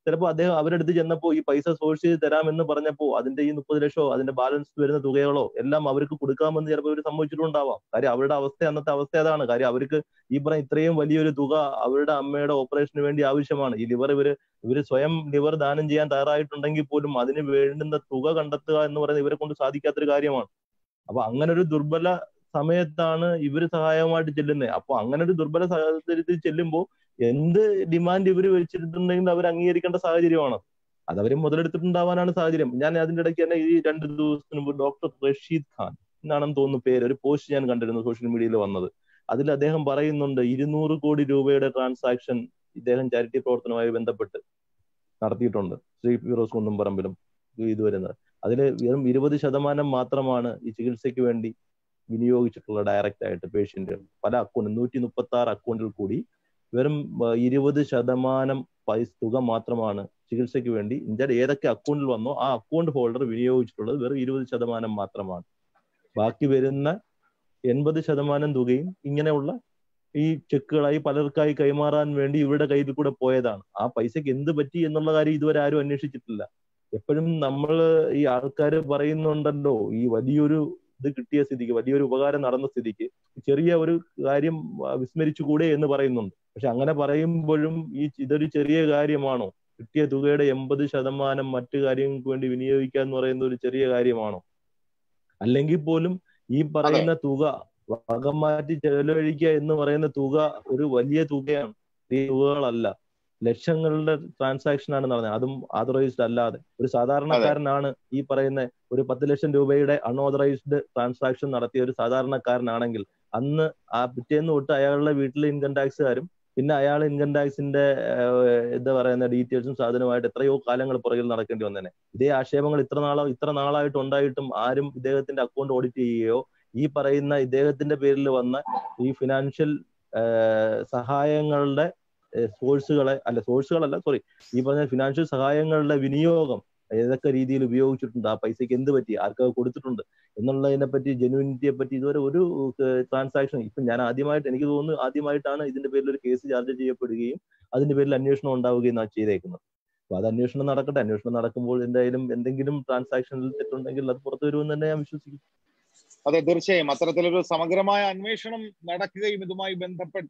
ചിലപ്പോൾ അദ്ദേഹം അവരെടുത്ത് ചെന്നപ്പോൾ ഈ പൈസ സോഴ്സ് ചെയ്ത് തരാമെന്ന് പറഞ്ഞപ്പോൾ അതിന്റെ ഈ മുപ്പത് ലക്ഷമോ അതിന്റെ ബാലൻസ് വരുന്ന തുകകളോ എല്ലാം അവർക്ക് കൊടുക്കാമെന്ന് ചിലപ്പോൾ ഇവർ സമ്മതിച്ചിട്ടുണ്ടാവാം കാര്യം അവരുടെ അവസ്ഥ അന്നത്തെ അവസ്ഥ അതാണ് കാര്യം അവർക്ക് ഈ പറഞ്ഞ ഇത്രയും വലിയൊരു തുക അവരുടെ അമ്മയുടെ ഓപ്പറേഷന് വേണ്ടി ആവശ്യമാണ് ഈ ലിവർ ഇവര് ഇവര് സ്വയം ലിവർ ദാനം ചെയ്യാൻ തയ്യാറായിട്ടുണ്ടെങ്കിൽ പോലും അതിന് വേണ്ടുന്ന തുക കണ്ടെത്തുക എന്ന് പറയുന്നത് ഇവരെ കൊണ്ട് സാധിക്കാത്തൊരു കാര്യമാണ് അപ്പൊ അങ്ങനെ ഒരു ദുർബല സമയത്താണ് ഇവര് സഹായമായിട്ട് ചെല്ലുന്നത് അപ്പൊ അങ്ങനെ ഒരു ദുർബല സാഹചര്യത്തിൽ ചെല്ലുമ്പോൾ എന്ത് ഡിമാൻഡ് ഇവർ വെച്ചിട്ടുണ്ടെങ്കിൽ അവർ അംഗീകരിക്കേണ്ട സാഹചര്യമാണ് അത് അവർ മുതലെടുത്തിട്ടുണ്ടാവാനാണ് സാഹചര്യം ഞാൻ അതിന്റെ ഇടയ്ക്ക് തന്നെ ഈ രണ്ട് ദിവസത്തിന് മുമ്പ് ഡോക്ടർ റഷീദ് ഖാൻ എന്നാണെന്ന് തോന്നുന്നു പേര് ഒരു പോസ്റ്റ് ഞാൻ കണ്ടിരുന്നു സോഷ്യൽ മീഡിയയിൽ വന്നത് അതിൽ അദ്ദേഹം പറയുന്നുണ്ട് ഇരുന്നൂറ് കോടി രൂപയുടെ ട്രാൻസാക്ഷൻ ഇദ്ദേഹം ചാരിറ്റി പ്രവർത്തനവുമായി ബന്ധപ്പെട്ട് നടത്തിയിട്ടുണ്ട് ശ്രീ ഫിറോസ് കുന്നുംപറമ്പിലും ഇത് വരുന്നത് അതിൽ വെറും ഇരുപത് ശതമാനം മാത്രമാണ് ഈ ചികിത്സയ്ക്ക് വേണ്ടി വിനിയോഗിച്ചിട്ടുള്ള ഡയറക്റ്റ് ആയിട്ട് പേഷ്യന്റുകൾ പല അക്കൗണ്ട് നൂറ്റി മുപ്പത്തി ആറ് അക്കൗണ്ടിൽ കൂടി വെറും ഇരുപത് ശതമാനം പൈസ തുക മാത്രമാണ് ചികിത്സയ്ക്ക് വേണ്ടി ഇന്ത്യയുടെ ഏതൊക്കെ അക്കൗണ്ടിൽ വന്നോ ആ അക്കൗണ്ട് ഹോൾഡർ വിനിയോഗിച്ചിട്ടുള്ളത് വെറും ഇരുപത് ശതമാനം മാത്രമാണ് ബാക്കി വരുന്ന എൺപത് ശതമാനം തുകയും ഇങ്ങനെയുള്ള ഈ ചെക്കുകളായി പലർക്കായി കൈമാറാൻ വേണ്ടി ഇവരുടെ കയ്യിൽ കൂടെ പോയതാണ് ആ പൈസക്ക് എന്ത് പറ്റി എന്നുള്ള കാര്യം ഇതുവരെ ആരും അന്വേഷിച്ചിട്ടില്ല എപ്പോഴും നമ്മൾ ഈ ആൾക്കാർ പറയുന്നുണ്ടല്ലോ ഈ വലിയൊരു ഇത് കിട്ടിയ സ്ഥിതിക്ക് വലിയൊരു ഉപകാരം നടന്ന സ്ഥിതിക്ക് ചെറിയ ഒരു കാര്യം വിസ്മരിച്ചുകൂടെ എന്ന് പറയുന്നുണ്ട് പക്ഷെ അങ്ങനെ പറയുമ്പോഴും ഈ ഇതൊരു ചെറിയ കാര്യമാണോ കിട്ടിയ തുകയുടെ എൺപത് ശതമാനം മറ്റു കാര്യങ്ങൾക്ക് വേണ്ടി വിനിയോഗിക്കുക എന്ന് പറയുന്ന ഒരു ചെറിയ കാര്യമാണോ അല്ലെങ്കിൽ പോലും ഈ പറയുന്ന തുക വകം മാറ്റി ചെലവഴിക്കുക എന്ന് പറയുന്ന തുക ഒരു വലിയ തുകയാണ് ഈ തുകകളല്ല ലക്ഷങ്ങളുടെ ട്രാൻസാക്ഷൻ ആണ് നടന്നത് അതും ഓതറൈസ്ഡ് അല്ലാതെ ഒരു സാധാരണക്കാരനാണ് ഈ പറയുന്ന ഒരു പത്ത് ലക്ഷം രൂപയുടെ അൺഓതറൈസ്ഡ് ട്രാൻസാക്ഷൻ നടത്തിയ ഒരു സാധാരണക്കാരനാണെങ്കിൽ അന്ന് ആ പിറ്റേന്ന് തൊട്ട് അയാളുടെ വീട്ടിലെ ഇൻകം ടാക്സുകാരും പിന്നെ അയാൾ ഇൻകം ടാക്സിന്റെ എന്താ പറയുന്ന ഡീറ്റെയിൽസും സാധനമായിട്ട് എത്രയോ കാലങ്ങൾ പുറകിൽ നടക്കേണ്ടി വന്നേനെ ഇതേ ആക്ഷേപങ്ങൾ ഇത്ര നാളോ ഇത്ര നാളായിട്ട് ഉണ്ടായിട്ടും ആരും ഇദ്ദേഹത്തിന്റെ അക്കൗണ്ട് ഓഡിറ്റ് ചെയ്യുകയോ ഈ പറയുന്ന ഇദ്ദേഹത്തിന്റെ പേരിൽ വന്ന ഈ ഫിനാൻഷ്യൽ സഹായങ്ങളുടെ സോഴ്സുകളെ അല്ല സോഴ്സുകളല്ല സോറി ഈ പറഞ്ഞ ഫിനാൻഷ്യൽ സഹായങ്ങളുടെ വിനിയോഗം ഏതൊക്കെ രീതിയിൽ ഉപയോഗിച്ചിട്ടുണ്ട് ആ പൈസക്ക് എന്ത് പറ്റി ആർക്കൊക്കെ കൊടുത്തിട്ടുണ്ട് എന്നുള്ളതിനെ പറ്റി ജെനുവിനിറ്റിയെ പറ്റി ഇതുവരെ ഒരു ട്രാൻസാക്ഷൻ ഇപ്പൊ ഞാൻ ആദ്യമായിട്ട് എനിക്ക് തോന്നുന്നു ആദ്യമായിട്ടാണ് ഇതിന്റെ പേരിൽ ഒരു കേസ് ചാർജ് ചെയ്യപ്പെടുകയും അതിന്റെ പേരിൽ അന്വേഷണം ഉണ്ടാവുകയും ചെയ്തേക്കുന്നത് അപ്പൊ അത് അന്വേഷണം നടക്കട്ടെ അന്വേഷണം നടക്കുമ്പോൾ എന്തായാലും എന്തെങ്കിലും ട്രാൻസാക്ഷനിൽ തെറ്റുണ്ടെങ്കിൽ അത് പുറത്തു വരുമെന്ന് തന്നെ ഞാൻ വിശ്വസിക്കുന്നു അതെ തീർച്ചയായും അത്തരത്തിലൊരു സമഗ്രമായ അന്വേഷണം നടക്കുകയും ഇതുമായി ബന്ധപ്പെട്ട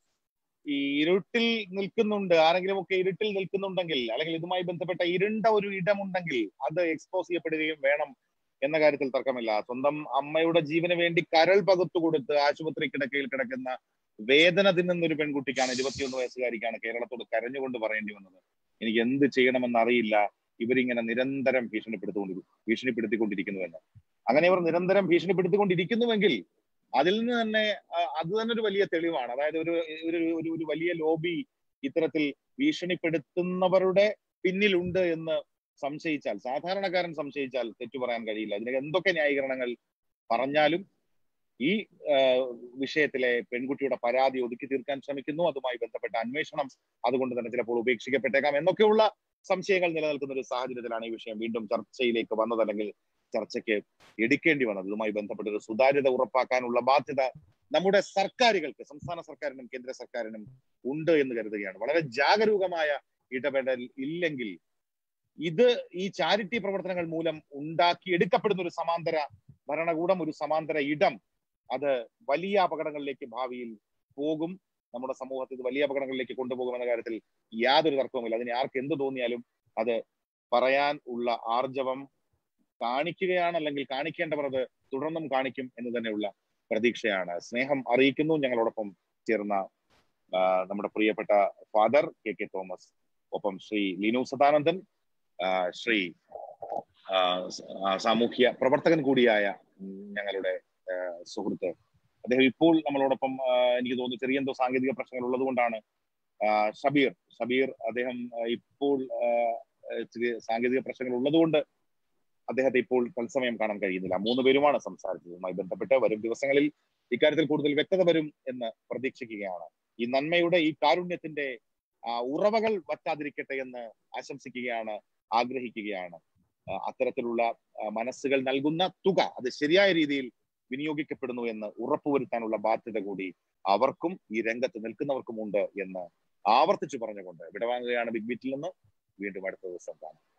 ഈ ഇരുട്ടിൽ നിൽക്കുന്നുണ്ട് ആരെങ്കിലും ഒക്കെ ഇരുട്ടിൽ നിൽക്കുന്നുണ്ടെങ്കിൽ അല്ലെങ്കിൽ ഇതുമായി ബന്ധപ്പെട്ട ഇരുണ്ട ഒരു ഇടമുണ്ടെങ്കിൽ അത് എക്സ്പോസ് ചെയ്യപ്പെടുകയും വേണം എന്ന കാര്യത്തിൽ തർക്കമില്ല സ്വന്തം അമ്മയുടെ ജീവന് വേണ്ടി കരൾ പകുത്തു കൊടുത്ത് ആശുപത്രി കിടക്കയിൽ കിടക്കുന്ന വേദന തിന്നുന്ന ഒരു പെൺകുട്ടിക്കാണ് ഇരുപത്തിയൊന്ന് വയസ്സുകാരിക്കാണ് കേരളത്തോട് കരഞ്ഞുകൊണ്ട് പറയേണ്ടി വന്നത് എനിക്ക് എന്ത് ചെയ്യണമെന്ന് അറിയില്ല ഇവരിങ്ങനെ നിരന്തരം ഭീഷണിപ്പെടുത്തിക്കൊണ്ടിരിക്കും ഭീഷണിപ്പെടുത്തിക്കൊണ്ടിരിക്കുന്നുവെന്ന് അങ്ങനെ ഇവർ നിരന്തരം ഭീഷണിപ്പെടുത്തിക്കൊണ്ടിരിക്കുന്നുവെങ്കിൽ അതിൽ നിന്ന് തന്നെ അത് തന്നെ ഒരു വലിയ തെളിവാണ് അതായത് ഒരു ഒരു ഒരു വലിയ ലോബി ഇത്തരത്തിൽ ഭീഷണിപ്പെടുത്തുന്നവരുടെ പിന്നിലുണ്ട് എന്ന് സംശയിച്ചാൽ സാധാരണക്കാരൻ സംശയിച്ചാൽ തെറ്റു പറയാൻ കഴിയില്ല ഇതിന് എന്തൊക്കെ ന്യായീകരണങ്ങൾ പറഞ്ഞാലും ഈ വിഷയത്തിലെ പെൺകുട്ടിയുടെ പരാതി ഒതുക്കി തീർക്കാൻ ശ്രമിക്കുന്നു അതുമായി ബന്ധപ്പെട്ട അന്വേഷണം അതുകൊണ്ട് തന്നെ ചിലപ്പോൾ ഉപേക്ഷിക്കപ്പെട്ടേക്കാം എന്നൊക്കെയുള്ള സംശയങ്ങൾ നിലനിൽക്കുന്ന ഒരു സാഹചര്യത്തിലാണ് ഈ വിഷയം വീണ്ടും ചർച്ചയിലേക്ക് വന്നത് അല്ലെങ്കിൽ ചർച്ചയ്ക്ക് എടുക്കേണ്ടി വന്നത് ഇതുമായി ബന്ധപ്പെട്ട ഒരു സുതാര്യത ഉറപ്പാക്കാനുള്ള ബാധ്യത നമ്മുടെ സർക്കാരുകൾക്ക് സംസ്ഥാന സർക്കാരിനും കേന്ദ്ര സർക്കാരിനും ഉണ്ട് എന്ന് കരുതുകയാണ് വളരെ ജാഗരൂകമായ ഇടപെടൽ ഇല്ലെങ്കിൽ ഇത് ഈ ചാരിറ്റി പ്രവർത്തനങ്ങൾ മൂലം ഉണ്ടാക്കി എടുക്കപ്പെടുന്ന ഒരു സമാന്തര ഭരണകൂടം ഒരു സമാന്തര ഇടം അത് വലിയ അപകടങ്ങളിലേക്ക് ഭാവിയിൽ പോകും നമ്മുടെ സമൂഹത്തിൽ ഇത് വലിയ അപകടങ്ങളിലേക്ക് കൊണ്ടുപോകുമെന്ന കാര്യത്തിൽ യാതൊരു തർക്കവുമില്ല അതിന് ആർക്ക് എന്ത് തോന്നിയാലും അത് പറയാൻ ഉള്ള ആർജവം കാണിക്കുകയാണ് അല്ലെങ്കിൽ കാണിക്കേണ്ടവർ അത് തുടർന്നും കാണിക്കും എന്ന് തന്നെയുള്ള പ്രതീക്ഷയാണ് സ്നേഹം അറിയിക്കുന്നു ഞങ്ങളോടൊപ്പം ചേർന്ന നമ്മുടെ പ്രിയപ്പെട്ട ഫാദർ കെ കെ തോമസ് ഒപ്പം ശ്രീ ലിനു സദാനന്ദൻ ശ്രീ സാമൂഹ്യ പ്രവർത്തകൻ കൂടിയായ ഞങ്ങളുടെ സുഹൃത്ത് അദ്ദേഹം ഇപ്പോൾ നമ്മളോടൊപ്പം എനിക്ക് തോന്നുന്നു ചെറിയ എന്തോ സാങ്കേതിക പ്രശ്നങ്ങൾ ഉള്ളത് കൊണ്ടാണ് ഷബീർ ഷബീർ അദ്ദേഹം ഇപ്പോൾ ചെറിയ സാങ്കേതിക പ്രശ്നങ്ങൾ ഉള്ളതുകൊണ്ട് അദ്ദേഹത്തെ ഇപ്പോൾ തത്സമയം കാണാൻ കഴിയുന്നില്ല മൂന്ന് പേരുമാണ് സംസാരിച്ചതുമായി ബന്ധപ്പെട്ട് വരും ദിവസങ്ങളിൽ ഇക്കാര്യത്തിൽ കൂടുതൽ വ്യക്തത വരും എന്ന് പ്രതീക്ഷിക്കുകയാണ് ഈ നന്മയുടെ ഈ കാരുണ്യത്തിന്റെ ഉറവകൾ വറ്റാതിരിക്കട്ടെ എന്ന് ആശംസിക്കുകയാണ് ആഗ്രഹിക്കുകയാണ് അത്തരത്തിലുള്ള മനസ്സുകൾ നൽകുന്ന തുക അത് ശരിയായ രീതിയിൽ വിനിയോഗിക്കപ്പെടുന്നു എന്ന് ഉറപ്പുവരുത്താനുള്ള ബാധ്യത കൂടി അവർക്കും ഈ രംഗത്ത് നിൽക്കുന്നവർക്കും ഉണ്ട് എന്ന് ആവർത്തിച്ചു പറഞ്ഞുകൊണ്ട് വിടവാങ്ങുകയാണ് ബിഗ് ബീറ്റിൽ നിന്ന് വീണ്ടും അടുത്ത ദിവസം കാണാം